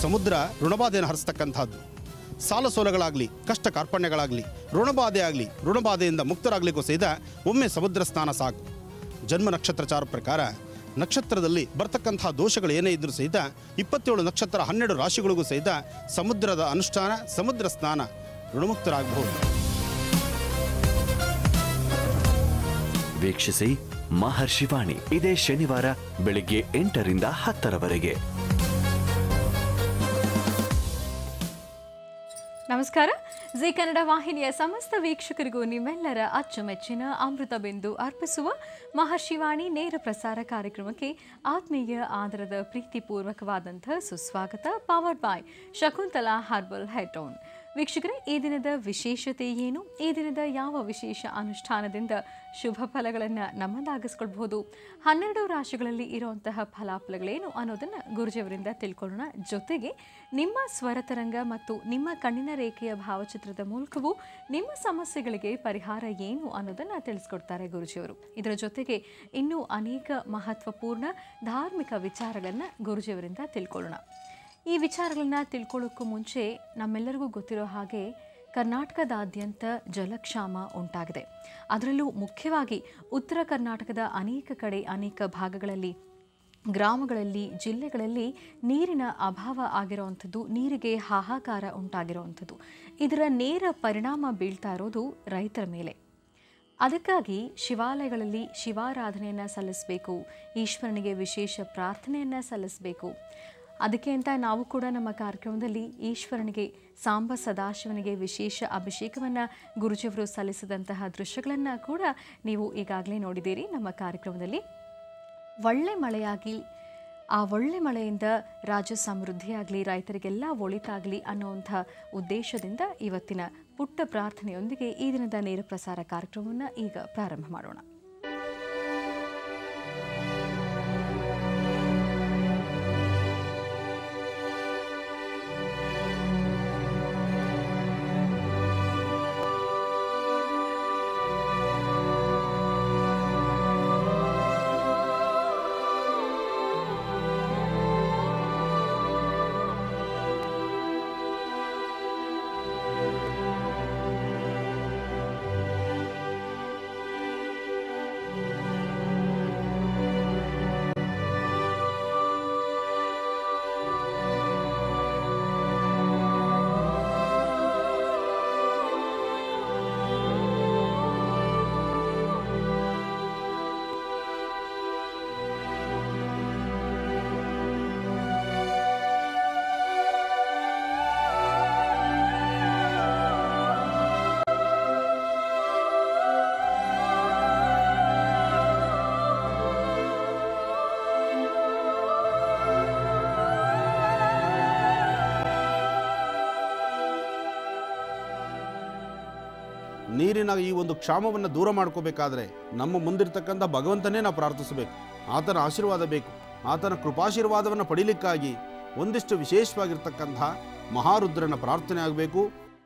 ಸಮುದ್ರ ಋಣಬಾಧೆಯನ್ನು ಹರಿಸ್ತಕ್ಕಂಥದ್ದು ಸಾಲ ಸೋಲಗಳಾಗಲಿ ಕಷ್ಟ ಕಾರ್ಪಣ್ಯಗಳಾಗಲಿ ಋಣಬಾಧೆ ಆಗಲಿ ಋಣಬಾಧೆಯಿಂದ ಮುಕ್ತರಾಗಲಿಕ್ಕೂ ಸಹಿತ ಒಮ್ಮೆ ಸಮುದ್ರ ಸ್ನಾನ ಸಾಕು ಜನ್ಮ ನಕ್ಷತ್ರಚಾರ ಪ್ರಕಾರ ನಕ್ಷತ್ರದಲ್ಲಿ ಬರ್ತಕ್ಕಂತಹ ದೋಷಗಳು ಏನೇ ಇದ್ರೂ ಸಹಿತ ಇಪ್ಪತ್ತೇಳು ನಕ್ಷತ್ರ ಹನ್ನೆರಡು ರಾಶಿಗಳಿಗೂ ಸಹಿತ ಸಮುದ್ರದ ಅನುಷ್ಠಾನ ಸಮುದ್ರ ಸ್ನಾನ ಋಣಮುಕ್ತರಾಗಬಹುದು ವೀಕ್ಷಿಸಿ ಮಹರ್ಷಿವಾಣಿ ಇದೇ ಶನಿವಾರ ಬೆಳಿಗ್ಗೆ ಎಂಟರಿಂದ ಹತ್ತರವರೆಗೆ ನಮಸ್ಕಾರ ಜಿ ಕನ್ನಡ ವಾಹಿನಿಯ ಸಮಸ್ತ ವೀಕ್ಷಕರಿಗೂ ನಿಮ್ಮೆಲ್ಲರ ಅಚ್ಚುಮೆಚ್ಚಿನ ಅಮೃತ ಬಿಂದು ಅರ್ಪಿಸುವ ಮಹರ್ಷಿವಾಣಿ ನೇರ ಪ್ರಸಾರ ಕಾರ್ಯಕ್ರಮಕ್ಕೆ ಆತ್ಮೀಯ ಆದರದ ಪ್ರೀತಿಪೂರ್ವಕವಾದಂಥ ಸುಸ್ವಾಗತ ಪವರ್ಡ್ ಬಾಯ್ ಶಕುಂತಲಾ ಹರ್ಬಲ್ ಹೆಟೋನ್ ವೀಕ್ಷಕರೇ ಈ ದಿನದ ವಿಶೇಷತೆ ಏನು ಈ ದಿನದ ಯಾವ ವಿಶೇಷ ಅನುಷ್ಠಾನದಿಂದ ಶುಭ ಫಲಗಳನ್ನು ನಮ್ಮದಾಗಿಸ್ಕೊಳ್ಬಹುದು ಹನ್ನೆರಡು ರಾಶಿಗಳಲ್ಲಿ ಇರುವಂತಹ ಫಲಾಫಲಗಳೇನು ಅನ್ನೋದನ್ನು ಗುರುಜಿಯವರಿಂದ ತಿಳ್ಕೊಳ್ಳೋಣ ಜೊತೆಗೆ ನಿಮ್ಮ ಸ್ವರತರಂಗ ಮತ್ತು ನಿಮ್ಮ ಕಣ್ಣಿನ ರೇಖೆಯ ಭಾವಚಿತ್ರದ ಮೂಲಕವೂ ನಿಮ್ಮ ಸಮಸ್ಯೆಗಳಿಗೆ ಪರಿಹಾರ ಏನು ಅನ್ನೋದನ್ನು ತಿಳಿಸ್ಕೊಡ್ತಾರೆ ಗುರುಜಿಯವರು ಇದರ ಜೊತೆಗೆ ಇನ್ನೂ ಅನೇಕ ಮಹತ್ವಪೂರ್ಣ ಧಾರ್ಮಿಕ ವಿಚಾರಗಳನ್ನು ಗುರುಜಿಯವರಿಂದ ತಿಳ್ಕೊಳ್ಳೋಣ ಈ ವಿಚಾರಗಳನ್ನ ತಿಳ್ಕೊಳ್ಳೋಕ್ಕೂ ಮುಂಚೆ ನಮ್ಮೆಲ್ಲರಿಗೂ ಗೊತ್ತಿರೋ ಹಾಗೆ ಕರ್ನಾಟಕದಾದ್ಯಂತ ಜಲಕ್ಷಾಮ ಉಂಟಾಗಿದೆ ಅದರಲ್ಲೂ ಮುಖ್ಯವಾಗಿ ಉತ್ತರ ಕರ್ನಾಟಕದ ಅನೇಕ ಕಡೆ ಅನೇಕ ಭಾಗಗಳಲ್ಲಿ ಗ್ರಾಮಗಳಲ್ಲಿ ಜಿಲ್ಲೆಗಳಲ್ಲಿ ನೀರಿನ ಅಭಾವ ಆಗಿರುವಂಥದ್ದು ನೀರಿಗೆ ಹಾಹಾಕಾರ ಉಂಟಾಗಿರುವಂಥದ್ದು ಇದರ ನೇರ ಪರಿಣಾಮ ಬೀಳ್ತಾ ಇರೋದು ರೈತರ ಮೇಲೆ ಅದಕ್ಕಾಗಿ ಶಿವಾಲಯಗಳಲ್ಲಿ ಶಿವಾರಾಧನೆಯನ್ನು ಸಲ್ಲಿಸಬೇಕು ಈಶ್ವರನಿಗೆ ವಿಶೇಷ ಪ್ರಾರ್ಥನೆಯನ್ನು ಸಲ್ಲಿಸಬೇಕು ಅದಕ್ಕೆ ಅಂತ ನಾವು ಕೂಡ ನಮ್ಮ ಕಾರ್ಯಕ್ರಮದಲ್ಲಿ ಈಶ್ವರನಿಗೆ ಸಾಂಬ ಸದಾಶಿವನಿಗೆ ವಿಶೇಷ ಅಭಿಷೇಕವನ್ನು ಗುರುಜಿಯವರು ಸಲ್ಲಿಸಿದಂತಹ ದೃಶ್ಯಗಳನ್ನು ಕೂಡ ನೀವು ಈಗಾಗಲೇ ನೋಡಿದ್ದೀರಿ ನಮ್ಮ ಕಾರ್ಯಕ್ರಮದಲ್ಲಿ ಒಳ್ಳೆ ಮಳೆಯಾಗಿ ಆ ಒಳ್ಳೆ ಮಳೆಯಿಂದ ರಾಜ್ಯ ಸಮೃದ್ಧಿಯಾಗಲಿ ರೈತರಿಗೆಲ್ಲ ಒಳಿತಾಗಲಿ ಅನ್ನುವಂಥ ಉದ್ದೇಶದಿಂದ ಇವತ್ತಿನ ಪುಟ್ಟ ಪ್ರಾರ್ಥನೆಯೊಂದಿಗೆ ಈ ದಿನದ ನೇರ ಪ್ರಸಾರ ಕಾರ್ಯಕ್ರಮವನ್ನು ಈಗ ಪ್ರಾರಂಭ ಮಾಡೋಣ ನೀರಿನ ಈ ಒಂದು ಕ್ಷಾಮವನ್ನು ದೂರ ಮಾಡ್ಕೋಬೇಕಾದ್ರೆ ನಮ್ಮ ಮುಂದಿರ್ತಕ್ಕಂಥ ಭಗವಂತನೇ ನಾವು ಪ್ರಾರ್ಥಿಸಬೇಕು ಆತನ ಆಶೀರ್ವಾದ ಬೇಕು ಆತನ ಕೃಪಾಶೀರ್ವಾದವನ್ನು ಪಡೀಲಿಕ್ಕಾಗಿ ಒಂದಿಷ್ಟು ವಿಶೇಷವಾಗಿರ್ತಕ್ಕಂಥ ಮಹಾರುದ್ರನ ಪ್ರಾರ್ಥನೆ ಆಗಬೇಕು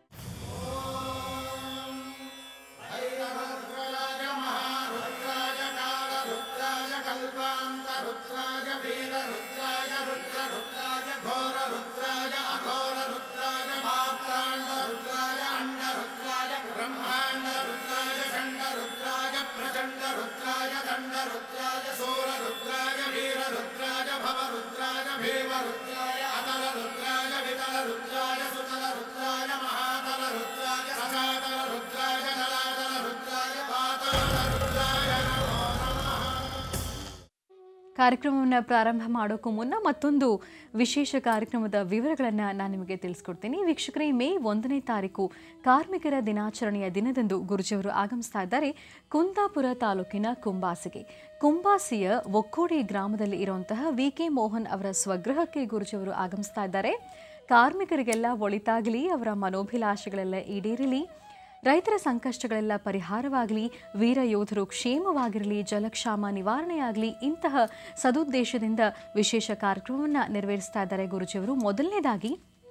ಕಾರ್ಯಕ್ರಮವನ್ನು ಪ್ರಾರಂಭ ಮಾಡೋಕ್ಕೂ ಮುನ್ನ ಮತ್ತೊಂದು ವಿಶೇಷ ಕಾರ್ಯಕ್ರಮದ ವಿವರಗಳನ್ನು ನಾನು ನಿಮಗೆ ತಿಳಿಸ್ಕೊಡ್ತೀನಿ ವೀಕ್ಷಕರೇ ಮೇ ಒಂದನೇ ತಾರೀಕು ಕಾರ್ಮಿಕರ ದಿನಾಚರಣೆಯ ದಿನದಂದು ಗುರುಜಿಯವರು ಆಗಮಿಸ್ತಾ ಇದ್ದಾರೆ ಕುಂದಾಪುರ ತಾಲೂಕಿನ ಕುಂಬಾಸಿಗೆ ಕುಂಬಾಸಿಯ ಒಕ್ಕೋಡಿ ಗ್ರಾಮದಲ್ಲಿ ಇರುವಂತಹ ವಿ ಕೆ ಮೋಹನ್ ಅವರ ಸ್ವಗೃಹಕ್ಕೆ ಗುರುಜಿಯವರು ಆಗಮಿಸ್ತಾ ಇದ್ದಾರೆ ಕಾರ್ಮಿಕರಿಗೆಲ್ಲ ಒಳಿತಾಗಲಿ ಅವರ ಮನೋಭಿಲಾಷೆಗಳೆಲ್ಲ ಈಡೇರಲಿ ರೈತರ ಸಂಕಷ್ಟಗಳೆಲ್ಲ ಪರಿಹಾರವಾಗಲಿ ವೀರ ಯೋಧರು ಕ್ಷೇಮವಾಗಿರಲಿ ಜಲಕ್ಷಾಮ ನಿವಾರಣೆಯಾಗಲಿ ಇಂತಹ ಸದುದ್ದೇಶದಿಂದ ವಿಶೇಷ ಕಾರ್ಯಕ್ರಮವನ್ನು ನೆರವೇರಿಸ್ತಾ ಇದ್ದಾರೆ ಗುರುಜಿಯವರು ಮೊದಲನೇದಾಗಿ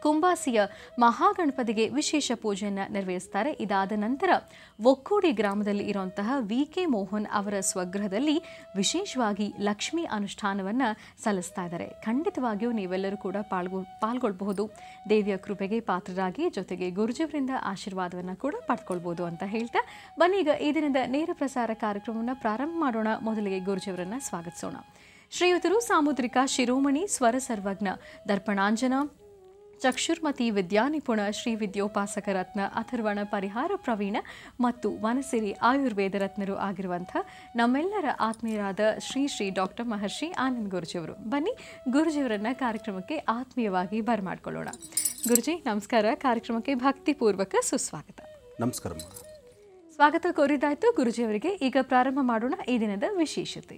ಕುಂಬಾಸಿಯ ಮಹಾಗಣಪತಿಗೆ ವಿಶೇಷ ಪೂಜೆಯನ್ನು ನೆರವೇರಿಸ್ತಾರೆ ಇದಾದ ನಂತರ ಒಕ್ಕೂಡಿ ಗ್ರಾಮದಲ್ಲಿ ಇರುವಂತಹ ವಿ ಕೆ ಮೋಹನ್ ಅವರ ಸ್ವಗೃಹದಲ್ಲಿ ವಿಶೇಷವಾಗಿ ಲಕ್ಷ್ಮಿ ಅನುಷ್ಠಾನವನ್ನು ಸಲ್ಲಿಸ್ತಾ ಇದ್ದಾರೆ ಖಂಡಿತವಾಗಿಯೂ ನೀವೆಲ್ಲರೂ ಕೂಡ ಪಾಲ್ಗೊ ಪಾಲ್ಗೊಳ್ಬಹುದು ದೇವಿಯ ಕೃಪೆಗೆ ಪಾತ್ರರಾಗಿ ಜೊತೆಗೆ ಗುರುಜಿಯವರಿಂದ ಆಶೀರ್ವಾದವನ್ನು ಕೂಡ ಪಡ್ಕೊಳ್ಬೋದು ಅಂತ ಹೇಳ್ತಾ ಬನ್ನಿ ಈಗ ಈ ದಿನದ ನೇರ ಪ್ರಸಾರ ಕಾರ್ಯಕ್ರಮವನ್ನು ಪ್ರಾರಂಭ ಮಾಡೋಣ ಮೊದಲಿಗೆ ಗುರುಜಿಯವರನ್ನ ಸ್ವಾಗತಿಸೋಣ ಶ್ರೀಯುತರು ಸಾಮುದ್ರಿಕ ಶಿರೋಮಣಿ ಸ್ವರ ಸರ್ವಜ್ಞ ದರ್ಪಣಾಂಜನ ಚಕ್ಷುರ್ಮತಿ ವಿದ್ಯಾನಿಪುಣ ಶ್ರೀ ವಿದ್ಯೋಪಾಸಕ ರತ್ನ ಅಥರ್ವಣ ಪರಿಹಾರ ಪ್ರವೀಣ ಮತ್ತು ವನಸಿರಿ ಆಯುರ್ವೇದ ರತ್ನರು ಆಗಿರುವಂಥ ನಮ್ಮೆಲ್ಲರ ಆತ್ಮೀಯರಾದ ಶ್ರೀ ಶ್ರೀ ಡಾಕ್ಟರ್ ಮಹರ್ಷಿ ಆನಂದ್ ಗುರುಜಿಯವರು ಬನ್ನಿ ಗುರುಜಿಯವರನ್ನ ಕಾರ್ಯಕ್ರಮಕ್ಕೆ ಆತ್ಮೀಯವಾಗಿ ಬರಮಾಡ್ಕೊಳ್ಳೋಣ ಗುರುಜಿ ನಮಸ್ಕಾರ ಕಾರ್ಯಕ್ರಮಕ್ಕೆ ಭಕ್ತಿಪೂರ್ವಕ ಸುಸ್ವಾಗತ ನಮಸ್ಕಾರಮ್ಮ ಸ್ವಾಗತ ಕೋರಿದಾಯ್ತು ಗುರುಜಿಯವರಿಗೆ ಈಗ ಪ್ರಾರಂಭ ಮಾಡೋಣ ಈ ದಿನದ ವಿಶೇಷತೆ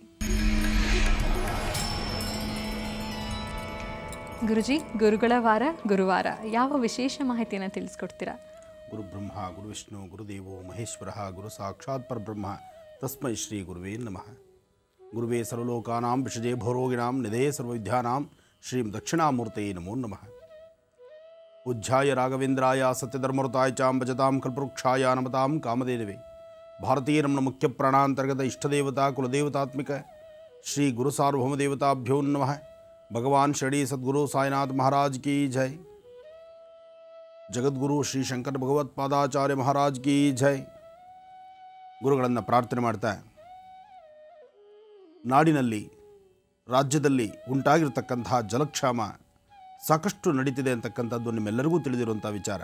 ಗುರುಜಿ ಗುರುಗಳ ವಾರ ಗುರುವಾರ ಯಾವ ವಿಶೇಷ ಮಾಹಿತಿಯನ್ನು ತಿಳಿಸ್ಕೊಡ್ತೀರಾ ಗುರು ಬ್ರಹ್ಮ ಗುರು ವಿಷ್ಣು ಗುರುದೇವೋ ಮಹೇಶ್ವರ ಗುರು ಸಾಕ್ಷಾತ್ ಪರಬ್ರಹ್ಮ ತಸ್ಮೈ ಶ್ರೀ ಗುರುವೇ ನಮಃ ಗುರುವೇ ಸರ್ವಲೋಕಾನಾಂ ವಿಷಜೇ ಭೋರೋಗಿಣಾಂ ನಿಧೇ ಸರ್ವವಿದ್ಯಾನಾಂ ಶ್ರೀಂ ದಕ್ಷಿಣಾಮೂರ್ತಯೇ ನಮೋ ನಮಃ ಉಜ್ಜಾಯ ರಾಘವೇಂದ್ರಾಯ ಸತ್ಯಧರ್ಮಋತಾಯ ಚಾಂ ಭಜತಾಂ ಕಲ್ಪವೃಕ್ಷಾಯ ನಮತಾಂ ಕಾಮಧೇನವೇ ಭಾರತೀಯ ನಮ್ನ ಮುಖ್ಯ ಪ್ರಾಣಾಂತರ್ಗತ ಇಷ್ಟದೇವತಾ ಕುಲದೇವತಾತ್ಮಿಕ ಶ್ರೀ ಗುರು ಸಾರ್ವಭೌಮ ದೇವತಾಭ್ಯೋ ನಮಃ ಭಗವಾನ್ ಶ್ರೀ ಸದ್ಗುರು ಸಾಯಿನಾಥ್ ಮಹಾರಾಜ್ ಕಿ ಜೈ ಜಗದ್ಗುರು ಶ್ರೀ ಶಂಕರ ಭಗವತ್ಪಾದಾಚಾರ್ಯ ಮಹಾರಾಜ್ ಕಿ ಜೈ ಗುರುಗಳನ್ನು ಪ್ರಾರ್ಥನೆ ಮಾಡ್ತಾ ನಾಡಿನಲ್ಲಿ ರಾಜ್ಯದಲ್ಲಿ ಉಂಟಾಗಿರ್ತಕ್ಕಂತಹ ಜಲಕ್ಷಾಮ ಸಾಕಷ್ಟು ನಡೀತಿದೆ ಅಂತಕ್ಕಂಥದ್ದು ನಿಮ್ಮೆಲ್ಲರಿಗೂ ತಿಳಿದಿರುವಂಥ ವಿಚಾರ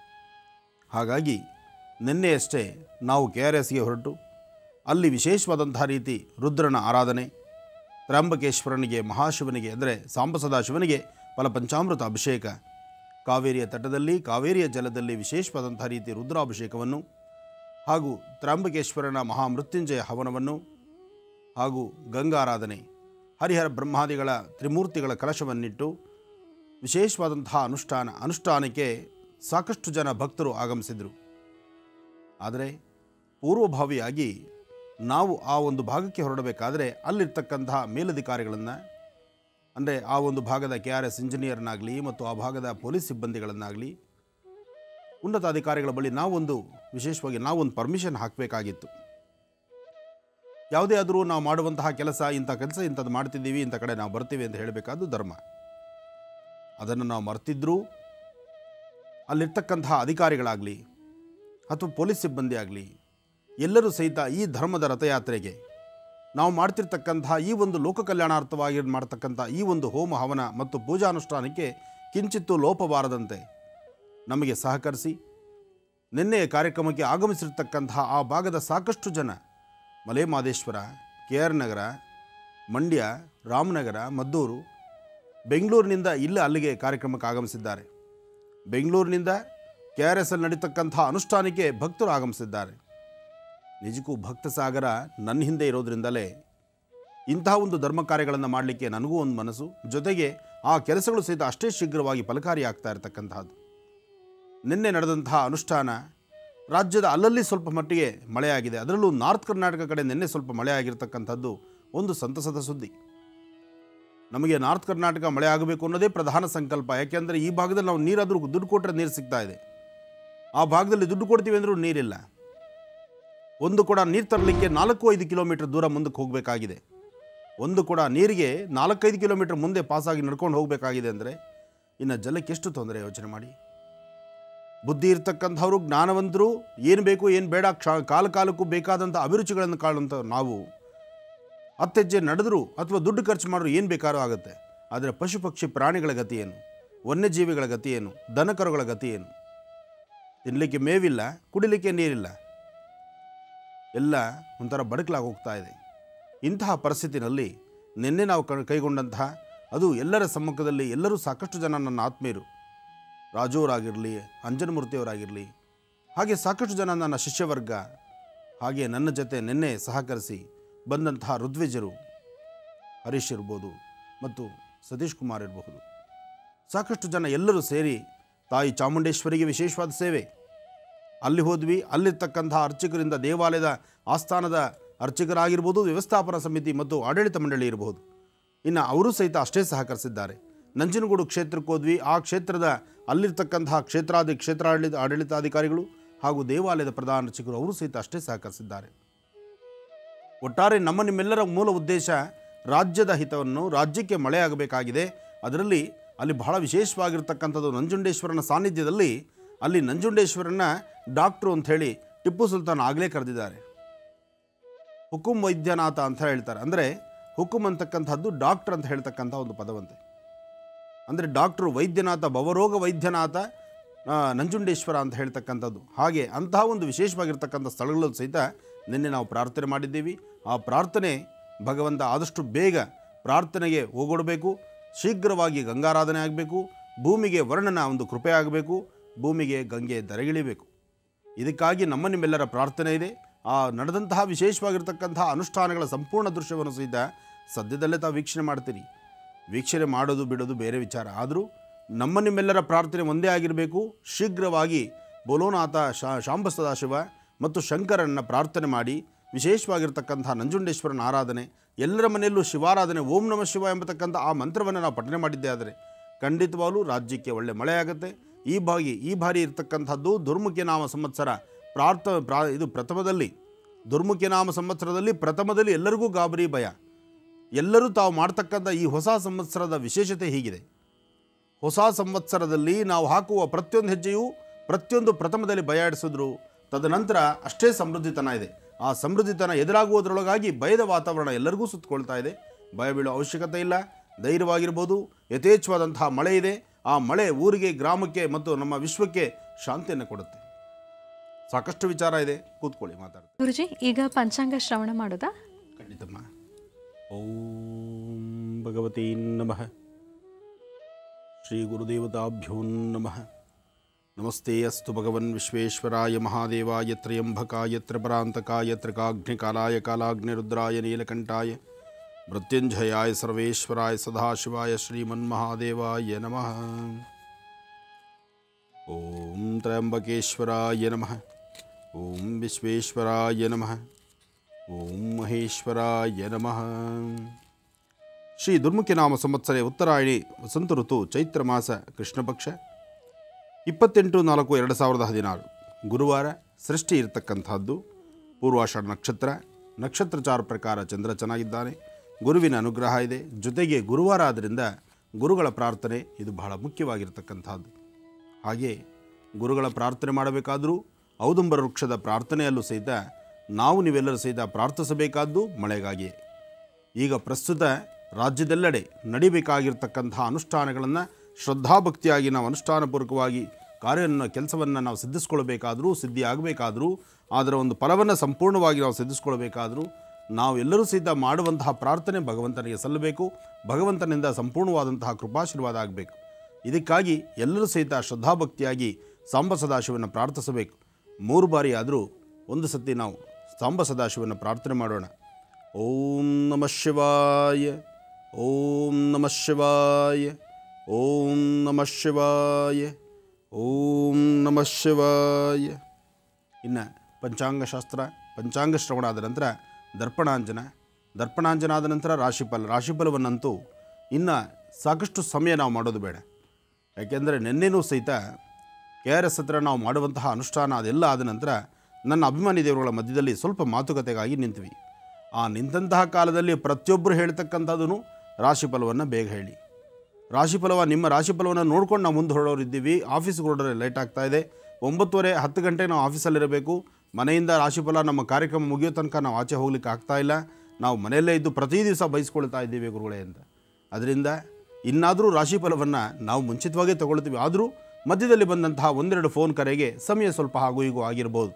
ಹಾಗಾಗಿ ನಿನ್ನೆಯಷ್ಟೇ ನಾವು ಕೆ ಆರ್ ಎಸ್ಗೆ ಹೊರಟು ಅಲ್ಲಿ ವಿಶೇಷವಾದಂತಹ ರೀತಿ ರುದ್ರನ ಆರಾಧನೆ ತ್ರ್ಯಂಬಕೇಶ್ವರನಿಗೆ ಮಹಾಶಿವನಿಗೆ ಅಂದರೆ ಸಾಂಬ ಸದಾಶಿವನಿಗೆ ಫಲ ಪಂಚಾಮೃತ ಅಭಿಷೇಕ ಕಾವೇರಿಯ ತಟದಲ್ಲಿ ಕಾವೇರಿಯ ಜಲದಲ್ಲಿ ವಿಶೇಷವಾದಂಥ ರೀತಿ ರುದ್ರಾಭಿಷೇಕವನ್ನು ಹಾಗೂ ತ್ರ್ಯಂಬಕೇಶ್ವರನ ಮಹಾಮೃತ್ಯುಂಜಯ ಹವನವನ್ನು ಹಾಗೂ ಗಂಗಾರಾಧನೆ ಹರಿಹರ ಬ್ರಹ್ಮಾದಿಗಳ ತ್ರಿಮೂರ್ತಿಗಳ ಕಲಶವನ್ನಿಟ್ಟು ವಿಶೇಷವಾದಂತಹ ಅನುಷ್ಠಾನ ಅನುಷ್ಠಾನಕ್ಕೆ ಸಾಕಷ್ಟು ಜನ ಭಕ್ತರು ಆಗಮಿಸಿದರು ಆದರೆ ಪೂರ್ವಭಾವಿಯಾಗಿ ನಾವು ಆ ಒಂದು ಭಾಗಕ್ಕೆ ಹೊರಡಬೇಕಾದ್ರೆ ಅಲ್ಲಿರ್ತಕ್ಕಂತಹ ಮೇಲಧಿಕಾರಿಗಳನ್ನು ಅಂದರೆ ಆ ಒಂದು ಭಾಗದ ಕೆ ಆರ್ ಎಸ್ ಇಂಜಿನಿಯರ್ನಾಗಲಿ ಮತ್ತು ಆ ಭಾಗದ ಪೊಲೀಸ್ ಸಿಬ್ಬಂದಿಗಳನ್ನಾಗಲಿ ಉನ್ನತಾಧಿಕಾರಿಗಳ ಬಳಿ ನಾವೊಂದು ವಿಶೇಷವಾಗಿ ನಾವೊಂದು ಪರ್ಮಿಷನ್ ಹಾಕಬೇಕಾಗಿತ್ತು ಯಾವುದೇ ಆದರೂ ನಾವು ಮಾಡುವಂತಹ ಕೆಲಸ ಇಂಥ ಕೆಲಸ ಇಂಥದ್ದು ಮಾಡ್ತಿದ್ದೀವಿ ಇಂಥ ಕಡೆ ನಾವು ಬರ್ತೀವಿ ಅಂತ ಹೇಳಬೇಕಾದ್ದು ಧರ್ಮ ಅದನ್ನು ನಾವು ಮರ್ತಿದ್ರೂ ಅಲ್ಲಿರ್ತಕ್ಕಂತಹ ಅಧಿಕಾರಿಗಳಾಗಲಿ ಅಥವಾ ಪೊಲೀಸ್ ಸಿಬ್ಬಂದಿ ಆಗಲಿ ಎಲ್ಲರೂ ಸಹಿತ ಈ ಧರ್ಮದ ರಥಯಾತ್ರೆಗೆ ನಾವು ಮಾಡ್ತಿರ್ತಕ್ಕಂತಹ ಈ ಒಂದು ಲೋಕ ಕಲ್ಯಾಣಾರ್ಥವಾಗಿ ಮಾಡ್ತಕ್ಕಂಥ ಈ ಒಂದು ಹೋಮ ಹವನ ಮತ್ತು ಪೂಜಾನುಷ್ಠಾನಕ್ಕೆ ಕಿಂಚಿತ್ತೂ ಲೋಪಬಾರದಂತೆ ನಮಗೆ ಸಹಕರಿಸಿ ನಿನ್ನೆಯ ಕಾರ್ಯಕ್ರಮಕ್ಕೆ ಆಗಮಿಸಿರ್ತಕ್ಕಂತಹ ಆ ಭಾಗದ ಸಾಕಷ್ಟು ಜನ ಮಲೆಮಾದೇಶ್ವರ ಕೆ ಆರ್ ನಗರ ಮಂಡ್ಯ ರಾಮನಗರ ಮದ್ದೂರು ಬೆಂಗಳೂರಿನಿಂದ ಇಲ್ಲ ಅಲ್ಲಿಗೆ ಕಾರ್ಯಕ್ರಮಕ್ಕೆ ಆಗಮಿಸಿದ್ದಾರೆ ಬೆಂಗಳೂರಿನಿಂದ ಕೆ ಆರ್ ಎಸ್ ಅಲ್ಲಿ ನಡೀತಕ್ಕಂಥ ಅನುಷ್ಠಾನಕ್ಕೆ ಭಕ್ತರು ಆಗಮಿಸಿದ್ದಾರೆ ನಿಜಕ್ಕೂ ಭಕ್ತ ಸಾಗರ ನನ್ನ ಹಿಂದೆ ಇರೋದ್ರಿಂದಲೇ ಇಂತಹ ಒಂದು ಧರ್ಮ ಕಾರ್ಯಗಳನ್ನು ಮಾಡಲಿಕ್ಕೆ ನನಗೂ ಒಂದು ಮನಸ್ಸು ಜೊತೆಗೆ ಆ ಕೆಲಸಗಳು ಸಹಿತ ಅಷ್ಟೇ ಶೀಘ್ರವಾಗಿ ಫಲಕಾರಿ ಆಗ್ತಾ ಇರತಕ್ಕಂತಹದ್ದು ನಿನ್ನೆ ನಡೆದಂತಹ ಅನುಷ್ಠಾನ ರಾಜ್ಯದ ಅಲ್ಲಲ್ಲಿ ಸ್ವಲ್ಪ ಮಟ್ಟಿಗೆ ಮಳೆಯಾಗಿದೆ ಅದರಲ್ಲೂ ನಾರ್ತ್ ಕರ್ನಾಟಕ ಕಡೆ ನಿನ್ನೆ ಸ್ವಲ್ಪ ಮಳೆ ಆಗಿರ್ತಕ್ಕಂಥದ್ದು ಒಂದು ಸಂತಸದ ಸುದ್ದಿ ನಮಗೆ ನಾರ್ತ್ ಕರ್ನಾಟಕ ಮಳೆ ಆಗಬೇಕು ಅನ್ನೋದೇ ಪ್ರಧಾನ ಸಂಕಲ್ಪ ಯಾಕೆಂದರೆ ಈ ಭಾಗದಲ್ಲಿ ನಾವು ನೀರಾದರೂ ದುಡ್ಡು ಕೊಟ್ಟರೆ ನೀರು ಸಿಗ್ತಾ ಇದೆ ಆ ಭಾಗದಲ್ಲಿ ದುಡ್ಡು ಕೊಡ್ತೀವಿ ಅಂದರೂ ನೀರಿಲ್ಲ ಒಂದು ಕೂಡ ನೀರು ತರಲಿಕ್ಕೆ ನಾಲ್ಕು ಐದು ಕಿಲೋಮೀಟರ್ ದೂರ ಮುಂದಕ್ಕೆ ಹೋಗಬೇಕಾಗಿದೆ ಒಂದು ಕೂಡ ನೀರಿಗೆ ನಾಲ್ಕೈದು ಕಿಲೋಮೀಟರ್ ಮುಂದೆ ಪಾಸಾಗಿ ನಡ್ಕೊಂಡು ಹೋಗಬೇಕಾಗಿದೆ ಅಂದರೆ ಇನ್ನು ಜಲಕ್ಕೆ ಎಷ್ಟು ತೊಂದರೆ ಯೋಚನೆ ಮಾಡಿ ಬುದ್ಧಿ ಇರ್ತಕ್ಕಂಥವ್ರು ಜ್ಞಾನವಂತರು ಏನು ಬೇಕು ಏನು ಬೇಡ ಕ್ಷ ಕಾಲ ಕಾಲಕ್ಕೂ ಬೇಕಾದಂಥ ಅಭಿರುಚಿಗಳನ್ನು ಕಾಣುವಂಥ ನಾವು ಹತ್ತೆಜ್ಜೆ ನಡೆದ್ರು ಅಥವಾ ದುಡ್ಡು ಖರ್ಚು ಮಾಡಿದ್ರು ಏನು ಬೇಕಾದ್ರೂ ಆಗುತ್ತೆ ಆದರೆ ಪಶು ಪಕ್ಷಿ ಪ್ರಾಣಿಗಳ ಗತಿ ಏನು ವನ್ಯಜೀವಿಗಳ ಗತಿ ಏನು ದನಕರುಗಳ ಗತಿ ಏನು ತಿನ್ನಲಿಕ್ಕೆ ಮೇವಿಲ್ಲ ಕುಡಿಲಿಕ್ಕೆ ನೀರಿಲ್ಲ ಎಲ್ಲ ಒಂಥರ ಬಡಕಲಾಗಿ ಹೋಗ್ತಾ ಇದೆ ಇಂತಹ ಪರಿಸ್ಥಿತಿನಲ್ಲಿ ನಿನ್ನೆ ನಾವು ಕ- ಕೈಗೊಂಡಂತಹ ಅದು ಎಲ್ಲರ ಸಮ್ಮುಖದಲ್ಲಿ ಎಲ್ಲರೂ ಸಾಕಷ್ಟು ಜನ ನನ್ನ ಆತ್ಮೀಯರು ರಾಜುವರಾಗಿರಲಿ ಅಂಜನಮೂರ್ತಿಯವರಾಗಿರಲಿ ಹಾಗೆ ಸಾಕಷ್ಟು ಜನ ನನ್ನ ಶಿಷ್ಯವರ್ಗ ಹಾಗೆ ನನ್ನ ಜೊತೆ ನಿನ್ನೆ ಸಹಕರಿಸಿ ಬಂದಂತಹ ಋದ್ವಿಜರು ಹರೀಶ್ ಇರ್ಬೋದು ಮತ್ತು ಸತೀಶ್ ಕುಮಾರ್ ಇರಬಹುದು ಸಾಕಷ್ಟು ಜನ ಎಲ್ಲರೂ ಸೇರಿ ತಾಯಿ ಚಾಮುಂಡೇಶ್ವರಿಗೆ ವಿಶೇಷವಾದ ಸೇವೆ ಅಲ್ಲಿ ಹೋದ್ವಿ ಅಲ್ಲಿರ್ತಕ್ಕಂತಹ ಅರ್ಚಕರಿಂದ ದೇವಾಲಯದ ಆಸ್ಥಾನದ ಅರ್ಚಕರಾಗಿರ್ಬೋದು ವ್ಯವಸ್ಥಾಪನಾ ಸಮಿತಿ ಮತ್ತು ಆಡಳಿತ ಮಂಡಳಿ ಇರಬಹುದು ಇನ್ನು ಅವರು ಸಹಿತ ಅಷ್ಟೇ ಸಹಕರಿಸಿದ್ದಾರೆ ನಂಜನಗೂಡು ಕ್ಷೇತ್ರಕ್ಕೆ ಹೋದ್ವಿ ಆ ಕ್ಷೇತ್ರದ ಅಲ್ಲಿರ್ತಕ್ಕಂತಹ ಕ್ಷೇತ್ರಾಧಿ ಕ್ಷೇತ್ರಾಡಳಿತ ಆಡಳಿತಾಧಿಕಾರಿಗಳು ಹಾಗೂ ದೇವಾಲಯದ ಪ್ರಧಾನ ಅರ್ಚಕರು ಅವರು ಸಹಿತ ಅಷ್ಟೇ ಸಹಕರಿಸಿದ್ದಾರೆ ಒಟ್ಟಾರೆ ನಮ್ಮ ನಿಮ್ಮೆಲ್ಲರ ಮೂಲ ಉದ್ದೇಶ ರಾಜ್ಯದ ಹಿತವನ್ನು ರಾಜ್ಯಕ್ಕೆ ಮಳೆಯಾಗಬೇಕಾಗಿದೆ ಅದರಲ್ಲಿ ಅಲ್ಲಿ ಬಹಳ ವಿಶೇಷವಾಗಿರ್ತಕ್ಕಂಥದ್ದು ನಂಜುಂಡೇಶ್ವರನ ಸಾನ್ನಿಧ್ಯದಲ್ಲಿ ಅಲ್ಲಿ ನಂಜುಂಡೇಶ್ವರನ ಡಾಕ್ಟ್ರು ಅಂಥೇಳಿ ಟಿಪ್ಪು ಸುಲ್ತಾನ್ ಆಗಲೇ ಕರೆದಿದ್ದಾರೆ ಹುಕುಂ ವೈದ್ಯನಾಥ ಅಂತ ಹೇಳ್ತಾರೆ ಅಂದರೆ ಹುಕುಂ ಅಂತಕ್ಕಂಥದ್ದು ಡಾಕ್ಟರ್ ಅಂತ ಹೇಳ್ತಕ್ಕಂಥ ಒಂದು ಪದವಂತೆ ಅಂದರೆ ಡಾಕ್ಟ್ರು ವೈದ್ಯನಾಥ ಭವರೋಗ ವೈದ್ಯನಾಥ ಆ, ನಂಜುಂಡೇಶ್ವರ ಅಂತ ಹೇಳ್ತಕ್ಕಂಥದ್ದು ಹಾಗೆ ಅಂತಹ ಒಂದು ವಿಶೇಷವಾಗಿರ್ತಕ್ಕಂಥ ಸ್ಥಳಗಳಲ್ಲೂ ಸಹಿತ ನಿನ್ನೆ ನಾವು ಪ್ರಾರ್ಥನೆ ಮಾಡಿದ್ದೀವಿ ಆ ಪ್ರಾರ್ಥನೆ ಭಗವಂತ ಆದಷ್ಟು ಬೇಗ ಪ್ರಾರ್ಥನೆಗೆ ಹೋಗೊಡಬೇಕು ಶೀಘ್ರವಾಗಿ ಗಂಗಾರಾಧನೆ ಆಗಬೇಕು ಭೂಮಿಗೆ ವರ್ಣನ ಒಂದು ಕೃಪೆ ಆಗಬೇಕು ಭೂಮಿಗೆ ಗಂಗೆ ದರಗಿಳಿಬೇಕು ಇದಕ್ಕಾಗಿ ನಮ್ಮ ನಿಮ್ಮೆಲ್ಲರ ಪ್ರಾರ್ಥನೆ ಇದೆ ಆ ನಡೆದಂತಹ ವಿಶೇಷವಾಗಿರ್ತಕ್ಕಂತಹ ಅನುಷ್ಠಾನಗಳ ಸಂಪೂರ್ಣ ದೃಶ್ಯವನ್ನು ಸಹಿತ ಸದ್ಯದಲ್ಲೇ ತಾವು ವೀಕ್ಷಣೆ ಮಾಡ್ತೀರಿ ವೀಕ್ಷಣೆ ಮಾಡೋದು ಬಿಡೋದು ಬೇರೆ ವಿಚಾರ ಆದರೂ ನಮ್ಮ ನಿಮ್ಮೆಲ್ಲರ ಪ್ರಾರ್ಥನೆ ಒಂದೇ ಆಗಿರಬೇಕು ಶೀಘ್ರವಾಗಿ ಬೋಲೋನಾಥ ಶಾ ಶಾಂಬ ಸದಾಶಿವ ಮತ್ತು ಶಂಕರನ್ನ ಪ್ರಾರ್ಥನೆ ಮಾಡಿ ವಿಶೇಷವಾಗಿರ್ತಕ್ಕಂಥ ನಂಜುಂಡೇಶ್ವರನ ಆರಾಧನೆ ಎಲ್ಲರ ಮನೆಯಲ್ಲೂ ಶಿವಾರಾಧನೆ ಓಂ ನಮ ಶಿವ ಎಂಬತಕ್ಕಂಥ ಆ ಮಂತ್ರವನ್ನು ನಾವು ಪಠನೆ ಮಾಡಿದ್ದೇ ಆದರೆ ಖಂಡಿತವಾಗಲೂ ರಾಜ್ಯಕ್ಕೆ ಒಳ್ಳೆ ಮಳೆಯಾಗುತ್ತೆ ಈ ಬಾಗಿ ಈ ಬಾರಿ ಇರ್ತಕ್ಕಂಥದ್ದು ದುರ್ಮುಖಿ ನಾಮ ಸಂವತ್ಸರ ಪ್ರಾರ್ಥ ಪ್ರಾ ಇದು ಪ್ರಥಮದಲ್ಲಿ ದುರ್ಮುಖಿ ನಾಮ ಸಂವತ್ಸರದಲ್ಲಿ ಪ್ರಥಮದಲ್ಲಿ ಎಲ್ಲರಿಗೂ ಗಾಬರಿ ಭಯ ಎಲ್ಲರೂ ತಾವು ಮಾಡ್ತಕ್ಕಂಥ ಈ ಹೊಸ ಸಂವತ್ಸರದ ವಿಶೇಷತೆ ಹೀಗಿದೆ ಹೊಸ ಸಂವತ್ಸರದಲ್ಲಿ ನಾವು ಹಾಕುವ ಪ್ರತಿಯೊಂದು ಹೆಜ್ಜೆಯೂ ಪ್ರತಿಯೊಂದು ಪ್ರಥಮದಲ್ಲಿ ಭಯ ಇಡಿಸಿದ್ರು ತದನಂತರ ಅಷ್ಟೇ ಸಮೃದ್ಧಿತನ ಇದೆ ಆ ಸಮೃದ್ಧಿತನ ಎದುರಾಗುವುದರೊಳಗಾಗಿ ಭಯದ ವಾತಾವರಣ ಎಲ್ಲರಿಗೂ ಸುತ್ತಕೊಳ್ತಾ ಇದೆ ಭಯ ಬೀಳೋ ಅವಶ್ಯಕತೆ ಇಲ್ಲ ಧೈರ್ಯವಾಗಿರ್ಬೋದು ಯಥೇಚ್ಛವಾದಂತಹ ಮಳೆ ಇದೆ ಆ ಮಳೆ ಊರಿಗೆ ಗ್ರಾಮಕ್ಕೆ ಮತ್ತು ನಮ್ಮ ವಿಶ್ವಕ್ಕೆ ಶಾಂತಿಯನ್ನು ಕೊಡುತ್ತೆ ಸಾಕಷ್ಟು ವಿಚಾರ ಇದೆ ಕೂತ್ಕೊಳ್ಳಿ ಮಾತಾಡ್ತೀನಿ ಗುರುಜಿ ಈಗ ಪಂಚಾಂಗ ಶ್ರವಣ ಮಾಡೋದಾ ಖಂಡಿತಮ್ಮ ಓಂ ಭಗವತೀ ನಮಃ ಶ್ರೀ ಗುರುದೇವತಾಭ್ಯೋ ನಮಃ ನಮಸ್ತೆ ಅಸ್ತು ಭಗವನ್ ವಿಶ್ವೇಶ್ವರಾಯ ಮಹಾದೇವಾಯ ತ್ರಯಂಬಕಾಯ ತ್ರಿಪರಾಂತಕಾಯ ತ್ರಿಕಾಗ್ನಿಕಾಲಾಯ ಕಾಲಾಗ್ನಿರುದ್ರಾಯ ನೀಲಕಂಠಾಯ ಮೃತ್ಯುಂಜಯಾಯ ಸರ್ವೇಶ್ವರಾಯ ಸದಾಶಿವಾಯ ಶ್ರೀಮನ್ಮಹಾದೇವಾಯ ನಮಃ ಓಂ ತ್ರಯಂಬಕೇಶ್ವರಾಯ ನಮಃ ಓಂ ವಿಶ್ವೇಶ್ವರಾಯ ನಮಃ ಓಂ ಮಹೇಶ್ವರಾಯ ನಮಃ ಶ್ರೀ ದುರ್ಮುಖಿ ನಾಮ ಸಂವತ್ಸರೆ ಉತ್ತರಾಯಣಿ ವಸಂತ ಋತು ಚೈತ್ರ ಮಾಸ ಕೃಷ್ಣ ಪಕ್ಷ ಇಪ್ಪತ್ತೆಂಟು ನಾಲ್ಕು ಎರಡು ಸಾವಿರದ ಹದಿನಾರು ಗುರುವಾರ ಸೃಷ್ಟಿ ಇರತಕ್ಕಂಥದ್ದು ಪೂರ್ವಾಷಾಢ ನಕ್ಷತ್ರ ನಕ್ಷತ್ರಚಾರ ಪ್ರಕಾರ ಚಂದ್ರ ಚೆನ್ನಾಗಿದ್ದಾನೆ ಗುರುವಿನ ಅನುಗ್ರಹ ಇದೆ ಜೊತೆಗೆ ಗುರುವಾರ ಆದ್ದರಿಂದ ಗುರುಗಳ ಪ್ರಾರ್ಥನೆ ಇದು ಬಹಳ ಮುಖ್ಯವಾಗಿರ್ತಕ್ಕಂಥದ್ದು ಹಾಗೆ ಗುರುಗಳ ಪ್ರಾರ್ಥನೆ ಮಾಡಬೇಕಾದರೂ ಔದುಂಬರ ವೃಕ್ಷದ ಪ್ರಾರ್ಥನೆಯಲ್ಲೂ ಸಹಿತ ನಾವು ನೀವೆಲ್ಲರೂ ಸಹಿತ ಪ್ರಾರ್ಥಿಸಬೇಕಾದ್ದು ಮಳೆಗಾಗಿಯೇ ಈಗ ಪ್ರಸ್ತುತ ರಾಜ್ಯದೆಲ್ಲೆಡೆ ನಡಿಬೇಕಾಗಿರ್ತಕ್ಕಂತಹ ಅನುಷ್ಠಾನಗಳನ್ನು ಶ್ರದ್ಧಾಭಕ್ತಿಯಾಗಿ ನಾವು ಅನುಷ್ಠಾನಪೂರ್ವಕವಾಗಿ ಕಾರ್ಯವನ್ನು ಕೆಲಸವನ್ನು ನಾವು ಸಿದ್ಧಿಸ್ಕೊಳ್ಬೇಕಾದರೂ ಸಿದ್ಧಿ ಆಗಬೇಕಾದರೂ ಅದರ ಒಂದು ಫಲವನ್ನು ಸಂಪೂರ್ಣವಾಗಿ ನಾವು ಸಿದ್ಧಿಸ್ಕೊಳ್ಬೇಕಾದರೂ ನಾವು ಎಲ್ಲರೂ ಸಹಿತ ಮಾಡುವಂತಹ ಪ್ರಾರ್ಥನೆ ಭಗವಂತನಿಗೆ ಸಲ್ಲಬೇಕು ಭಗವಂತನಿಂದ ಸಂಪೂರ್ಣವಾದಂತಹ ಕೃಪಾಶೀರ್ವಾದ ಆಗಬೇಕು ಇದಕ್ಕಾಗಿ ಎಲ್ಲರೂ ಸಹಿತ ಶ್ರದ್ಧಾಭಕ್ತಿಯಾಗಿ ಸಾಂಬ ಸದಾಶಿವನ ಪ್ರಾರ್ಥಿಸಬೇಕು ಮೂರು ಬಾರಿ ಆದರೂ ಒಂದು ಸತಿ ನಾವು ಸಾಂಬ ಸದಾಶಿವನ ಪ್ರಾರ್ಥನೆ ಮಾಡೋಣ ಓಂ ನಮಃ ಶಿವಾಯ ಓಂ ನಮಃ ಶಿವಾಯ ಓಂ ನಮಃ ಶಿವಾಯ ಓಂ ನಮಃ ಶಿವಾಯ ಇನ್ನು ಪಂಚಾಂಗಶಾಸ್ತ್ರ ಪಂಚಾಂಗ ಶ್ರವಣ ಆದ ನಂತರ ದರ್ಪಣಾಂಜನ ದರ್ಪಣಾಂಜನ ಆದ ನಂತರ ರಾಶಿಫಲ ರಾಶಿಫಲವನ್ನಂತೂ ಇನ್ನು ಸಾಕಷ್ಟು ಸಮಯ ನಾವು ಮಾಡೋದು ಬೇಡ ಯಾಕೆಂದರೆ ನಿನ್ನೆನೂ ಸಹಿತ ಕೆ ಆರ್ ಎಸ್ ಹತ್ರ ನಾವು ಮಾಡುವಂತಹ ಅನುಷ್ಠಾನ ಅದೆಲ್ಲ ಆದ ನಂತರ ನನ್ನ ಅಭಿಮಾನಿ ದೇವರುಗಳ ಮಧ್ಯದಲ್ಲಿ ಸ್ವಲ್ಪ ಮಾತುಕತೆಗಾಗಿ ನಿಂತ್ವಿ ಆ ನಿಂತಹ ಕಾಲದಲ್ಲಿ ಪ್ರತಿಯೊಬ್ಬರು ಹೇಳ್ತಕ್ಕಂಥದ್ದು ರಾಶಿಫಲವನ್ನು ಬೇಗ ಹೇಳಿ ರಾಶಿಫಲವ ನಿಮ್ಮ ರಾಶಿಫಲವನ್ನು ನೋಡ್ಕೊಂಡು ನಾವು ಮುಂದೆ ಹೊರಡೋರು ಇದ್ದೀವಿ ಆಫೀಸ್ಗೆ ಹೊರಡೋರೆ ಲೇಟ್ ಆಗ್ತಾ ಇದೆ ಒಂಬತ್ತುವರೆ ಹತ್ತು ಗಂಟೆ ನಾವು ಆಫೀಸಲ್ಲಿರಬೇಕು ಮನೆಯಿಂದ ರಾಶಿಫಲ ನಮ್ಮ ಕಾರ್ಯಕ್ರಮ ಮುಗಿಯೋ ತನಕ ನಾವು ಆಚೆ ಹೋಗ್ಲಿಕ್ಕೆ ಆಗ್ತಾ ಇಲ್ಲ ನಾವು ಮನೆಯಲ್ಲೇ ಇದ್ದು ಪ್ರತಿ ದಿವಸ ಬಯಸ್ಕೊಳ್ತಾ ಇದ್ದೀವಿ ಗುರುಗಳೇ ಅಂತ ಅದರಿಂದ ಇನ್ನಾದರೂ ರಾಶಿಫಲವನ್ನು ನಾವು ಮುಂಚಿತವಾಗೇ ತಗೊಳ್ತೀವಿ ಆದರೂ ಮಧ್ಯದಲ್ಲಿ ಬಂದಂತಹ ಒಂದೆರಡು ಫೋನ್ ಕರೆಗೆ ಸಮಯ ಸ್ವಲ್ಪ ಹಾಗೂ ಹೀಗೂ ಆಗಿರ್ಬೋದು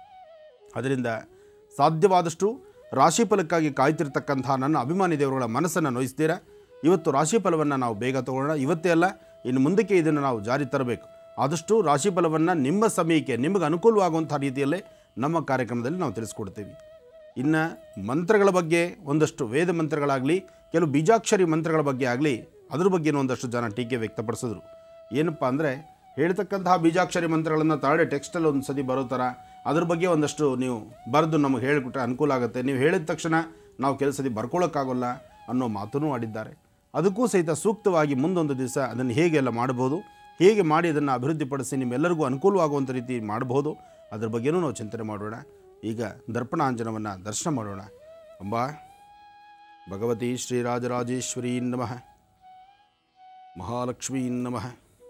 ಅದರಿಂದ ಸಾಧ್ಯವಾದಷ್ಟು ರಾಶಿಫಲಕ್ಕಾಗಿ ಕಾಯ್ತಿರ್ತಕ್ಕಂಥ ನನ್ನ ಅಭಿಮಾನಿ ದೇವರುಗಳ ಮನಸ್ಸನ್ನು ನೋಯಿಸ್ತೀರಾ ಇವತ್ತು ರಾಶಿಫಲವನ್ನು ನಾವು ಬೇಗ ತಗೊಳ್ಳೋಣ ಇವತ್ತೇ ಅಲ್ಲ ಇನ್ನು ಮುಂದಕ್ಕೆ ಇದನ್ನು ನಾವು ಜಾರಿ ತರಬೇಕು ಆದಷ್ಟು ರಾಶಿಫಲವನ್ನು ನಿಮ್ಮ ಸಮಯಕ್ಕೆ ನಿಮಗೆ ಅನುಕೂಲವಾಗುವಂಥ ರೀತಿಯಲ್ಲೇ ನಮ್ಮ ಕಾರ್ಯಕ್ರಮದಲ್ಲಿ ನಾವು ತಿಳಿಸ್ಕೊಡ್ತೀವಿ ಇನ್ನು ಮಂತ್ರಗಳ ಬಗ್ಗೆ ಒಂದಷ್ಟು ವೇದ ಮಂತ್ರಗಳಾಗಲಿ ಕೆಲವು ಬೀಜಾಕ್ಷರಿ ಮಂತ್ರಗಳ ಬಗ್ಗೆ ಆಗಲಿ ಅದ್ರ ಬಗ್ಗೆನೂ ಒಂದಷ್ಟು ಜನ ಟೀಕೆ ವ್ಯಕ್ತಪಡಿಸಿದ್ರು ಏನಪ್ಪ ಅಂದರೆ ಹೇಳ್ತಕ್ಕಂತಹ ಬೀಜಾಕ್ಷರಿ ಮಂತ್ರಗಳನ್ನು ತಾಳೆ ಟೆಕ್ಸ್ಟಲ್ಲಿ ಒಂದು ಸತಿ ಬರೋ ಥರ ಅದ್ರ ಬಗ್ಗೆ ಒಂದಷ್ಟು ನೀವು ಬರೆದು ನಮಗೆ ಹೇಳಿಕೊಟ್ರೆ ಅನುಕೂಲ ಆಗುತ್ತೆ ನೀವು ಹೇಳಿದ ತಕ್ಷಣ ನಾವು ಕೆಲಸದಿ ಬರ್ಕೊಳ್ಳೋಕ್ಕಾಗೋಲ್ಲ ಅನ್ನೋ ಮಾತನ್ನು ಆಡಿದ್ದಾರೆ ಅದಕ್ಕೂ ಸಹಿತ ಸೂಕ್ತವಾಗಿ ಮುಂದೊಂದು ದಿವಸ ಅದನ್ನು ಹೇಗೆಲ್ಲ ಮಾಡ್ಬೋದು ಹೇಗೆ ಮಾಡಿ ಅದನ್ನು ಅಭಿವೃದ್ಧಿಪಡಿಸಿ ನಿಮ್ಮೆಲ್ಲರಿಗೂ ಅನುಕೂಲವಾಗುವಂಥ ರೀತಿ ಮಾಡಬಹುದು ಅದ್ರ ಬಗ್ಗೆನೂ ನಾವು ಚಿಂತನೆ ಮಾಡೋಣ ಈಗ ದರ್ಪಣಾಂಜನವನ್ನು ದರ್ಶನ ಮಾಡೋಣ ಅಂಬ ಭಗವತಿ ಶ್ರೀರಾಜರಾಜೇಶ್ವರೀ ನಮಃ ಮಹಾಲಕ್ಷ್ಮೀ ನಮಃ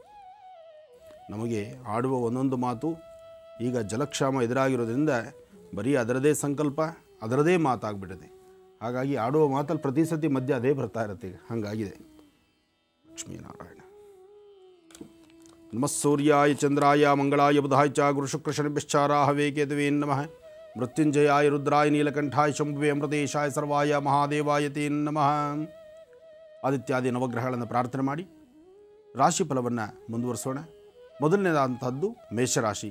ನಮಗೆ ಆಡುವ ಒಂದೊಂದು ಮಾತು ಈಗ ಜಲಕ್ಷಾಮ ಎದುರಾಗಿರೋದ್ರಿಂದ ಬರೀ ಅದರದೇ ಸಂಕಲ್ಪ ಅದರದೇ ಮಾತಾಗ್ಬಿಟ್ಟಿದೆ ಹಾಗಾಗಿ ಆಡುವ ಮಾತಲ್ಲಿ ಪ್ರತಿ ಸತಿ ಮಧ್ಯೆ ಅದೇ ಬರ್ತಾ ಇರುತ್ತೆ ಈಗ ಹಾಗಾಗಿದೆ ಲಕ್ಷ್ಮೀನಾರಾಯಣ ನಮಃ ಸೂರ್ಯಾಯ ಚಂದ್ರಾಯ ಮಂಗಳಾಯ ಬುಧಾಯ ಚ ಗುರುಶುಕ್ರಶನಿಶ್ಚಾರಾಹವೇ ಕೇತುವೇ ನಮಃ ಮೃತ್ಯುಂಜಯಾಯ ರುದ್ರಾಯ ನೀಲಕಂಠಾಯ ಶಂಭುವೆ ಅಮೃತೇಶಾಯ ಸರ್ವಾಯ ಮಹಾದೇವಾಯ ತೇ ನಮಃ ಆದಿತ್ಯಾದಿ ನವಗ್ರಹಗಳನ್ನು ಪ್ರಾರ್ಥನೆ ಮಾಡಿ ರಾಶಿ ಫಲವನ್ನು ಮುಂದುವರಿಸೋಣ ಮೊದಲನೇದಾದಂಥದ್ದು ಮೇಷರಾಶಿ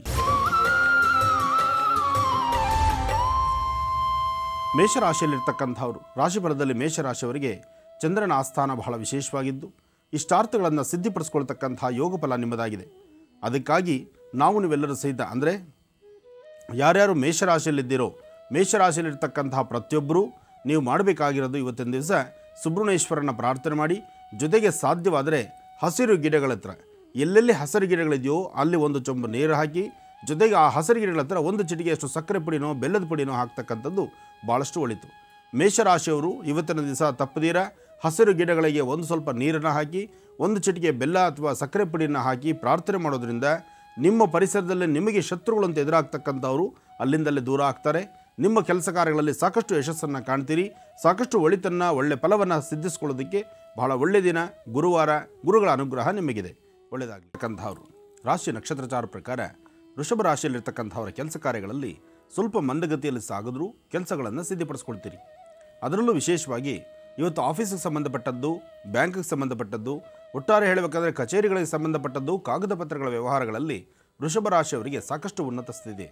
ಮೇಷರಾಶಿಯಲ್ಲಿರ್ತಕ್ಕಂಥವ್ರು ರಾಶಿಫಲದಲ್ಲಿ ಮೇಷರಾಶಿಯವರಿಗೆ ಚಂದ್ರನ ಆಸ್ಥಾನ ಬಹಳ ವಿಶೇಷವಾಗಿದ್ದು ಇಷ್ಟಾರ್ಥಗಳನ್ನು ಸಿದ್ಧಿಪಡಿಸ್ಕೊಳ್ತಕ್ಕಂಥ ಯೋಗ ಫಲ ನಿಮ್ಮದಾಗಿದೆ ಅದಕ್ಕಾಗಿ ನಾವು ನೀವೆಲ್ಲರೂ ಸಹಿತ ಅಂದರೆ ಯಾರ್ಯಾರು ಮೇಷರಾಶಿಯಲ್ಲಿದ್ದೀರೋ ಮೇಷರಾಶಿಯಲ್ಲಿರ್ತಕ್ಕಂತಹ ಪ್ರತಿಯೊಬ್ಬರೂ ನೀವು ಮಾಡಬೇಕಾಗಿರೋದು ಇವತ್ತಿನ ದಿವಸ ಸುಬ್ರಹ್ಮಣ್ಯೇಶ್ವರನ ಪ್ರಾರ್ಥನೆ ಮಾಡಿ ಜೊತೆಗೆ ಸಾಧ್ಯವಾದರೆ ಹಸಿರು ಗಿಡಗಳ ಹತ್ರ ಎಲ್ಲೆಲ್ಲಿ ಹಸಿರು ಗಿಡಗಳಿದೆಯೋ ಅಲ್ಲಿ ಒಂದು ಚೊಂಬು ನೀರು ಹಾಕಿ ಜೊತೆಗೆ ಆ ಹಸಿರು ಗಿಡಗಳ ಹತ್ರ ಒಂದು ಚಿಟಿಗೆಯಷ್ಟು ಸಕ್ಕರೆ ಪುಡಿನೋ ಬೆಲ್ಲದ ಪುಡಿನೋ ಹಾಕ್ತಕ್ಕಂಥದ್ದು ಭಾಳಷ್ಟು ಒಳಿತು ಮೇಷರಾಶಿಯವರು ಇವತ್ತಿನ ದಿವಸ ತಪ್ಪದೀರ ಹಸಿರು ಗಿಡಗಳಿಗೆ ಒಂದು ಸ್ವಲ್ಪ ನೀರನ್ನು ಹಾಕಿ ಒಂದು ಚಿಟಿಕೆ ಬೆಲ್ಲ ಅಥವಾ ಸಕ್ಕರೆ ಪುಡಿಯನ್ನು ಹಾಕಿ ಪ್ರಾರ್ಥನೆ ಮಾಡೋದ್ರಿಂದ ನಿಮ್ಮ ಪರಿಸರದಲ್ಲಿ ನಿಮಗೆ ಶತ್ರುಗಳು ಅಂತ ಎದುರಾಗ್ತಕ್ಕಂಥವರು ಅಲ್ಲಿಂದಲೇ ದೂರ ಆಗ್ತಾರೆ ನಿಮ್ಮ ಕೆಲಸ ಕಾರ್ಯಗಳಲ್ಲಿ ಸಾಕಷ್ಟು ಯಶಸ್ಸನ್ನು ಕಾಣ್ತೀರಿ ಸಾಕಷ್ಟು ಒಳಿತನ್ನು ಒಳ್ಳೆ ಫಲವನ್ನು ಸಿದ್ಧಿಸ್ಕೊಳ್ಳೋದಕ್ಕೆ ಬಹಳ ಒಳ್ಳೆಯ ದಿನ ಗುರುವಾರ ಗುರುಗಳ ಅನುಗ್ರಹ ನಿಮಗಿದೆ ಒಳ್ಳೆಯದಾಗತಕ್ಕಂಥವ್ರು ರಾಶಿ ನಕ್ಷತ್ರಚಾರ ಪ್ರಕಾರ ವೃಷಭ ರಾಶಿಯಲ್ಲಿರ್ತಕ್ಕಂಥವರ ಕೆಲಸ ಕಾರ್ಯಗಳಲ್ಲಿ ಸ್ವಲ್ಪ ಮಂದಗತಿಯಲ್ಲಿ ಸಾಗಿದ್ರೂ ಕೆಲಸಗಳನ್ನು ಸಿದ್ಧಪಡಿಸ್ಕೊಳ್ತೀರಿ ಅದರಲ್ಲೂ ವಿಶೇಷವಾಗಿ ಇವತ್ತು ಆಫೀಸಿಗೆ ಸಂಬಂಧಪಟ್ಟದ್ದು ಬ್ಯಾಂಕಿಗೆ ಸಂಬಂಧಪಟ್ಟದ್ದು ಒಟ್ಟಾರೆ ಹೇಳಬೇಕಾದ್ರೆ ಕಚೇರಿಗಳಿಗೆ ಸಂಬಂಧಪಟ್ಟದ್ದು ಕಾಗದ ಪತ್ರಗಳ ವ್ಯವಹಾರಗಳಲ್ಲಿ ವೃಷಭ ರಾಶಿಯವರಿಗೆ ಸಾಕಷ್ಟು ಉನ್ನತ ಸ್ಥಿತಿ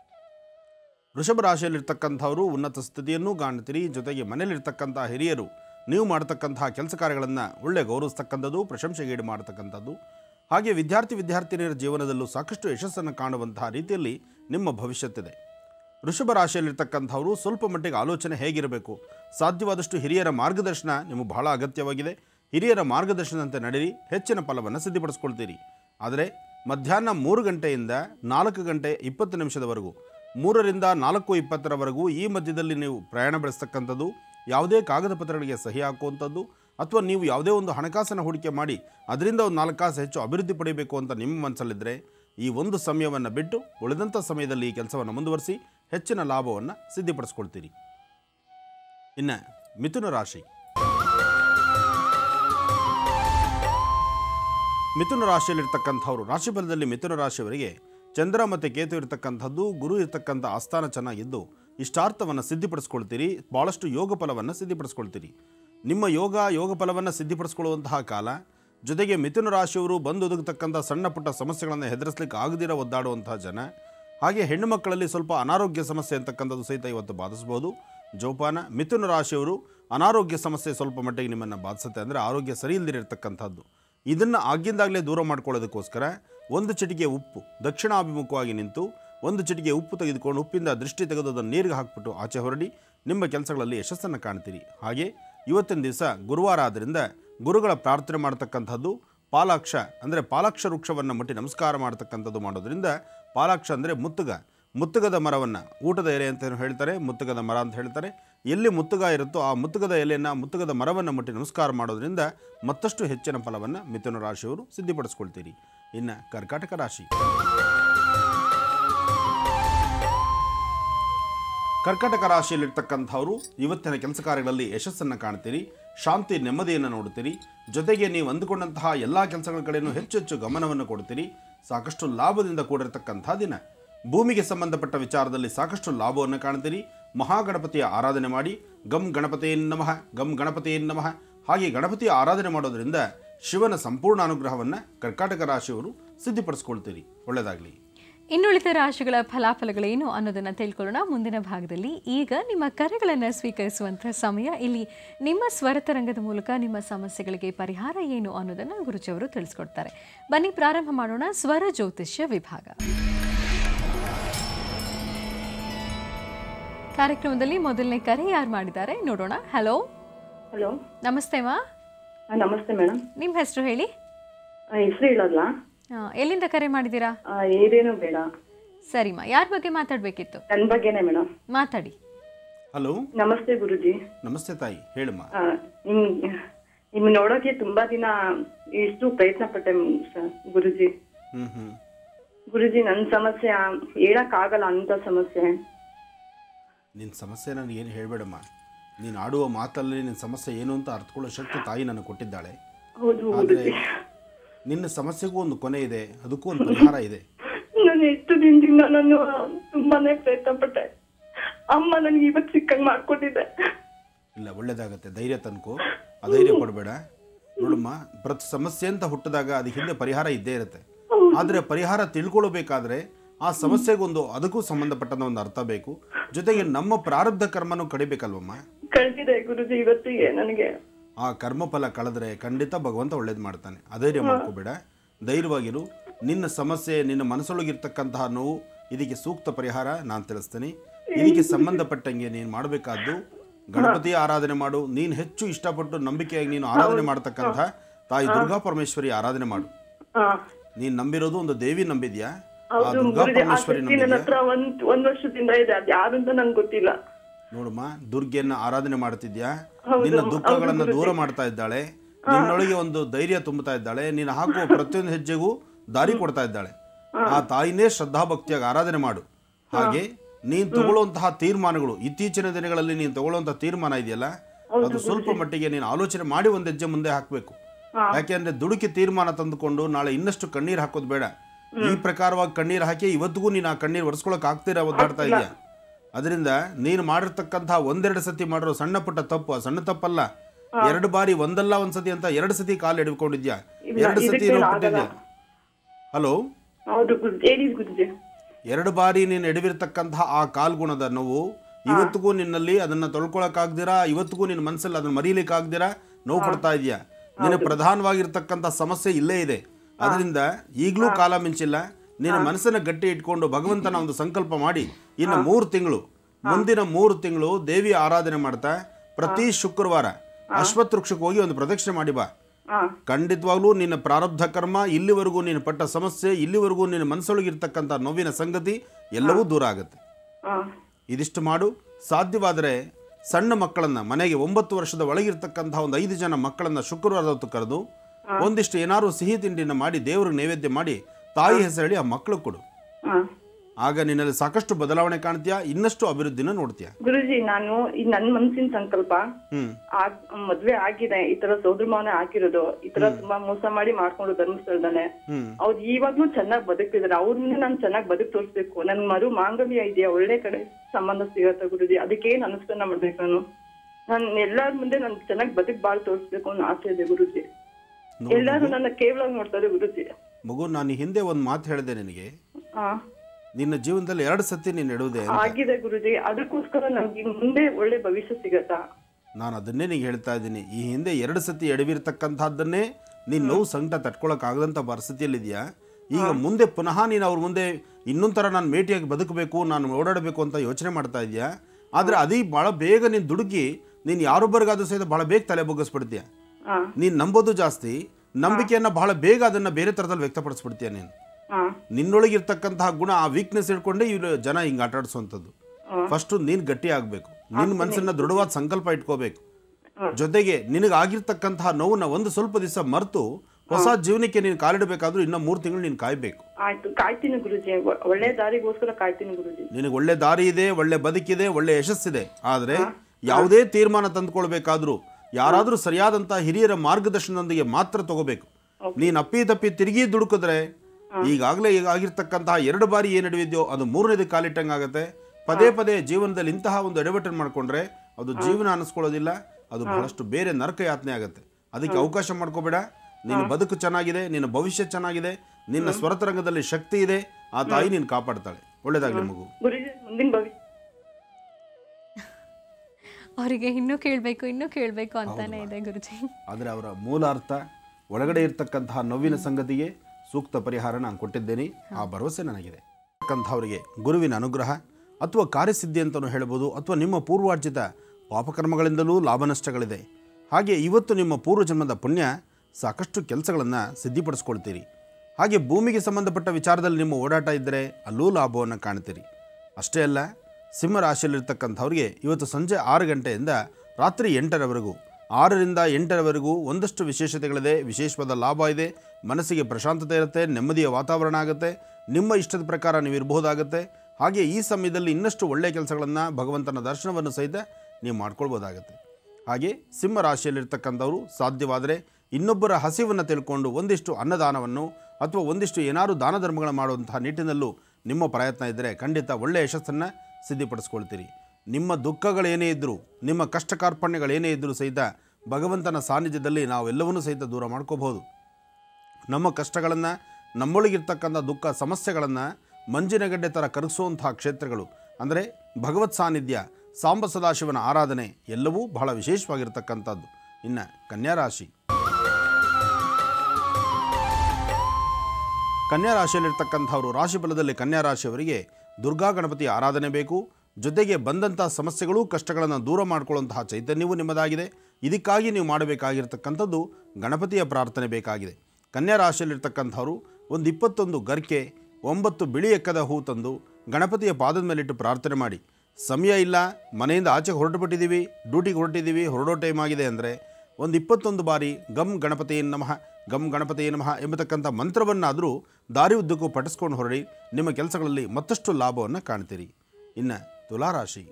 ವೃಷಭ ರಾಶಿಯಲ್ಲಿರ್ತಕ್ಕಂಥವರು ಉನ್ನತ ಸ್ಥಿತಿಯನ್ನೂ ಕಾಣ್ತೀರಿ ಜೊತೆಗೆ ಮನೆಯಲ್ಲಿರ್ತಕ್ಕಂಥ ಹಿರಿಯರು ನೀವು ಮಾಡ್ತಕ್ಕಂತಹ ಕೆಲಸ ಕಾರ್ಯಗಳನ್ನು ಒಳ್ಳೆ ಗೌರವಿಸ್ತಕ್ಕಂಥದ್ದು ಪ್ರಶಂಸೆಗೀಡು ಮಾಡ್ತಕ್ಕಂಥದ್ದು ಹಾಗೆ ವಿದ್ಯಾರ್ಥಿ ವಿದ್ಯಾರ್ಥಿನಿಯರ ಜೀವನದಲ್ಲೂ ಸಾಕಷ್ಟು ಯಶಸ್ಸನ್ನು ಕಾಣುವಂತಹ ರೀತಿಯಲ್ಲಿ ನಿಮ್ಮ ಭವಿಷ್ಯತ್ತಿದೆ ವೃಷಭ ರಾಶಿಯಲ್ಲಿರ್ತಕ್ಕಂಥವರು ಸ್ವಲ್ಪ ಮಟ್ಟಿಗೆ ಆಲೋಚನೆ ಹೇಗಿರಬೇಕು ಸಾಧ್ಯವಾದಷ್ಟು ಹಿರಿಯರ ಮಾರ್ಗದರ್ಶನ ನಿಮಗೆ ಬಹಳ ಅಗತ್ಯವಾಗಿದೆ ಹಿರಿಯರ ಮಾರ್ಗದರ್ಶನದಂತೆ ನಡೆರಿ ಹೆಚ್ಚಿನ ಫಲವನ್ನು ಸಿದ್ಧಪಡಿಸ್ಕೊಳ್ತೀರಿ ಆದರೆ ಮಧ್ಯಾಹ್ನ ಮೂರು ಗಂಟೆಯಿಂದ ನಾಲ್ಕು ಗಂಟೆ ಇಪ್ಪತ್ತು ನಿಮಿಷದವರೆಗೂ ಮೂರರಿಂದ ನಾಲ್ಕು ಇಪ್ಪತ್ತರವರೆಗೂ ಈ ಮಧ್ಯದಲ್ಲಿ ನೀವು ಪ್ರಯಾಣ ಬೆಳೆಸ್ತಕ್ಕಂಥದ್ದು ಯಾವುದೇ ಕಾಗದ ಪತ್ರಗಳಿಗೆ ಸಹಿ ಹಾಕುವಂಥದ್ದು ಅಥವಾ ನೀವು ಯಾವುದೇ ಒಂದು ಹಣಕಾಸಿನ ಹೂಡಿಕೆ ಮಾಡಿ ಅದರಿಂದ ಒಂದು ನಾಲ್ಕು ಕಾಸು ಹೆಚ್ಚು ಅಭಿವೃದ್ಧಿ ಪಡಿಬೇಕು ಅಂತ ನಿಮ್ಮ ಮನಸ್ಸಲ್ಲಿದ್ದರೆ ಈ ಒಂದು ಸಮಯವನ್ನು ಬಿಟ್ಟು ಉಳಿದಂಥ ಸಮಯದಲ್ಲಿ ಈ ಕೆಲಸವನ್ನು ಮುಂದುವರಿಸಿ ಹೆಚ್ಚಿನ ಲಾಭವನ್ನು ಸಿದ್ಧಪಡಿಸ್ಕೊಳ್ತೀರಿ ಇನ್ನು ಮಿಥುನ ರಾಶಿ ಮಿಥುನ ರಾಶಿಯಲ್ಲಿರ್ತಕ್ಕಂಥವ್ರು ರಾಶಿಫಲದಲ್ಲಿ ಮಿಥುನ ರಾಶಿಯವರಿಗೆ ಚಂದ್ರ ಮತ್ತು ಕೇತು ಇರತಕ್ಕಂಥದ್ದು ಗುರು ಇರತಕ್ಕಂಥ ಆಸ್ಥಾನ ಚೆನ್ನಾಗಿದ್ದು ಇಷ್ಟಾರ್ಥವನ್ನು ಸಿದ್ಧಿಪಡಿಸ್ಕೊಳ್ತೀರಿ ಭಾಳಷ್ಟು ಯೋಗ ಫಲವನ್ನು ಸಿದ್ಧಿಪಡಿಸ್ಕೊಳ್ತೀರಿ ನಿಮ್ಮ ಯೋಗ ಯೋಗ ಫಲವನ್ನು ಸಿದ್ಧಿಪಡಿಸ್ಕೊಳ್ಳುವಂತಹ ಕಾಲ ಜೊತೆಗೆ ಮಿಥುನ ರಾಶಿಯವರು ಬಂದು ಒದಗತಕ್ಕಂಥ ಸಣ್ಣ ಪುಟ್ಟ ಸಮಸ್ಯೆಗಳನ್ನು ಹೆದರಿಸ್ಲಿಕ್ಕೆ ಆಗದಿರೋ ಒದ್ದಾಡುವಂತಹ ಜನ ಹಾಗೆ ಹೆಣ್ಣು ಮಕ್ಕಳಲ್ಲಿ ಸ್ವಲ್ಪ ಅನಾರೋಗ್ಯ ಸಮಸ್ಯೆ ಅಂತಕ್ಕಂಥದ್ದು ಸಹಿತ ಇವತ್ತು ಬಾಧಿಸ್ಬೋದು ಜೋಪಾನ ಮಿಥುನ ರಾಶಿಯವರು ಅನಾರೋಗ್ಯ ಸಮಸ್ಯೆ ಸ್ವಲ್ಪ ಮಟ್ಟಿಗೆ ನಿಮ್ಮನ್ನು ಬಾಧಿಸುತ್ತೆ ಅಂದರೆ ಆರೋಗ್ಯ ಸರಿ ಇಲ್ಲದಿರತಕ್ಕಂಥದ್ದು ಇದನ್ನು ಆಗಿಂದಾಗಲೇ ದೂರ ಮಾಡ್ಕೊಳ್ಳೋದಕ್ಕೋಸ್ಕರ ಒಂದು ಚಿಟಿಕೆ ಉಪ್ಪು ದಕ್ಷಿಣಾಭಿಮುಖವಾಗಿ ನಿಂತು ಒಂದು ಚಿಟಿಕೆ ಉಪ್ಪು ತೆಗೆದುಕೊಂಡು ಉಪ್ಪಿಂದ ದೃಷ್ಟಿ ತೆಗೆದು ಅದನ್ನು ನೀರಿಗೆ ಹಾಕ್ಬಿಟ್ಟು ಆಚೆ ಹೊರಡಿ ನಿಮ್ಮ ಕೆಲಸಗಳಲ್ಲಿ ಯಶಸ್ಸನ್ನು ಕಾಣ್ತೀರಿ ಹಾಗೆ ಇವತ್ತಿನ ದಿವಸ ಗುರುವಾರ ಆದ್ದರಿಂದ ಗುರುಗಳ ಪ್ರಾರ್ಥನೆ ಮಾಡ್ತಕ್ಕಂಥದ್ದು ಪಾಲಾಕ್ಷ ಅಂದರೆ ಪಾಲಾಕ್ಷ ವೃಕ್ಷವನ್ನು ಮುಟ್ಟಿ ನಮಸ್ಕಾರ ಮಾಡ್ತಕ್ಕಂಥದ್ದು ಮಾಡೋದ್ರಿಂದ ಪಾಲಾಕ್ಷ ಅಂದರೆ ಮುತ್ತುಗ ಮುತ್ತುಗದ ಮರವನ್ನು ಊಟದ ಎಲೆ ಅಂತ ಏನು ಹೇಳ್ತಾರೆ ಮುತ್ತುಗದ ಮರ ಅಂತ ಹೇಳ್ತಾರೆ ಎಲ್ಲಿ ಮುತ್ತುಗ ಇರುತ್ತೋ ಆ ಮುತ್ತುಗದ ಎಲೆಯನ್ನು ಮುತ್ತುಗದ ಮರವನ್ನು ಮುಟ್ಟಿ ನಮಸ್ಕಾರ ಮಾಡೋದ್ರಿಂದ ಮತ್ತಷ್ಟು ಹೆಚ್ಚಿನ ಫಲವನ್ನು ಮಿಥುನ ರಾಶಿಯವರು ಸಿದ್ಧಿಪಡಿಸ್ಕೊಳ್ತೀರಿ ಇನ್ನು ಕರ್ಕಾಟಕ ರಾಶಿ ಕರ್ಕಾಟಕ ರಾಶಿಯಲ್ಲಿರ್ತಕ್ಕಂಥವರು ಇವತ್ತಿನ ಕೆಲಸ ಕಾರ್ಯಗಳಲ್ಲಿ ಯಶಸ್ಸನ್ನು ಕಾಣ್ತೀರಿ ಶಾಂತಿ ನೆಮ್ಮದಿಯನ್ನು ನೋಡ್ತೀರಿ ಜೊತೆಗೆ ನೀವು ಅಂದುಕೊಂಡಂತಹ ಎಲ್ಲ ಕೆಲಸಗಳ ಕಡೆಯೂ ಹೆಚ್ಚು ಹೆಚ್ಚು ಗಮನವನ್ನು ಕೊಡ್ತೀರಿ ಸಾಕಷ್ಟು ಲಾಭದಿಂದ ಕೂಡಿರತಕ್ಕಂಥ ದಿನ ಭೂಮಿಗೆ ಸಂಬಂಧಪಟ್ಟ ವಿಚಾರದಲ್ಲಿ ಸಾಕಷ್ಟು ಲಾಭವನ್ನು ಕಾಣ್ತೀರಿ ಮಹಾಗಣಪತಿಯ ಆರಾಧನೆ ಮಾಡಿ ಗಂ ಗಣಪತಿಯನ್ ನಮಃ ಗಂ ಗಣಪತಿಯನ್ ನಮಃ ಹಾಗೆ ಗಣಪತಿಯ ಆರಾಧನೆ ಮಾಡೋದರಿಂದ ಶಿವನ ಸಂಪೂರ್ಣ ಅನುಗ್ರಹವನ್ನು ಕರ್ಕಾಟಕ ರಾಶಿಯವರು ಸಿದ್ಧಿಪಡಿಸ್ಕೊಳ್ತೀರಿ ಒಳ್ಳೆಯದಾಗಲಿ ಇನ್ನುಳಿದ ರಾಶಿಗಳ ಫಲಾಫಲಗಳೇನು ಅನ್ನೋದನ್ನು ತಿಳ್ಕೊಳ್ಳೋಣ ಮುಂದಿನ ಭಾಗದಲ್ಲಿ ಈಗ ನಿಮ್ಮ ಕರೆಗಳನ್ನು ಸ್ವೀಕರಿಸುವಂತಹ ಸಮಯ ಇಲ್ಲಿ ನಿಮ್ಮ ಸ್ವರತರಂಗದ ಮೂಲಕ ನಿಮ್ಮ ಸಮಸ್ಯೆಗಳಿಗೆ ಪರಿಹಾರ ಏನು ಅನ್ನೋದನ್ನು ಗುರುಜಿಯವರು ತಿಳಿಸ್ಕೊಡ್ತಾರೆ ಬನ್ನಿ ಪ್ರಾರಂಭ ಮಾಡೋಣ ಸ್ವರ ಜ್ಯೋತಿಷ್ಯ ವಿಭಾಗ ಕಾರ್ಯಕ್ರಮದಲ್ಲಿ ಮೊದಲನೇ ಕರೆ ಯಾರು ಮಾಡಿದ್ದಾರೆ ನೋಡೋಣ ಹಲೋ ಹಲೋ ನಮಸ್ತೆ ಮಾ ಆ, ನಮಸ್ತೆ ಮೇಡಮ್ ನಿಮ್ಮ ಹೆಸರು ಹೇಳಿ ಹೆಸರು ಹೇಳಲ್ಲ ಆ, ಎಲ್ಲಿಂದ ಕರೆ ಮಾಡಿದ್ದೀರಾ ಆ, ಏನೇನು ಬೇಡ ಸರಿಮಾ ಯಾರ ಬಗ್ಗೆ ಮಾತಾಡಬೇಕಿತ್ತು ನನ್ನ ಬಗ್ಗೆನೇ ಮೇಡಮ್ ಮಾತಾಡಿ ಹಲೋ ನಮಸ್ತೆ ಗುರುಜಿ ನಮಸ್ತೆ ತಾಯಿ ಹೇಳಮ್ಮ ಆ, ನಿಮ್ ನಿಮ್ ನೋಡೋಕೆ ತುಂಬಾ ದಿನ ಎಷ್ಟು ಪ್ರಯತ್ನ ಪಟ್ಟೆ ಮ್, ಸ- ಗುರುಜಿ ಹ್ಞೂ ಹ್ಞೂ ಗುರುಜಿ ನನ್ನ ಸಮಸ್ಯೆ ಆ, ಹೇಳಕ್ ಆಗಲ್ಲ ಅಂತ ಸಮಸ್ಯೆ ನಿನ್ನ ಸಮಸ್ಯೆ ನನಗೆ ಏನು ಹೇಳಬೇಡಮ್ಮ ನೀನು ಆಡುವ ಮಾತಲ್ಲಿ ನಿನ್ನ ಸಮಸ್ಯೆ ಏನು ಅಂತ ಅರ್ಥಕೊಳ್ಳೋ ಶಕ್ತಿ ತಾಯಿ ನನಗೆ ಕೊಟ್ಟಿದ್ದಾಳೆ ಹೌದು ಆದರೆ ಗುರುಜಿ ನಿನ್ನ ಸಮಸ್ಯೆಗೂ ಒಂದು ಕೊನೆ ಇದೆ ಅದಕ್ಕೂ ಒಂದು ಪರಿಹಾರ ಇದೆ ನಾನು ಎಷ್ಟು ದಿನದಿಂದ ನಾನು ತುಂಬಾನೇ ಪ್ರಯತ್ನ ಪಟ್ಟೆ ಅಮ್ಮ ನನ್ಗೆ ಇವತ್ತು ಸಿಕ್ಕಂಗ್ ಮಾಡ್ಕೊಟ್ಟಿದ್ದೆ ಇಲ್ಲ ಒಳ್ಳೇದಾಗತ್ತೆ ಧೈರ್ಯ ತನ್ಕೋ ಆ ಧೈರ್ಯ ಕೊಡಬೇಡ ನೋಡಮ್ಮ ಪ್ರತಿ ಸಮಸ್ಯೆ ಅಂತ ಹುಟ್ಟಿದಾಗ ಅದಕ್ಕೆ ಹಿಂದೆ ಪರಿಹಾರ ಇದ್ದೇ ಇರುತ್ತೆ ಆದರೆ ಪರಿಹಾರ ತಿಳ್ಕೊಳ್ಬೇಕಾದ್ರೆ ಆ ಸಮಸ್ಯೆಗೊಂದು ಅದಕ್ಕೂ ಸಂಬಂಧಪಟ್ಟಂತ ಒಂದು ಅರ್ಥ ಬೇಕು ಜೊತೆಗೆ ನಮ್ಮ ಪ್ರಾರಬ್ಧ ಕರ್ಮನೂ ಕಡಿಬೇಕಲ್ವಮ್ಮ ಕಳ್ದಿದೆ ಗುರುಜಿ ಇವತ್ತಿಗೆ ನನಗೆ ಆ ಕರ್ಮಫಲ ಕಳೆದ್ರೆ ಖಂಡಿತ ಭಗವಂತ ಒಳ್ಳೇದು ಮಾಡ್ತಾನೆ ಅಧೈರ್ಯ ಮಾಡ್ಕೋಬೇಡ ಧೈರ್ಯವಾಗಿರು ನಿನ್ನ ಸಮಸ್ಯೆ ನಿನ್ನ ಮನಸ್ಸೊಳಗಿರ್ತಕ್ಕಂತಹ ನೋವು ಇದಕ್ಕೆ ಸೂಕ್ತ ಪರಿಹಾರ ನಾನು ತಿಳಿಸ್ತೀನಿ ಇದಕ್ಕೆ ಸಂಬಂಧಪಟ್ಟಂಗೆ ನೀನು ಮಾಡಬೇಕಾದ್ದು ಗಣಪತಿಯ ಆರಾಧನೆ ಮಾಡು ನೀನು ಹೆಚ್ಚು ಇಷ್ಟಪಟ್ಟು ನಂಬಿಕೆಯಾಗಿ ನೀನು ಆರಾಧನೆ ಮಾಡ್ತಕ್ಕಂಥ ತಾಯಿ ದುರ್ಗಾ ಪರಮೇಶ್ವರಿ ಆರಾಧನೆ ಮಾಡು ಹಾ ನೀನು ನಂಬಿರೋದು ಒಂದು ದೇವಿ ನಂಬಿದ್ಯಾ ಆ ಹೌದು ದುರ್ಗಾ ಗುರುಜಿ ಆ ಪರಮೇಶ್ವರಿ ಶಕ್ತಿ ನನ್ನ ನಂಬಿದ್ಯಾ ಹತ್ರ ಒಂದ್ ಒಂದ್ ವರ್ಷದಿಂದ ಇದೆ ಅದ್ ಯಾರು ಅಂತ ನಂಗೆ ಗೊತ್ತಿಲ್ಲ ನೋಡಮ್ಮ ದುರ್ಗೆಯನ್ನ ಆರಾಧನೆ ಮಾಡ್ತಿದ್ಯಾ ನಿನ್ನ ದುಃಖಗಳನ್ನ ದೂರ ಮಾಡ್ತಾ ಇದ್ದಾಳೆ ನಿನ್ನೊಳಗೆ ಒಂದು ಧೈರ್ಯ ತುಂಬುತ್ತಾ ಇದ್ದಾಳೆ ನೀನು ಹಾಕುವ ಪ್ರತಿಯೊಂದು ಹೆಜ್ಜೆಗೂ ದಾರಿ ಕೊಡ್ತಾ ಇದ್ದಾಳೆ ಆ ತಾಯಿನೇ ಶ್ರದ್ಧಾಭಕ್ತಿಯಾಗಿ ಆರಾಧನೆ ಮಾಡು ಹಾಗೆ ನೀನು ತಗೊಳ್ಳುವಂತಹ ತೀರ್ಮಾನಗಳು ಇತ್ತೀಚಿನ ದಿನಗಳಲ್ಲಿ ನೀನು ತಗೊಳ್ಳುವಂತಹ ತೀರ್ಮಾನ ಇದೆಯಲ್ಲ ಅದು ಸ್ವಲ್ಪ ಮಟ್ಟಿಗೆ ನೀನು ಆಲೋಚನೆ ಮಾಡಿ ಒಂದು ಹೆಜ್ಜೆ ಮುಂದೆ ಹಾಕಬೇಕು ಯಾಕೆಂದ್ರೆ ದುಡುಕಿ ತೀರ್ಮಾನ ತಂದುಕೊಂಡು ನಾಳೆ ಇನ್ನಷ್ಟು ಕಣ್ಣೀರು ಹಾಕೋದು ಬೇಡ ಈ ಪ್ರಕಾರವಾಗಿ ಕಣ್ಣೀರು ಹಾಕಿ ಇವತ್ತಿಗೂ ನೀನು ಆ ಕಣ್ಣೀರು ಒರೆಸ್ಕೊಳಕ್ ಆಗ್ತೀರಾ ಒದ್ದಾಡ್ತಾ ಇದೆಯಾ ಅದರಿಂದ ನೀನು ಮಾಡಿರ್ತಕ್ಕಂತಹ ಒಂದೆರಡು ಸತಿ ಮಾಡಿರೋ ಸಣ್ಣ ಪುಟ್ಟ ತಪ್ಪು ಆ ಸಣ್ಣ ತಪ್ಪಲ್ಲ ಎರಡು ಬಾರಿ ಒಂದಲ್ಲ ಒಂದ್ ಸತಿ ಅಂತ ಎರಡು ಸತಿ ಕಾಲು ಹಿಡ್ಕೊಂಡಿದ್ಯಾ ಎರಡು ಸತಿ ಇದಕ್ಕೇನು ನೋಡ್ಬಿಟ್ಟಿದ್ಯಾ ಹಲೋ ಹೌದು ಗುರುಜಿ ಹೇಳಿ ಗುರುಜಿ ಎರಡು ಬಾರಿ ನೀನು ಎಡವಿರ್ತಕ್ಕಂತಹ ಆ ಕಾಲ್ಗುಣದ ನೋವು ಇವತ್ತಿಗೂ ನಿನ್ನಲ್ಲಿ ಅದನ್ನ ತೊಳ್ಕೊಳಕ್ಕಾಗ್ದಿರಾ ಇವತ್ತಿಗೂ ನಿನ್ನ ಮನಸ್ಸಲ್ಲಿ ಅದನ್ನ ಮರೀಲಿಕ್ಕಾಗ್ದಿರಾ ನೋವು ಪಡ್ತಾ ಇದೆಯಾ ನಿನ್ನ ಪ್ರಧಾನವಾಗಿರ್ತಕ್ಕಂಥ ಸಮಸ್ಯೆ ಇಲ್ಲೇ ಇದೆ ಅದರಿಂದ ಈಗಲೂ ಕಾಲ ಮಿಂಚಿಲ್ಲ ನಿನ್ನ ಮನಸ್ಸನ್ನ ಗಟ್ಟಿ ಇಟ್ಕೊಂಡು ಭಗವಂತನ ಒಂದು ಸಂಕಲ್ಪ ಮಾಡಿ ಇನ್ನು ಮೂರು ತಿಂಗಳು ಮುಂದಿನ ಮೂರು ತಿಂಗಳು ದೇವಿಯ ಆರಾಧನೆ ಮಾಡ್ತಾ ಪ್ರತಿ ಶುಕ್ರವಾರ ಅಶ್ವತ್ಥ ವೃಕ್ಷಕ್ಕೆ ಹೋಗಿ ಒಂದು ಪ್ರದಕ್ಷಿಣೆ ಮಾಡಿ ಬಾ ಹಾ ಖಂಡಿತವಾಗ್ಲೂ ನಿನ್ನ ಪ್ರಾರಬ್ಧ ಕರ್ಮ ಇಲ್ಲಿವರೆಗೂ ನೀನು ಪಟ್ಟ ಸಮಸ್ಯೆ ಇಲ್ಲಿವರೆಗೂ ನಿನ್ನ ಮನಸ್ಸೊಳಗಿರ್ತಕ್ಕಂಥ ನೋವಿನ ಸಂಗತಿ ಎಲ್ಲವೂ ದೂರ ಆಗುತ್ತೆ ಹಾ ಇದಿಷ್ಟು ಮಾಡು ಸಾಧ್ಯವಾದರೆ ಸಣ್ಣ ಮಕ್ಕಳನ್ನ ಮನೆಗೆ ಒಂಬತ್ತು ವರ್ಷದ ಒಳಗಿರ್ತಕ್ಕಂಥ ಒಂದು ಐದು ಜನ ಮಕ್ಕಳನ್ನ ಶುಕ್ರವಾರದ ಹೊತ್ತು ಕರೆದು ಒಂದಿಷ್ಟು ಏನಾದ್ರು ಸಿಹಿ ತಿಂಡಿನ ಮಾಡಿ ದೇವ್ರಿಗೆ ನೈವೇದ್ಯ ಮಾಡಿ ತಾಯಿ ಹೆಸರೇಳಿ ಆ ಮಕ್ಕಳು ಕೊಡು ಹಾ ಆಗ ನಿನ್ನಲ್ಲಿ ಸಾಕಷ್ಟು ಬದಲಾವಣೆ ಕಾಣ್ತೀಯಾ ಇನ್ನಷ್ಟು ಅಭಿವೃದ್ಧಿನ ನೋಡ್ತೀಯಾ ಗುರುಜಿ ನಾನು ಈ ನನ್ ಮನ್ಸಿನ ಸಂಕಲ್ಪ ಹ್ಮ್ ಆಗ್ ಮದ್ವೆ ಆಗಿದೆ ಈ ತರ ಸೋದ್ರ ಮಾವನೇ ಹಾಕಿರೋದು ಈ ತರ ತುಂಬಾ ಮೋಸ ಮಾಡಿ ಮಾಡ್ಕೊಂಡು ಧರ್ಮಸ್ಥಳದಲ್ಲೇ ಹ್ಮ್ ಅವ್ರು ಇವಾಗ್ಲೂ ಚೆನ್ನಾಗಿ ಬದುಕ್ತಿದಾರೆ ಅವ್ರ ಮುಂದೆ ನಾನು ಚೆನ್ನಾಗಿ ಬದುಕ್ ತೋರಿಸ್ಬೇಕು ನನ್ ಮರು ಮಾಂಗಲ್ಯ ಇದೆಯಾ ಒಳ್ಳೆ ಕಡೆ ಸಂಬಂಧ ಸಿಗತ್ತೆ ಗುರುಜಿ ಅದಕ್ಕೇನ್ ಅನುಷ್ಠಾನ ಮಾಡ್ಬೇಕು ನಾನು ನಾನು ಎಲ್ಲಾರ ಮುಂದೆ ನಾನು ಚೆನ್ನಾಗಿ ಬದುಕ್ ಬಾಳ್ ತೋರಿಸ್ಬೇಕು ಅನ್ನೋ ಆಸೆ ಇದೆ ಗುರುಜಿ ನೋಡು ಎಲ್ಲಾರು ನನ್ನ ಕೇವಲ ನೋಡ್ತಾರೆ ಗುರುಜಿ ಮಗು ನಾನು ಈ ಹಿಂದೆ ಒಂದು ಮಾತು ಹೇಳಿದೆ ನಿನಗೆ ಹಾ ನಿನ್ನ ಜೀವನದಲ್ಲಿ ಎರಡು ಸತಿ ನೀನು ಎಡುವುದೇ ಅಂತ ಆಗಿದೆ ಗುರುಜಿ ಅದಕ್ಕೋಸ್ಕರ ನಮ್ಗೆ ಮುಂದೆ ಒಳ್ಳೆ ಭವಿಷ್ಯ ಸಿಗತ್ತಾ ನಾನು ಅದನ್ನೇ ನಿಂಗೆ ಹೇಳ್ತಾ ಇದ್ದೀನಿ ಈ ಹಿಂದೆ ಎರಡು ಸತಿ ಎಡವಿರ್ತಕ್ಕಂಥದ್ದನ್ನೇ ನೀನು ನೋವು ಸಂಕಟ ತಟ್ಕೊಳಕ್ಕಾಗದಂಥ ಪರಿಸ್ಥಿತಿಯಲ್ಲಿದೆಯಾ ಈಗ ಮುಂದೆ ಪುನಃ ನೀನು ಅವ್ರ ಮುಂದೆ ಇನ್ನೊಂದು ಥರ ನಾನು ಮೇಟಿಯಾಗಿ ಬದುಕಬೇಕು ನಾನು ಓಡಾಡಬೇಕು ಅಂತ ಯೋಚನೆ ಮಾಡ್ತಾ ಇದೆಯಾ ಆದರೆ ಅದೇ ಭಾಳ ಬೇಗ ನೀನು ದುಡುಕಿ ನೀನು ಯಾರೊಬ್ಬರಿಗಾದ್ರೂ ಸಹಿತ ಭಾಳ ಬೇಗ ತಲೆ ಬಗ್ಗಿಸ್ಬಿಡ್ತೀಯ ಹಾ ನೀನು ನಂಬೋದು ಜಾಸ್ತಿ ನಂಬಿಕೆಯನ್ನು ಬಹಳ ಬೇಗ ಅದನ್ನು ಬೇರೆ ಥರದಲ್ಲಿ ವ್ಯಕ್ತಪಡಿಸ್ಬಿಡ್ತೀಯ ನೀನು ಹಾ ನಿನ್ನೊಳಗಿರ್ತಕ್ಕಂತಹ ಗುಣ ಆ ವೀಕ್ನೆಸ್ ಇಟ್ಕೊಂಡೇ ಇವ್ರು ಜನ ಹಿಂಗೆ ಆಟಾಡಿಸುವಂಥದ್ದು ಫಸ್ಟು ನೀನು ಗಟ್ಟಿ ಆಗಬೇಕು ನಿನ್ನ ಮನಸ್ಸನ್ನ ದೃಢವಾದ ಸಂಕಲ್ಪ ಇಟ್ಕೋಬೇಕು ಜೊತೆಗೆ ನಿನಗಾಗಿರ್ತಕ್ಕಂತಹ ನೋವನ್ನ ಒಂದು ಸ್ವಲ್ಪ ದಿವಸ ಮರೆತು ಹೊಸ ಜೀವನಕ್ಕೆ ನೀನು ಕಾಲಿಡಬೇಕಾದ್ರೂ ಇನ್ನೂ ಮೂರು ತಿಂಗಳು ನೀನು ಕಾಯಬೇಕು ಆಯ್ತು ಕಾಯ್ತೀನಿ ಗುರುಜಿ ಒ- ಒಳ್ಳೆ ದಾರಿಗೋಸ್ಕರ ಕಾಯ್ತೀನಿ ಗುರುಜಿ ನಿನಗೆ ಒಳ್ಳೆ ದಾರಿ ಇದೆ ಒಳ್ಳೆ ಬದುಕಿದೆ ಒಳ್ಳೆ ಯಶಸ್ಸಿದೆ ಆದರೆ ಯಾವುದೇ ತೀರ್ಮಾನ ತಂದುಕೊಳ್ಬೇಕಾದ್ರೂ ಯಾರಾದರೂ ಸರಿಯಾದಂತಹ ಹಿರಿಯರ ಮಾರ್ಗದರ್ಶನದೊಂದಿಗೆ ಮಾತ್ರ ತಗೋಬೇಕು ನೀನು ಅಪ್ಪಿ ತಪ್ಪಿ ತಿರುಗಿ ದುಡುಕಿದ್ರೆ ಈಗಾಗಲೇ ಈಗ ಆಗಿರ್ತಕ್ಕಂತಹ ಎರಡು ಬಾರಿ ಏನು ನಡೆದಿದೆಯೋ ಅದು ಮೂರನೇದು ಕಾಲಿಟ್ಟಂಗಾಗತ್ತೆ ಪದೇ ಪದೇ ಜೀವನದಲ್ಲಿ ಇಂತಹ ಒಂದು ಎಡವಟ್ಟನ್ನು ಮಾಡಿಕೊಂಡ್ರೆ ಅದು ಜೀವನ ಅನಿಸ್ಕೊಳ್ಳೋದಿಲ್ಲ ಅದು ಬಹಳಷ್ಟು ಬೇರೆ ನರಕ ಯಾತನೆ ಆಗುತ್ತೆ ಅದಕ್ಕೆ ಅವಕಾಶ ಮಾಡ್ಕೋಬೇಡ ನಿನ್ನ ಬದುಕು ಚೆನ್ನಾಗಿದೆ ನಿನ್ನ ಭವಿಷ್ಯ ಚೆನ್ನಾಗಿದೆ ನಿನ್ನ ಸ್ವರತರಂಗದಲ್ಲಿ ಶಕ್ತಿ ಇದೆ ಆ ತಾಯಿ ನೀನು ಕಾಪಾಡ್ತಾಳೆ ಒಳ್ಳೇದಾಗಲಿ ಮಗು ಗುರುಜಿ ಮುಂದಿನ ಭವಿಷ್ಯ ಅವರಿಗೆ ಇನ್ನೂ ಕೇಳಬೇಕು ಇನ್ನೂ ಕೇಳಬೇಕು ಅಂತಾನೆ ಇದೆ ಗುರುಜಿ ಆದರೆ ಅವರ ಮೂಲ ಅರ್ಥ ಒಳಗಡೆ ಇರ್ತಕ್ಕಂತಹ ನೋವಿನ ಸಂಗತಿಗೆ ಸೂಕ್ತ ಪರಿಹಾರ ನಾನು ಕೊಟ್ಟಿದ್ದೇನೆ ಆ ಭರವಸೆ ನನಗಿದೆ ಅವರಿಗೆ ಗುರುವಿನ ಅನುಗ್ರಹ ಅಥವಾ ಕಾರ್ಯಸಿದ್ಧಿ ಅಂತಲೂ ಹೇಳ್ಬೋದು ಅಥವಾ ನಿಮ್ಮ ಪೂರ್ವಾರ್ಜಿತ ಪಾಪಕರ್ಮಗಳಿಂದಲೂ ಲಾಭ ನಷ್ಟಗಳಿದೆ ಹಾಗೆ ಇವತ್ತು ನಿಮ್ಮ ಪೂರ್ವಜನ್ಮದ ಪುಣ್ಯ ಸಾಕಷ್ಟು ಕೆಲಸಗಳನ್ನು ಸಿದ್ಧಿಪಡಿಸ್ಕೊಳ್ತೀರಿ ಹಾಗೆ ಭೂಮಿಗೆ ಸಂಬಂಧಪಟ್ಟ ವಿಚಾರದಲ್ಲಿ ನಿಮ್ಮ ಓಡಾಟ ಇದ್ದರೆ ಅಲ್ಲೂ ಲಾಭವನ್ನು ಕಾಣ್ತೀರಿ ಅಷ್ಟೇ ಅಲ್ಲ ಸಿಂಹ ರಾಶಿಯಲ್ಲಿರ್ತಕ್ಕಂಥವ್ರಿಗೆ ಇವತ್ತು ಸಂಜೆ ಆರು ಗಂಟೆಯಿಂದ ರಾತ್ರಿ ಎಂಟರವರೆಗೂ ಆರರಿಂದ ಎಂಟರವರೆಗೂ ಒಂದಷ್ಟು ವಿಶೇಷತೆಗಳಿದೆ ವಿಶೇಷವಾದ ಲಾಭ ಇದೆ ಮನಸ್ಸಿಗೆ ಪ್ರಶಾಂತತೆ ಇರುತ್ತೆ ನೆಮ್ಮದಿಯ ವಾತಾವರಣ ಆಗುತ್ತೆ ನಿಮ್ಮ ಇಷ್ಟದ ಪ್ರಕಾರ ನೀವು ಇರಬಹುದಾಗುತ್ತೆ ಹಾಗೆ ಈ ಸಮಯದಲ್ಲಿ ಇನ್ನಷ್ಟು ಒಳ್ಳೆಯ ಕೆಲಸಗಳನ್ನು ಭಗವಂತನ ದರ್ಶನವನ್ನು ಸಹಿತ ನೀವು ಮಾಡ್ಕೊಳ್ಬೋದಾಗುತ್ತೆ ಹಾಗೆ ಸಿಂಹ ರಾಶಿಯಲ್ಲಿರ್ತಕ್ಕಂಥವರು ಸಾಧ್ಯವಾದರೆ ಇನ್ನೊಬ್ಬರ ಹಸಿವನ್ನು ತಿಳ್ಕೊಂಡು ಒಂದಿಷ್ಟು ಅನ್ನದಾನವನ್ನು ಅಥವಾ ಒಂದಿಷ್ಟು ಏನಾದರೂ ದಾನ ಧರ್ಮಗಳನ್ನು ಮಾಡುವಂತಹ ನಿಟ್ಟಿನಲ್ಲೂ ನಿಮ್ಮ ಪ್ರಯತ್ನ ಇದ್ದರೆ ಖಂಡಿತ ಒಳ್ಳೆಯ ಯಶಸ್ಸನ್ನು ಸಿದ್ಧಿಪಡಿಸ್ಕೊಳ್ತೀರಿ ನಿಮ್ಮ ದುಃಖಗಳೇನೇ ಇದ್ದರೂ ನಿಮ್ಮ ಕಷ್ಟ ಕಾರ್ಪಣ್ಯಗಳೇನೇ ಇದ್ದರೂ ಸಹಿತ ಭಗವಂತನ ಸಾನ್ನಿಧ್ಯದಲ್ಲಿ ನಾವೆಲ್ಲವನ್ನೂ ಸಹಿತ ದೂರ ಮಾಡ್ಕೋಬಹುದು ನಮ್ಮ ಕಷ್ಟಗಳನ್ನು ನಮ್ಮೊಳಗಿರ್ತಕ್ಕಂಥ ದುಃಖ ಸಮಸ್ಯೆಗಳನ್ನು ಮಂಜಿನಗಡ್ಡೆ ಥರ ಕರಗಿಸುವಂತಹ ಕ್ಷೇತ್ರಗಳು ಅಂದರೆ ಭಗವತ್ ಸಾನ್ನಿಧ್ಯ ಸಾಂಬ ಸದಾಶಿವನ ಆರಾಧನೆ ಎಲ್ಲವೂ ಬಹಳ ವಿಶೇಷವಾಗಿರ್ತಕ್ಕಂಥದ್ದು ಇನ್ನು ಕನ್ಯಾ ರಾಶಿ ಕನ್ಯಾ ರಾಶಿಯಲ್ಲಿರ್ತಕ್ಕಂಥವರು ರಾಶಿ ಫಲದಲ್ಲಿ ಕನ್ಯಾ ರಾಶಿಯವರಿಗೆ ದುರ್ಗಾ ಗಣಪತಿ ಆರಾಧನೆ ಬೇಕು ಜೊತೆಗೆ ಬಂದಂಥ ಸಮಸ್ಯೆಗಳು ಕಷ್ಟಗಳನ್ನು ದೂರ ಮಾಡಿಕೊಳ್ಳುವಂತಹ ಚೈತನ್ಯವೂ ನಿಮ್ಮದಾಗಿದೆ ಇದಕ್ಕಾಗಿ ನೀವು ಮಾಡಬೇಕಾಗಿರ್ತಕ್ಕಂಥದ್ದು ಗಣಪತಿಯ ಪ್ರಾರ್ಥನೆ ಬೇಕಾಗಿದೆ ಕನ್ಯಾ ರಾಶಿಯಲ್ಲಿರ್ತಕ್ಕಂಥವರು ಒಂದು ಇಪ್ಪತ್ತೊಂದು ಗರ್ಕೆ ಒಂಬತ್ತು ಬಿಳಿ ಎಕ್ಕದ ಹೂ ತಂದು ಗಣಪತಿಯ ಪಾದದ ಮೇಲಿಟ್ಟು ಪ್ರಾರ್ಥನೆ ಮಾಡಿ ಸಮಯ ಇಲ್ಲ ಮನೆಯಿಂದ ಆಚೆ ಹೊರಟುಬಿಟ್ಟಿದ್ದೀವಿ ಡ್ಯೂಟಿಗೆ ಹೊರಟಿದ್ದೀವಿ ಹೊರಡೋ ಟೈಮ್ ಆಗಿದೆ ಅಂದರೆ ಒಂದು ಇಪ್ಪತ್ತೊಂದು ಬಾರಿ ಗಮ್ ಗಣಪತಿ ನಮಃ ಗಮ್ ಗಣಪತಿ ನಮಃ ಎಂಬತಕ್ಕಂಥ ಮಂತ್ರವನ್ನಾದರೂ ದಾರಿ ಉದ್ದಕ್ಕೂ ಪಠಿಸ್ಕೊಂಡು ಹೊರಡಿ ನಿಮ್ಮ ಕೆಲಸಗಳಲ್ಲಿ ಮತ್ತಷ್ಟು ಲಾಭವನ್ನು ಕಾಣ್ತೀರಿ ಇನ್ನು ತುಲಾರಾಶಿ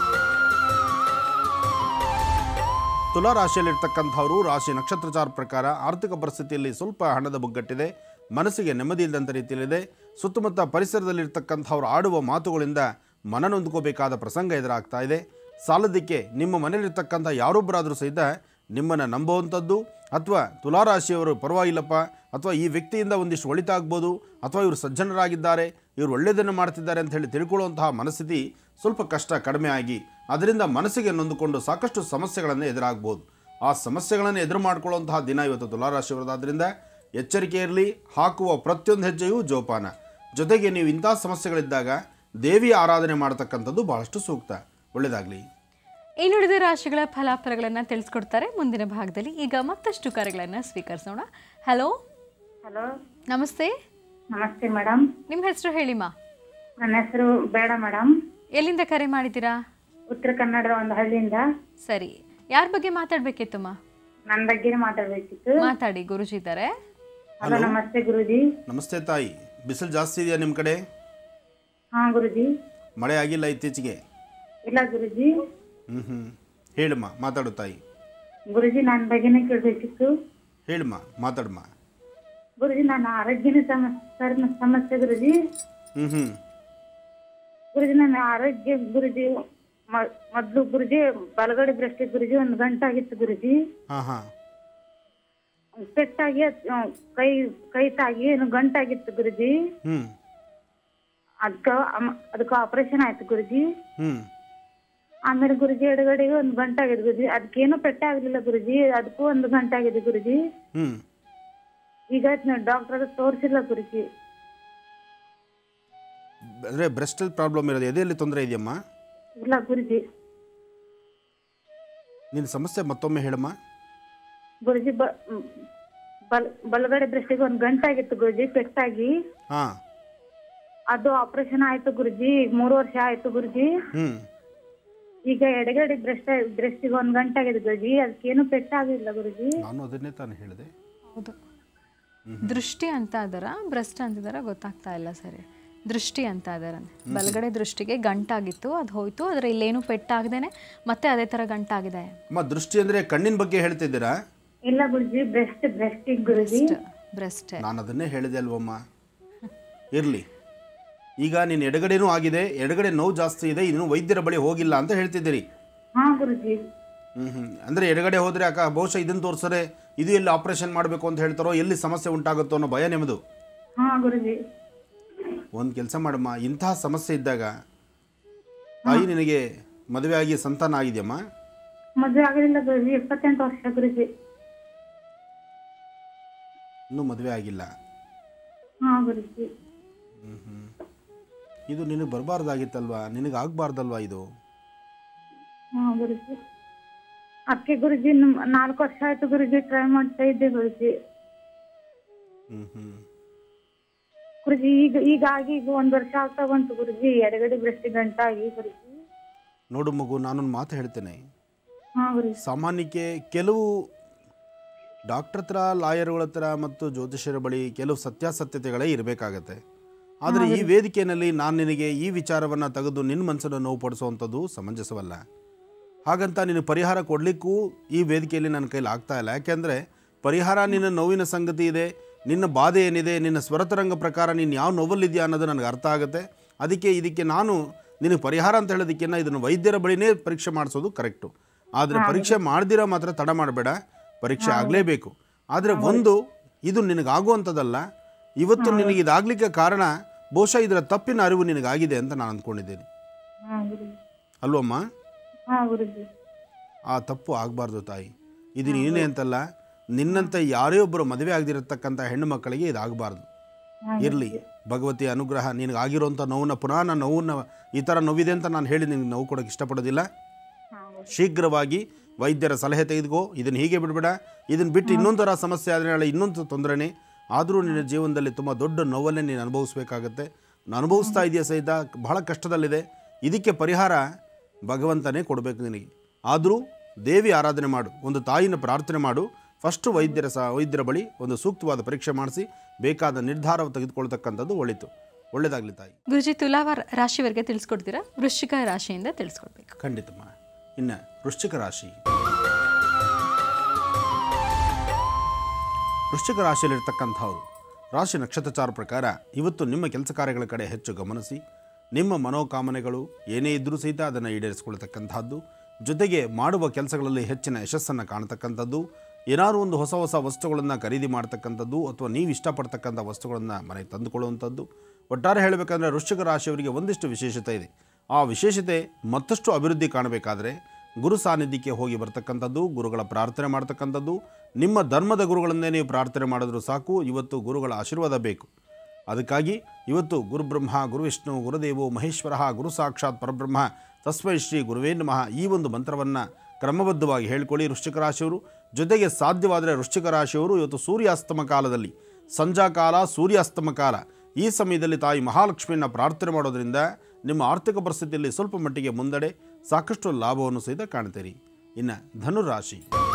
ತುಲಾರಾಶಿಯಲ್ಲಿರ್ತಕ್ಕಂಥವರು ರಾಶಿ ನಕ್ಷತ್ರಚಾರ ಪ್ರಕಾರ ಆರ್ಥಿಕ ಪರಿಸ್ಥಿತಿಯಲ್ಲಿ ಸ್ವಲ್ಪ ಹಣದ ಬುಗ್ಗಟ್ಟಿದೆ ಮನಸ್ಸಿಗೆ ನೆಮ್ಮದಿ ಇಲ್ಲದಂಥ ರೀತಿಯಲ್ಲಿದೆ ಸುತ್ತಮುತ್ತ ಪರಿಸರದಲ್ಲಿರ್ತಕ್ಕಂಥವ್ರು ಆಡುವ ಮಾತುಗಳಿಂದ ಮನ ನೊಂದ್ಕೋಬೇಕಾದ ಪ್ರಸಂಗ ಎದುರಾಗ್ತಾ ಇದೆ ಸಾಲದಕ್ಕೆ ನಿಮ್ಮ ಮನೆಯಲ್ಲಿರ್ತಕ್ಕಂಥ ಯಾರೊಬ್ಬರಾದರೂ ಸಹಿತ ನಿಮ್ಮನ್ನು ನಂಬುವಂಥದ್ದು ಅಥವಾ ತುಲಾರಾಶಿಯವರು ಪರವಾಗಿಲ್ಲಪ್ಪ ಅಥವಾ ಈ ವ್ಯಕ್ತಿಯಿಂದ ಒಂದಿಷ್ಟು ಒಳಿತಾಗ್ಬೋದು ಅಥವಾ ಇವರು ಸಜ್ಜನರಾಗಿದ್ದಾರೆ ಇವರು ಒಳ್ಳೆಯದನ್ನು ಮಾಡ್ತಿದ್ದಾರೆ ಅಂತ ಹೇಳಿ ತಿಳ್ಕೊಳ್ಳುವಂತಹ ಮನಸ್ಥಿತಿ ಸ್ವಲ್ಪ ಕಷ್ಟ ಕಡಿಮೆ ಆಗಿ ಅದರಿಂದ ಮನಸ್ಸಿಗೆ ನೊಂದುಕೊಂಡು ಸಾಕಷ್ಟು ಸಮಸ್ಯೆಗಳನ್ನು ಎದುರಾಗ್ಬೋದು ಆ ಸಮಸ್ಯೆಗಳನ್ನು ಎದುರು ಮಾಡಿಕೊಳ್ಳುವಂತಹ ದಿನ ಇವತ್ತು ತುಲಾರಾಶಿಯವರದಾದ್ರಿಂದ ಎಚ್ಚರಿಕೆ ಇರಲಿ ಹಾಕುವ ಪ್ರತಿಯೊಂದು ಹೆಜ್ಜೆಯೂ ಜೋಪಾನ ಜೊತೆಗೆ ನೀವು ಇಂಥ ಸಮಸ್ಯೆಗಳಿದ್ದಾಗ ದೇವಿಯ ಆರಾಧನೆ ಮಾಡತಕ್ಕಂಥದ್ದು ಬಹಳಷ್ಟು ಸೂಕ್ತ ಒಳ್ಳೆಯದಾಗಲಿ ಇನ್ನುಳಿದ ರಾಶಿಗಳ ಫಲಾಫಲಗಳನ್ನು ತಿಳಿಸ್ಕೊಡ್ತಾರೆ ಮುಂದಿನ ಭಾಗದಲ್ಲಿ ಈಗ ಮತ್ತಷ್ಟು ಕರೆಗಳನ್ನು ಸ್ವೀಕರಿಸೋಣ ಹಲೋ ಹಲೋ ನಮಸ್ತೆ ನಮಸ್ತೆ ಮೇಡಮ್ ನಿಮ್ಮ ಹೆಸರು ಹೇಳಿಮಾ ನನ್ನ ಹೆಸರು ಬೇಡ ಮೇಡಮ್ ಎಲ್ಲಿಂದ ಕರೆ ಮಾಡಿದ್ದೀರಾ ಉತ್ತರ ಕನ್ನಡದ ಒಂದು ಹಳ್ಳಿಯಿಂದ ಸರಿ ಯಾರ ಬಗ್ಗೆ ಮಾತಾಡ್ಬೇಕಿತ್ತಮ್ಮ ನನ್ನ ಬಗ್ಗೆ ಮಾತಾಡ್ಬೇಕಿತ್ತು ಮಾತಾಡಿ ಗುರುಜಿ ಇದ್ದಾರೆ ಹಲೋ ನಮಸ್ತೆ ಗುರುಜಿ ನಮಸ್ತೆ ತಾಯಿ ಬಿಸಿಲು ಜಾಸ್ತಿ ಇದೆಯಾ ನಿಮ್ಮ ಕಡೆ ಹಾ ಗುರುಜಿ ಮಳೆ ಆಗಿಲ್ಲ ಇತ್ತೀಚೆಗೆ ಇಲ್ಲ ಗುರುಜಿ ಹ್ಞೂ ಹ್ಞೂ ಹೇಳಮ್ಮ ಮಾತಾಡು ತಾಯಿ ಗುರುಜಿ ನನ್ನ ಬಗ್ಗೆನೇ ಕೇಳಬೇಕಿತ್ತು ಹೇಳಮ್ಮ ಮಾತಾಡಮ್ಮ ಗುರುಜಿ ನನ್ನ ಆರೋಗ್ಯನ ಸಮಸ್ಯೆ ಸಮಸ್ಯೆ ಗುರುಜಿ ಹ್ಞೂ ಹ್ಞೂ ಗುರುಜಿ ನನ್ನ ಆರೋಗ್ಯ ಗುರುಜಿ ಮ- ಮೊದ್ಲು ಗುರುಜಿ ಬಲಗಡೆ ಬ್ರಷ್ಟಿ ಗುರುಜಿ ಒಂದು ಗಂಟಾಗಿತ್ತು ಗುರುಜಿ ಹಾಂ ಹಾಂ ಪೆಟ್ಟಾಗಿ ಅದ್- ಆ, ಕೈ ಕೈ ತಾಗಿ ಏನು ಗಂಟಾಗಿತ್ತು ಗುರುಜಿ ಹ್ಞೂ ಅದಕ್ಕ ಅದಕ್ಕ ಆಪರೇಷನ್ ಆಯ್ತು ಗುರುಜಿ ಹ್ಞೂ ಆಮೇಲೆ ಗುರುಜಿ ಎಡಗಡೆಗೆ ಒಂದು ಗಂಟೆ ಆಗಿದೆ ಗುರುಜಿ ಅದಕ್ಕೇನು ಪೆಟ್ಟ ಆಗ್ಲಿಲ್ಲ ಗುರುಜಿ ಅದಕ್ಕೂ ಒಂದು ಗಂಟೆ ಆಗಿದೆ ಗುರುಜಿ ಹ್ಞೂ ಈಗ ಡಾಕ್ಟರ್ ತೋರಿಸಿಲ್ಲ ಗುರುಜಿ ಅಂದರೆ ಬ್ರೆಸ್ಟಲ್ಲಿ ಪ್ರಾಬ್ಲಮ್ ಇರೋದು ಎದೆಯಲ್ಲಿ ತೊಂದರೆ ಇದೆಯಮ್ಮ ಇಲ್ಲ ಗುರುಜಿ ನಿನ್ನ ಸಮಸ್ಯೆ ಮತ್ತೊಮ್ಮೆ ಹೇಳಮ್ಮ ಗುರುಜಿ ಬ ಮ್, ಬಲ್ ಬಲಗಡೆ ಬ್ರೆಸ್ಟಿಗೆ ಒಂದು ಗಂಟೆ ಆಗಿತ್ತು ಗುರುಜಿ ಪೆಟ್ಟಾಗಿ ಹಾಂ ಅದು ಆಪರೇಷನ್ ಆಯ್ತು ಗುರುಜಿ ಈಗ ಮೂರು ವರ್ಷ ಆಯ್ತು ಗುರುಜಿ ಹ್ಞೂ ಈಗ ಎಡಗಡೆ ಬ್ರೆಸ್ಟ್ ಬ್ರೆಸ್ಟಿಗೆ ಒಂದು ಗಂಟೆ ಆಗಿದೆ ಗುರುಜಿ ಅದಕ್ಕೇನು ಪೆಟ್ಟಾಗಿಲ್ಲ ಗುರುಜಿ ನಾನು ಅದನ್ನೇ ತಾನು ಹೇಳಿದೆ ಹೌದು ದೃಷ್ಟಿ ಅಂತ ಅದರ ಬ್ರೆಸ್ಟ್ ಅಂತಿದಾರ ಗೊತ್ತಾಗ್ತಾ ಇಲ್ಲ ಸರಿ ದೃಷ್ಟಿ ಅಂತ ಅದರ ಬಲಗಡೆ ದೃಷ್ಟಿಗೆ ಗಂಟಾಗಿತ್ತು ಅದು ಹೋಯ್ತು ಆದರೆ ಇಲ್ಲೇನು ಪೆಟ್ಟಾಗ್ದೇನೆ ಮತ್ತೆ ಅದೇ ಥರ ಗಂಟಾಗಿದೆ ಅಮ್ಮ ದೃಷ್ಟಿ ಅಂದರೆ ಕಣ್ಣಿನ ಬಗ್ಗೆ ಹೇಳ್ತಿದ್ದೀರಾ ಇಲ್ಲ ಗುರುಜಿ ಬ್ರೆಸ್ಟ್ ಬ್ರೆಸ್ಟಿಗೆ ಗುರುಜಿ ಬ್ರೆಸ್ಟ್ ನಾನು ಅದನ್ನೇ ಹೇಳಿದೆ ಅಲ್ವಮ್ಮ ಇರಲಿ ಈಗ ನಿನ್ನ ಎಡಗಡೆನೂ ಆಗಿದೆ ಎಡಗಡೆ ನೋವು ಜಾಸ್ತಿ ಇದೆ ಇನ್ನೂ ವೈದ್ಯರ ಬಳಿ ಹೋಗಿಲ್ಲ ಅಂತ ಹೇಳ್ತಿದ್ದೀರಿ ಹಾ ಗುರುಜಿ ಹ್ಞೂ ಹ್ಞೂ ಅಂದರೆ ಎಡಗಡೆ ಹೋದರೆ ಅಕ್ಕ ಬಹುಶಃ ಇದನ್ನು ತೋರಿಸರೆ ಇದು ಎಲ್ಲಿ ಆಪ್ರೇಷನ್ ಮಾಡಬೇಕು ಅಂತ ಹೇಳ್ತಾರೋ ಎಲ್ಲಿ ಸಮಸ್ಯೆ ಉಂಟಾಗುತ್ತೋ ಅನ್ನೋ ಭಯ ನಿಮ್ಮದು ಹಾ ಗುರುಜಿ ಒಂದು ಕೆಲಸ ಮಾಡಮ್ಮ ಇಂತಹ ಸಮಸ್ಯೆ ಇದ್ದಾಗ ತಾಯಿ ನಿನಗೆ ಮದುವೆ ಆಗಿ ಸಂತಾನ ಆಗಿದೆಯಮ್ಮ ಮದುವೆ ಆಗಲಿಲ್ಲ ಗುರುಜಿ ಇಪ್ಪತ್ತೆಂಟು ವರ್ಷ ಗುರುಜಿ ಇನ್ನೂ ಮದುವೆ ಆಗಿಲ್ಲ ಹಾ ಗುರುಜಿ ಇದು ನಿನಗೆ ಬರಬಾರ್ದಾಗಿತ್ತಲ್ವಾ ನಿನಗೆ ಆಗಬಾರ್ದಲ್ವಾ ಇದು ಹಾ ಗುರುಜಿ ಅಕ್ಕೆ ಗುರುಜಿ ನಮ್- ನಾಲ್ಕು ವರ್ಷ ಆಯ್ತು ಗುರುಜಿ ಟ್ರೈ ಮಾಡ್ತಾ ಇದ್ದೆ ಗುರುಜಿ ಹ್ಞೂ ಹ್ಞೂ ಗುರುಜಿ ಈಗ ಈಗ ಆಗಿ ಈಗ ಒಂದ್ ವರ್ಷ ಆಗ್ತಾ ಬಂತು ಗುರುಜಿ ಎಡಗಡೆ ಬ್ರೆಸ್ಟ್ ಗಂಟಾಗಿ ಗುರುಜಿ ನೋಡು ಮಗು ನಾನೊಂದು ಮಾತು ಹೇಳ್ತೇನೆ ಹಾ ಗುರುಜಿ ಸಾಮಾನ್ಯಕ್ಕೆ ಕೆಲವು ಡಾಕ್ಟರ್ ಹತ್ರ ಲಾಯರ್ಗಳ ಹತ್ರ ಮತ್ತು ಜ್ಯೋತಿಷ್ಯರ ಬಳಿ ಕೆಲವು ಸತ್ಯಾಸತ್ಯತೆಗಳೇ ಇರಬೇಕಾಗತ್ತೆ ಆದರೆ ಈ ವೇದಿಕೆಯಲ್ಲಿ ನಾನು ನಿನಗೆ ಈ ವಿಚಾರವನ್ನು ತೆಗೆದು ನಿನ್ನ ಮನಸ್ಸನ್ನು ನೋವುಪಡಿಸುವಂಥದ್ದು ಸಮಂಜಸವಲ್ಲ ಹಾಗಂತ ನಿನಗೆ ಪರಿಹಾರ ಕೊಡಲಿಕ್ಕೂ ಈ ವೇದಿಕೆಯಲ್ಲಿ ನನ್ನ ಕೈಲಿ ಆಗ್ತಾ ಇಲ್ಲ ಯಾಕೆಂದರೆ ಪರಿಹಾರ ನಿನ್ನ ನೋವಿನ ಸಂಗತಿ ಇದೆ ನಿನ್ನ ಬಾಧೆ ಏನಿದೆ ನಿನ್ನ ಸ್ವರತರಂಗ ಪ್ರಕಾರ ನೀನು ಯಾವ ನೋವಲ್ಲಿದೆಯಾ ಅನ್ನೋದು ನನಗೆ ಅರ್ಥ ಆಗುತ್ತೆ ಅದಕ್ಕೆ ಇದಕ್ಕೆ ನಾನು ನಿನಗೆ ಪರಿಹಾರ ಅಂತ ಹೇಳೋದಕ್ಕಿಂತ ಇದನ್ನು ವೈದ್ಯರ ಬಳಿನೇ ಪರೀಕ್ಷೆ ಮಾಡಿಸೋದು ಕರೆಕ್ಟು ಆದರೆ ಪರೀಕ್ಷೆ ಮಾಡ್ದಿರ ಮಾತ್ರ ತಡ ಮಾಡಬೇಡ ಪರೀಕ್ಷೆ ಆಗಲೇಬೇಕು ಆದರೆ ಒಂದು ಇದು ನಿನಗಾಗುವಂಥದ್ದಲ್ಲ ಇವತ್ತು ನಿನಗೆ ಇದಾಗಲಿಕ್ಕೆ ಕಾರಣ ಬಹುಶಃ ಇದರ ತಪ್ಪಿನ ಅರಿವು ನಿನಗಾಗಿದೆ ಅಂತ ನಾನು ಅಂದ್ಕೊಂಡಿದ್ದೇನೆ ಹಾ ಗುರುಜಿ ಅಲ್ವಮ್ಮ ಹಾ ಗುರುಜಿ ಆ ತಪ್ಪು ಆಗಬಾರ್ದು ತಾಯಿ ಇದು ನೀನೇ ಅಂತಲ್ಲ ನಿನ್ನಂತೆ ಯಾರೇ ಒಬ್ಬರು ಮದುವೆ ಆಗದಿರತಕ್ಕಂಥ ಹೆಣ್ಣು ಮಕ್ಕಳಿಗೆ ಇದಾಗಬಾರ್ದು ಇರಲಿ ಭಗವತಿ ಅನುಗ್ರಹ ನಿನಗಾಗಿರೋಂಥ ನೋವನ್ನ ಪುನಃ ನಾನು ನೋವನ್ನ ಈ ಥರ ನೋವಿದೆ ಅಂತ ನಾನು ಹೇಳಿ ನಿನಗೆ ನೋವು ಕೊಡೋಕ್ಕೆ ಇಷ್ಟಪಡೋದಿಲ್ಲ ಹಾ ಗುರುಜಿ ಶೀಘ್ರವಾಗಿ ವೈದ್ಯರ ಸಲಹೆ ತೆಗೆದುಕೋ ಇದನ್ನು ಹೀಗೆ ಬಿಡಬೇಡ ಇದನ್ನು ಬಿಟ್ಟು ಇನ್ನೊಂದು ಥರ ಸಮಸ್ಯೆ ಆದರೆ ನಾಳೆ ಇನ್ನೊಂದು ತೊಂದರೆನೇ ಆದರೂ ನಿನ್ನ ಜೀವನದಲ್ಲಿ ತುಂಬ ದೊಡ್ಡ ನೋವನ್ನೇ ನೀನು ಅನುಭವಿಸ್ಬೇಕಾಗತ್ತೆ ನಾನು ಅನುಭವಿಸ್ತಾ ಇದೆಯಾ ಸಹಿತ ಬಹಳ ಕಷ್ಟದಲ್ಲಿದೆ ಇದಕ್ಕೆ ಪರಿಹಾರ ಭಗವಂತನೇ ಕೊಡಬೇಕು ನಿನಗೆ ಆದರೂ ದೇವಿ ಆರಾಧನೆ ಮಾಡು ಒಂದು ತಾಯಿನ ಪ್ರಾರ್ಥನೆ ಮಾಡು ಫಸ್ಟು ವೈದ್ಯರ ಸಹ ವೈದ್ಯರ ಬಳಿ ಒಂದು ಸೂಕ್ತವಾದ ಪರೀಕ್ಷೆ ಮಾಡಿಸಿ ಬೇಕಾದ ನಿರ್ಧಾರ ತೆಗೆದುಕೊಳ್ತಕ್ಕಂಥದ್ದು ಒಳಿತು ಒಳ್ಳೆಯದಾಗಲಿ ತಾಯಿ ಗುರುಜಿ ತುಲಾವ ರಾಶಿವರೆಗೆ ತಿಳಿಸ್ಕೊಡ್ತೀರಾ ವೃಶ್ಚಿಕ ರಾಶಿಯಿಂದ ತಿಳಿಸ್ಕೊಡ್ಬೇಕು ಖಂಡಿತಮ್ಮ ಇನ್ನು ವೃಶ್ಚಿಕ ರಾಶಿ ವೃಶ್ಚಿಕ ರಾಶಿಯಲ್ಲಿರ್ತಕ್ಕಂಥವ್ರು ರಾಶಿ ನಕ್ಷತ್ರಚಾರ ಪ್ರಕಾರ ಇವತ್ತು ನಿಮ್ಮ ಕೆಲಸ ಕಾರ್ಯಗಳ ಕಡೆ ಹೆಚ್ಚು ಗಮನಿಸಿ ನಿಮ್ಮ ಮನೋಕಾಮನೆಗಳು ಏನೇ ಇದ್ದರೂ ಸಹಿತ ಅದನ್ನು ಈಡೇರಿಸಿಕೊಳ್ತಕ್ಕಂಥದ್ದು ಜೊತೆಗೆ ಮಾಡುವ ಕೆಲಸಗಳಲ್ಲಿ ಹೆಚ್ಚಿನ ಯಶಸ್ಸನ್ನು ಕಾಣತಕ್ಕಂಥದ್ದು ಏನಾದರೂ ಒಂದು ಹೊಸ ಹೊಸ ವಸ್ತುಗಳನ್ನು ಖರೀದಿ ಮಾಡ್ತಕ್ಕಂಥದ್ದು ಅಥವಾ ನೀವು ಇಷ್ಟಪಡ್ತಕ್ಕಂಥ ವಸ್ತುಗಳನ್ನು ಮನೆಗೆ ತಂದುಕೊಳ್ಳುವಂಥದ್ದು ಒಟ್ಟಾರೆ ಹೇಳಬೇಕಂದ್ರೆ ವೃಶ್ಚಿಕ ರಾಶಿಯವರಿಗೆ ಒಂದಿಷ್ಟು ವಿಶೇಷತೆ ಇದೆ ಆ ವಿಶೇಷತೆ ಮತ್ತಷ್ಟು ಅಭಿವೃದ್ಧಿ ಕಾಣಬೇಕಾದ್ರೆ ಗುರು ಸಾನ್ನಿಧ್ಯಕ್ಕೆ ಹೋಗಿ ಬರ್ತಕ್ಕಂಥದ್ದು ಗುರುಗಳ ಪ್ರಾರ್ಥನೆ ಮಾಡ್ತಕ್ಕಂಥದ್ದು ನಿಮ್ಮ ಧರ್ಮದ ಗುರುಗಳನ್ನೇ ನೀವು ಪ್ರಾರ್ಥನೆ ಮಾಡಿದ್ರೂ ಸಾಕು ಇವತ್ತು ಗುರುಗಳ ಆಶೀರ್ವಾದ ಬೇಕು ಅದಕ್ಕಾಗಿ ಇವತ್ತು ಗುರುಬ್ರಹ್ಮ ಗುರುವಿಷ್ಣು ಗುರುದೇವೋ ಮಹೇಶ್ವರ ಗುರು ಸಾಕ್ಷಾತ್ ಪರಬ್ರಹ್ಮ ತಸ್ಮೈ ಶ್ರೀ ಗುರುವೇ ನಮಃ ಈ ಒಂದು ಮಂತ್ರವನ್ನು ಕ್ರಮಬದ್ಧವಾಗಿ ಹೇಳ್ಕೊಳ್ಳಿ ವೃಶ್ಚಿಕ ರಾಶಿಯವರು ಜೊತೆಗೆ ಸಾಧ್ಯವಾದರೆ ವೃಶ್ಚಿಕ ರಾಶಿಯವರು ಇವತ್ತು ಸೂರ್ಯಾಸ್ತಮ ಕಾಲದಲ್ಲಿ ಸಂಜಾ ಕಾಲ ಸೂರ್ಯಾಸ್ತಮ ಕಾಲ ಈ ಸಮಯದಲ್ಲಿ ತಾಯಿ ಮಹಾಲಕ್ಷ್ಮಿಯನ್ನು ಪ್ರಾರ್ಥನೆ ಮಾಡೋದ್ರಿಂದ ನಿಮ್ಮ ಆರ್ಥಿಕ ಪರಿಸ್ಥಿತಿಯಲ್ಲಿ ಸ್ವಲ್ಪ ಮಟ್ಟಿಗೆ ಮುನ್ನಡೆ ಸಾಕಷ್ಟು ಲಾಭವನ್ನು ಸಹಿತ ಕಾಣ್ತೀರಿ ಇನ್ನು ಧನುರಾಶಿ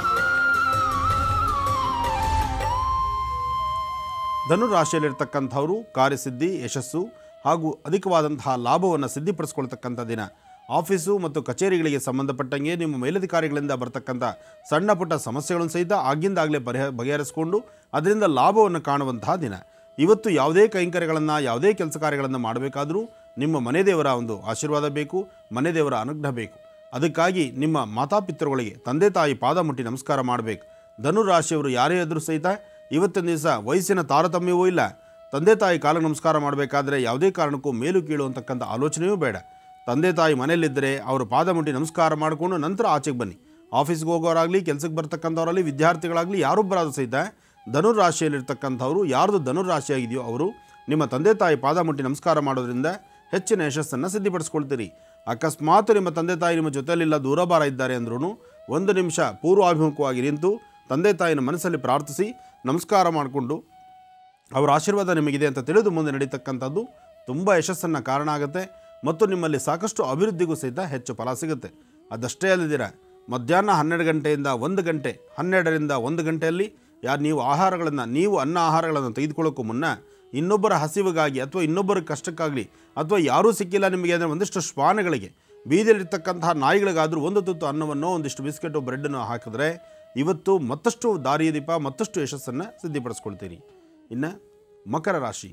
ಧನುರಾಶಿಯಲ್ಲಿರ್ತಕ್ಕಂಥವರು ಕಾರ್ಯಸಿದ್ಧಿ ಯಶಸ್ಸು ಹಾಗೂ ಅಧಿಕವಾದಂತಹ ಲಾಭವನ್ನು ಸಿದ್ಧಿಪಡಿಸ್ಕೊಳ್ತಕ್ಕಂಥ ದಿನ ಆಫೀಸು ಮತ್ತು ಕಚೇರಿಗಳಿಗೆ ಸಂಬಂಧಪಟ್ಟಂಗೆ ನಿಮ್ಮ ಮೇಲಧಿಕಾರಿಗಳಿಂದ ಬರ್ತಕ್ಕಂಥ ಸಣ್ಣ ಪುಟ್ಟ ಸಮಸ್ಯೆಗಳನ್ನು ಸಹಿತ ಆಗಿಂದಾಗಲೇ ಪರಿಹ ಬಗೆಹರಿಸಿಕೊಂಡು ಅದರಿಂದ ಲಾಭವನ್ನು ಕಾಣುವಂತಹ ದಿನ ಇವತ್ತು ಯಾವುದೇ ಕೈಂಕರ್ಯಗಳನ್ನು ಯಾವುದೇ ಕೆಲಸ ಕಾರ್ಯಗಳನ್ನು ಮಾಡಬೇಕಾದರೂ ನಿಮ್ಮ ಮನೆ ದೇವರ ಒಂದು ಆಶೀರ್ವಾದ ಬೇಕು ಮನೆ ದೇವರ ಅನುಗ್ರಹ ಬೇಕು ಅದಕ್ಕಾಗಿ ನಿಮ್ಮ ಮಾತಾಪಿತೃಗಳಿಗೆ ತಂದೆ ತಾಯಿ ಪಾದ ಮುಟ್ಟಿ ನಮಸ್ಕಾರ ಮಾಡಬೇಕು ಧನುರಾಶಿಯವರು ಯಾರೇ ಆದರೂ ಸಹಿತ ಇವತ್ತಿನ ದಿವಸ ವಯಸ್ಸಿನ ತಾರತಮ್ಯವೂ ಇಲ್ಲ ತಂದೆ ತಾಯಿ ಕಾಲ ನಮಸ್ಕಾರ ಮಾಡಬೇಕಾದ್ರೆ ಯಾವುದೇ ಕಾರಣಕ್ಕೂ ಮೇಲು ಕೀಳು ಅಂತಕ್ಕಂಥ ಆಲೋಚನೆಯೂ ಬೇಡ ತಂದೆ ತಾಯಿ ಮನೆಯಲ್ಲಿದ್ದರೆ ಅವರು ಪಾದ ಮುಟ್ಟಿ ನಮಸ್ಕಾರ ಮಾಡಿಕೊಂಡು ನಂತರ ಆಚೆಗೆ ಬನ್ನಿ ಆಫೀಸ್ಗೆ ಹೋಗೋರಾಗಲಿ ಕೆಲಸಕ್ಕೆ ಬರ್ತಕ್ಕಂಥವರಲ್ಲಿ ವಿದ್ಯಾರ್ಥಿಗಳಾಗಲಿ ಯಾರೊಬ್ಬರಾದ್ರೂ ಸಹಿತ ಧನುರಾಶಿಯಲ್ಲಿರ್ತಕ್ಕಂಥವ್ರು ಯಾರ್ದು ಧನುರಾಶಿಯಾಗಿದೆಯೋ ಅವರು ನಿಮ್ಮ ತಂದೆ ತಾಯಿ ಪಾದ ಮುಟ್ಟಿ ನಮಸ್ಕಾರ ಮಾಡೋದ್ರಿಂದ ಹೆಚ್ಚಿನ ಯಶಸ್ಸನ್ನು ಸಿದ್ಧಿಪಡಿಸ್ಕೊಳ್ತೀರಿ ಅಕಸ್ಮಾತ್ ನಿಮ್ಮ ತಂದೆ ತಾಯಿ ನಿಮ್ಮ ಜೊತೆಯಲ್ಲಿಲ್ಲ ದೂರಭಾರ ಇದ್ದಾರೆ ಅಂದ್ರೂ ಒಂದು ನಿಮಿಷ ಪೂರ್ವಾಭಿಮುಖವಾಗಿ ನಿಂತು ತಂದೆ ತಾಯಿನ ಮನಸ್ಸಲ್ಲಿ ಪ್ರಾರ್ಥಿಸಿ ನಮಸ್ಕಾರ ಮಾಡಿಕೊಂಡು ಅವರ ಆಶೀರ್ವಾದ ನಿಮಗಿದೆ ಅಂತ ತಿಳಿದು ಮುಂದೆ ನಡೀತಕ್ಕಂಥದ್ದು ತುಂಬ ಯಶಸ್ಸನ್ನು ಕಾರಣ ಆಗುತ್ತೆ ಮತ್ತು ನಿಮ್ಮಲ್ಲಿ ಸಾಕಷ್ಟು ಅಭಿವೃದ್ಧಿಗೂ ಸಹಿತ ಹೆಚ್ಚು ಫಲ ಸಿಗುತ್ತೆ ಅದಷ್ಟೇ ಅಲ್ಲದಿರ ಮಧ್ಯಾಹ್ನ ಹನ್ನೆರಡು ಗಂಟೆಯಿಂದ ಒಂದು ಗಂಟೆ ಹನ್ನೆರಡರಿಂದ ಒಂದು ಗಂಟೆಯಲ್ಲಿ ಯಾರು ನೀವು ಆಹಾರಗಳನ್ನು ನೀವು ಅನ್ನ ಆಹಾರಗಳನ್ನು ತೆಗೆದುಕೊಳ್ಳೋಕ್ಕೂ ಮುನ್ನ ಇನ್ನೊಬ್ಬರ ಹಸಿವಿಗಾಗಿ ಅಥವಾ ಇನ್ನೊಬ್ಬರ ಕಷ್ಟಕ್ಕಾಗಲಿ ಅಥವಾ ಯಾರೂ ಸಿಕ್ಕಿಲ್ಲ ನಿಮಗೆ ಅಂದರೆ ಒಂದಿಷ್ಟು ಶ್ವಾನಗಳಿಗೆ ಬೀದಿಯಲ್ಲಿರ್ತಕ್ಕಂತಹ ನಾಯಿಗಳಿಗಾದರೂ ಒಂದು ತುತ್ತು ಅನ್ನವನ್ನು ಒಂದಿಷ್ಟು ಬಿಸ್ಕೆಟು ಬ್ರೆಡ್ಡನ್ನು ಹಾಕಿದ್ರೆ ಇವತ್ತು ಮತ್ತಷ್ಟು ದಾರಿಯ ದೀಪ ಮತ್ತಷ್ಟು ಯಶಸ್ಸನ್ನು ಸಿದ್ಧಿಪಡಿಸ್ಕೊಳ್ತೀರಿ ಇನ್ನು ಮಕರ ರಾಶಿ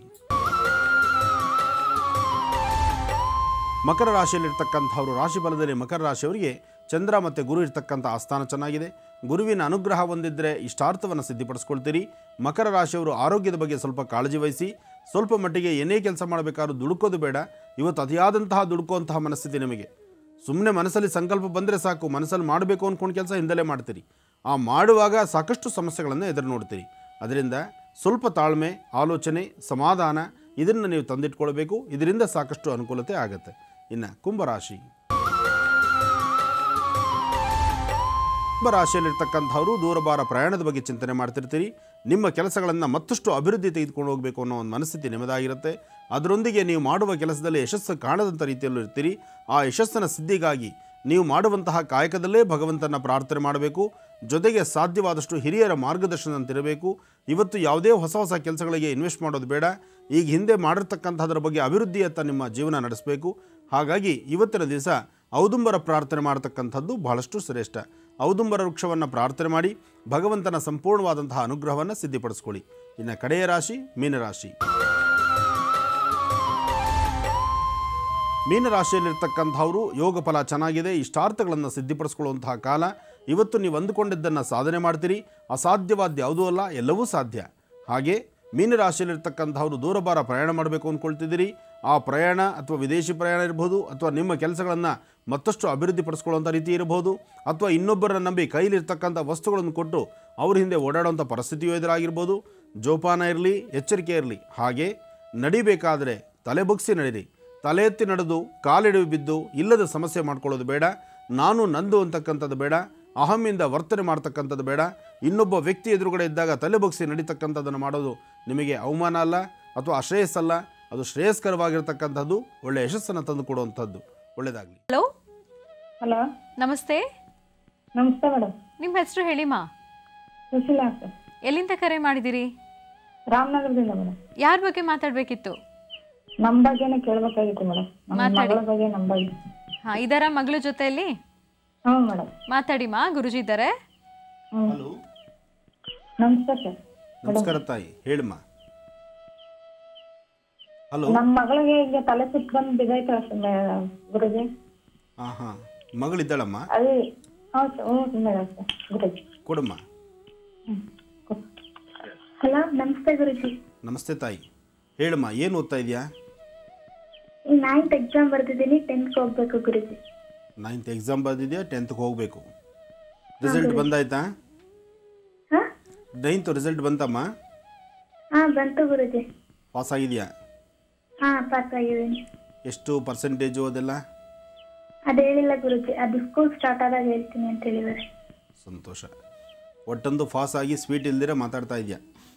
ಮಕರ ರಾಶಿಯಲ್ಲಿರ್ತಕ್ಕಂಥವರು ರಾಶಿ ಫಲದಲ್ಲಿ ಮಕರ ರಾಶಿಯವರಿಗೆ ಚಂದ್ರ ಮತ್ತು ಗುರು ಇರ್ತಕ್ಕಂಥ ಆಸ್ಥಾನ ಚೆನ್ನಾಗಿದೆ ಗುರುವಿನ ಅನುಗ್ರಹ ಹೊಂದಿದ್ದರೆ ಇಷ್ಟಾರ್ಥವನ್ನು ಸಿದ್ಧಿಪಡಿಸ್ಕೊಳ್ತೀರಿ ಮಕರ ರಾಶಿಯವರು ಆರೋಗ್ಯದ ಬಗ್ಗೆ ಸ್ವಲ್ಪ ಕಾಳಜಿ ವಹಿಸಿ ಸ್ವಲ್ಪ ಮಟ್ಟಿಗೆ ಏನೇ ಕೆಲಸ ಮಾಡಬೇಕಾದ್ರೂ ದುಡುಕೋದು ಬೇಡ ಇವತ್ತು ಅತಿಯಾದಂತಹ ದುಡುಕುವಂತಹ ಮನಸ್ಥಿತಿ ನಿಮಗೆ ಸುಮ್ಮನೆ ಮನಸ್ಸಲ್ಲಿ ಸಂಕಲ್ಪ ಬಂದರೆ ಸಾಕು ಮನಸ್ಸಲ್ಲಿ ಮಾಡಬೇಕು ಅಂದ್ಕೊಂಡು ಕೆಲಸ ಹಿಂದಲೇ ಮಾಡ್ತೀರಿ ಆ ಮಾಡುವಾಗ ಸಾಕಷ್ಟು ಸಮಸ್ಯೆಗಳನ್ನು ಎದುರು ನೋಡ್ತೀರಿ ಅದರಿಂದ ಸ್ವಲ್ಪ ತಾಳ್ಮೆ ಆಲೋಚನೆ ಸಮಾಧಾನ ಇದನ್ನು ನೀವು ತಂದಿಟ್ಕೊಳ್ಬೇಕು ಇದರಿಂದ ಸಾಕಷ್ಟು ಅನುಕೂಲತೆ ಆಗುತ್ತೆ ಇನ್ನು ಕುಂಭರಾಶಿ ಪುಷ್ಪ ರಾಶಿಯಲ್ಲಿರ್ತಕ್ಕಂಥವರು ದೂರಬಾರ ಪ್ರಯಾಣದ ಬಗ್ಗೆ ಚಿಂತನೆ ಮಾಡ್ತಿರ್ತೀರಿ ನಿಮ್ಮ ಕೆಲಸಗಳನ್ನು ಮತ್ತಷ್ಟು ಅಭಿವೃದ್ಧಿ ತೆಗೆದುಕೊಂಡು ಹೋಗಬೇಕು ಅನ್ನೋ ಒಂದು ಮನಸ್ಥಿತಿ ನಿಮ್ಮದಾಗಿರುತ್ತೆ ಅದರೊಂದಿಗೆ ನೀವು ಮಾಡುವ ಕೆಲಸದಲ್ಲಿ ಯಶಸ್ಸು ಕಾಣದಂಥ ರೀತಿಯಲ್ಲೂ ಇರ್ತೀರಿ ಆ ಯಶಸ್ಸಿನ ಸಿದ್ಧಿಗಾಗಿ ನೀವು ಮಾಡುವಂತಹ ಕಾಯಕದಲ್ಲೇ ಭಗವಂತನ ಪ್ರಾರ್ಥನೆ ಮಾಡಬೇಕು ಜೊತೆಗೆ ಸಾಧ್ಯವಾದಷ್ಟು ಹಿರಿಯರ ಮಾರ್ಗದರ್ಶನಂತಿರಬೇಕು ಇವತ್ತು ಯಾವುದೇ ಹೊಸ ಹೊಸ ಕೆಲಸಗಳಿಗೆ ಇನ್ವೆಸ್ಟ್ ಮಾಡೋದು ಬೇಡ ಈಗ ಹಿಂದೆ ಮಾಡಿರ್ತಕ್ಕಂಥದ್ರ ಬಗ್ಗೆ ಅಭಿವೃದ್ಧಿಯತ್ತ ನಿಮ್ಮ ಜೀವನ ನಡೆಸಬೇಕು ಹಾಗಾಗಿ ಇವತ್ತಿನ ದಿವಸ ಔದುಂಬರ ಪ್ರಾರ್ಥನೆ ಮಾಡತಕ್ಕಂಥದ್ದು ಬಹಳಷ್ಟು ಶ್ರೇಷ್ಠ ಔದುಂಬರ ವೃಕ್ಷವನ್ನು ಪ್ರಾರ್ಥನೆ ಮಾಡಿ ಭಗವಂತನ ಸಂಪೂರ್ಣವಾದಂತಹ ಅನುಗ್ರಹವನ್ನು ಸಿದ್ಧಿಪಡಿಸ್ಕೊಳ್ಳಿ ಇನ್ನು ಕಡೆಯ ರಾಶಿ ಮೀನರಾಶಿ ಮೀನರಾಶಿಯಲ್ಲಿರ್ತಕ್ಕಂಥವರು ಯೋಗ ಫಲ ಚೆನ್ನಾಗಿದೆ ಇಷ್ಟಾರ್ಥಗಳನ್ನು ಸಿದ್ಧಿಪಡಿಸ್ಕೊಳ್ಳುವಂತಹ ಕಾಲ ಇವತ್ತು ನೀವು ಅಂದುಕೊಂಡಿದ್ದನ್ನು ಸಾಧನೆ ಮಾಡ್ತೀರಿ ಅಸಾಧ್ಯವಾದ ಯಾವುದೂ ಅಲ್ಲ ಎಲ್ಲವೂ ಸಾಧ್ಯ ಹಾಗೆ ಮೀನರಾಶಿಯಲ್ಲಿರ್ತಕ್ಕಂಥವ್ರು ದೂರಬಾರ ಪ್ರಯಾಣ ಮಾಡಬೇಕು ಅಂದ್ಕೊಳ್ತಿದ್ದೀರಿ ಆ ಪ್ರಯಾಣ ಅಥವಾ ವಿದೇಶಿ ಪ್ರಯಾಣ ಇರ್ಬೋದು ಅಥವಾ ನಿಮ್ಮ ಕೆಲಸಗಳನ್ನು ಮತ್ತಷ್ಟು ಅಭಿವೃದ್ಧಿಪಡಿಸ್ಕೊಳ್ಳುವಂಥ ರೀತಿ ಇರಬಹುದು ಅಥವಾ ಇನ್ನೊಬ್ಬರನ್ನ ನಂಬಿ ಕೈಲಿರ್ತಕ್ಕಂಥ ವಸ್ತುಗಳನ್ನು ಕೊಟ್ಟು ಅವ್ರ ಹಿಂದೆ ಓಡಾಡುವಂಥ ಪರಿಸ್ಥಿತಿಯೂ ಎದುರಾಗಿರ್ಬೋದು ಜೋಪಾನ ಇರಲಿ ಎಚ್ಚರಿಕೆ ಇರಲಿ ಹಾಗೆ ನಡಿಬೇಕಾದರೆ ತಲೆ ಬಗ್ಸಿ ನಡೀರಿ ತಲೆ ಎತ್ತಿ ನಡೆದು ಕಾಲಿಡುವಿ ಬಿದ್ದು ಇಲ್ಲದ ಸಮಸ್ಯೆ ಮಾಡ್ಕೊಳ್ಳೋದು ಬೇಡ ನಾನು ನಂದು ಅಂತಕ್ಕಂಥದ್ದು ಬೇಡ ಅಹಮ್ಮಿಂದ ವರ್ತನೆ ಮಾಡ್ತಕ್ಕಂಥದ್ದು ಬೇಡ ಇನ್ನೊಬ್ಬ ವ್ಯಕ್ತಿ ಎದುರುಗಡೆ ಇದ್ದಾಗ ತಲೆ ಬಗ್ಸಿ ನಡೀತಕ್ಕಂಥದ್ದನ್ನು ಮಾಡೋದು ನಿಮಗೆ ಅವಮಾನ ಅಲ್ಲ ಅಥವಾ ಅಶ್ರೇಯಸ್ಸಲ್ಲ ಅದು ಶ್ರೇಯಸ್ಕರವಾಗಿರ್ತಕ್ಕಂಥದ್ದು ಒಳ್ಳೆಯ ಯಶಸ್ಸನ್ನು ತಂದು ಕೊಡುವಂಥದ್ದು ಒಳ್ಳೆಯದಾಗಲಿ ಹಲೋ ಹಲೋ ನಮಸ್ತೆ ನಮಸ್ತೆ ಮೇಡಮ್ ನಿಮ್ಮ ಹೆಸರು ಹೇಳಿಮಾ ಸುಶೀಲಾ ಅಂತ ಎಲ್ಲಿಂದ ಕರೆ ಮಾಡಿದಿರಿ ರಾಮನಗರದಿಂದ ಮೇಡಮ್ ಯಾರ ಬಗ್ಗೆ ಮಾತಾಡಬೇಕಿತ್ತು ನಮ್ಮ ಬಗ್ಗೆನೇ ಕೇಳ್ಬೇಕಾಗಿತ್ತು ಮೇಡಮ್ ನಮ್ಮ ಮಾತಾಡಿ. ಮಗಳ ಬಗ್ಗೆ ನಮ್ಮ ಬಗ್ಗೆ ಹಾಂ ಇದರ ಮಗಳ ಜೊತೆಯಲ್ಲಿ ಹ್ಞೂ ಮೇಡಮ್ ಮಾತಾಡಿಮಾ ಗುರುಜಿ ಇದ್ದಾರೆ ಹ್ಞೂ ಹಲೋ ನಮಸ್ತೆ ಸರ್ ನಮಸ್ಕಾರ ತಾಯಿ ಹೇಳಮ್ಮ ಹಲೋ ನಮ್ಮ ಮಗಳಿಗೆ ಈಗ ತಲೆ ಸುತ್ತ ಬಂದು ಬಿದ್ದೈತೆ ಸರ್ ಗುರುಜಿ ಹಾಂ ಹಾಂ ಮಗಳಿದ್ದಾಳಮ್ಮ ಅದು ಹೌದು ಸರ್ ಹ್ಞೂ ಮೇಡಮ್ ಸರ್ ಗುರುಜಿ ಕೊಡಮ್ಮ ಹಲೋ ನಮಸ್ತೆ ಗುರುಜಿ ನಮಸ್ತೆ ತಾಯಿ ಹೇಳಮ್ಮ ಏನು ಓದ್ತಾ ಇದೆಯಾ ಈ ನೈನ್ತ್ ಎಕ್ಸಾಮ್ ಬರ್ತಿದ್ದೀನಿ ಟೆಂತ್ಗೆ ಹೋಗ್ಬೇಕು ಗುರುಜಿ ನೈನ್ತ್ ಎಕ್ಸಾಮ್ ಬರೆದಿದೆಯಾ ಟೆಂತ್ಗೆ ಹೋಗಬೇಕು ರಿಸಲ್ಟ್ ಬಂದಾಯ್ತಾ ಹಾಂ ನೈನ್ತ್ ರಿಸಲ್ಟ್ ಬಂತಮ್ಮ ಹಾಂ ಬಂತು ಗುರುಜಿ ಪಾಸ್ ಆಗಿದೆಯಾ ಹಾಂ ಪಾಸ್ ಆಗಿದ್ದೀನಿ ಎಷ್ಟು ಪರ್ಸೆಂಟೇಜು ಅದೆಲ್ಲ ಅದು ಹೇಳಿಲ್ಲ ಗುರುಜಿ ಅದು ಸ್ಕೂಲ್ ಸ್ಟಾರ್ಟ್ ಆದಾಗ ಹೇಳ್ತೀನಿ ಅಂತ ಹೇಳಿದ್ದಾರೆ ಸಂತೋಷ ಒಟ್ಟೊಂದು ಪಾಸ್ ಆಗಿ ಸ್ವೀಟ್ ಇಲ್ದಿರ ಮಾತಾಡ್ತಾ ಇದೆಯಾ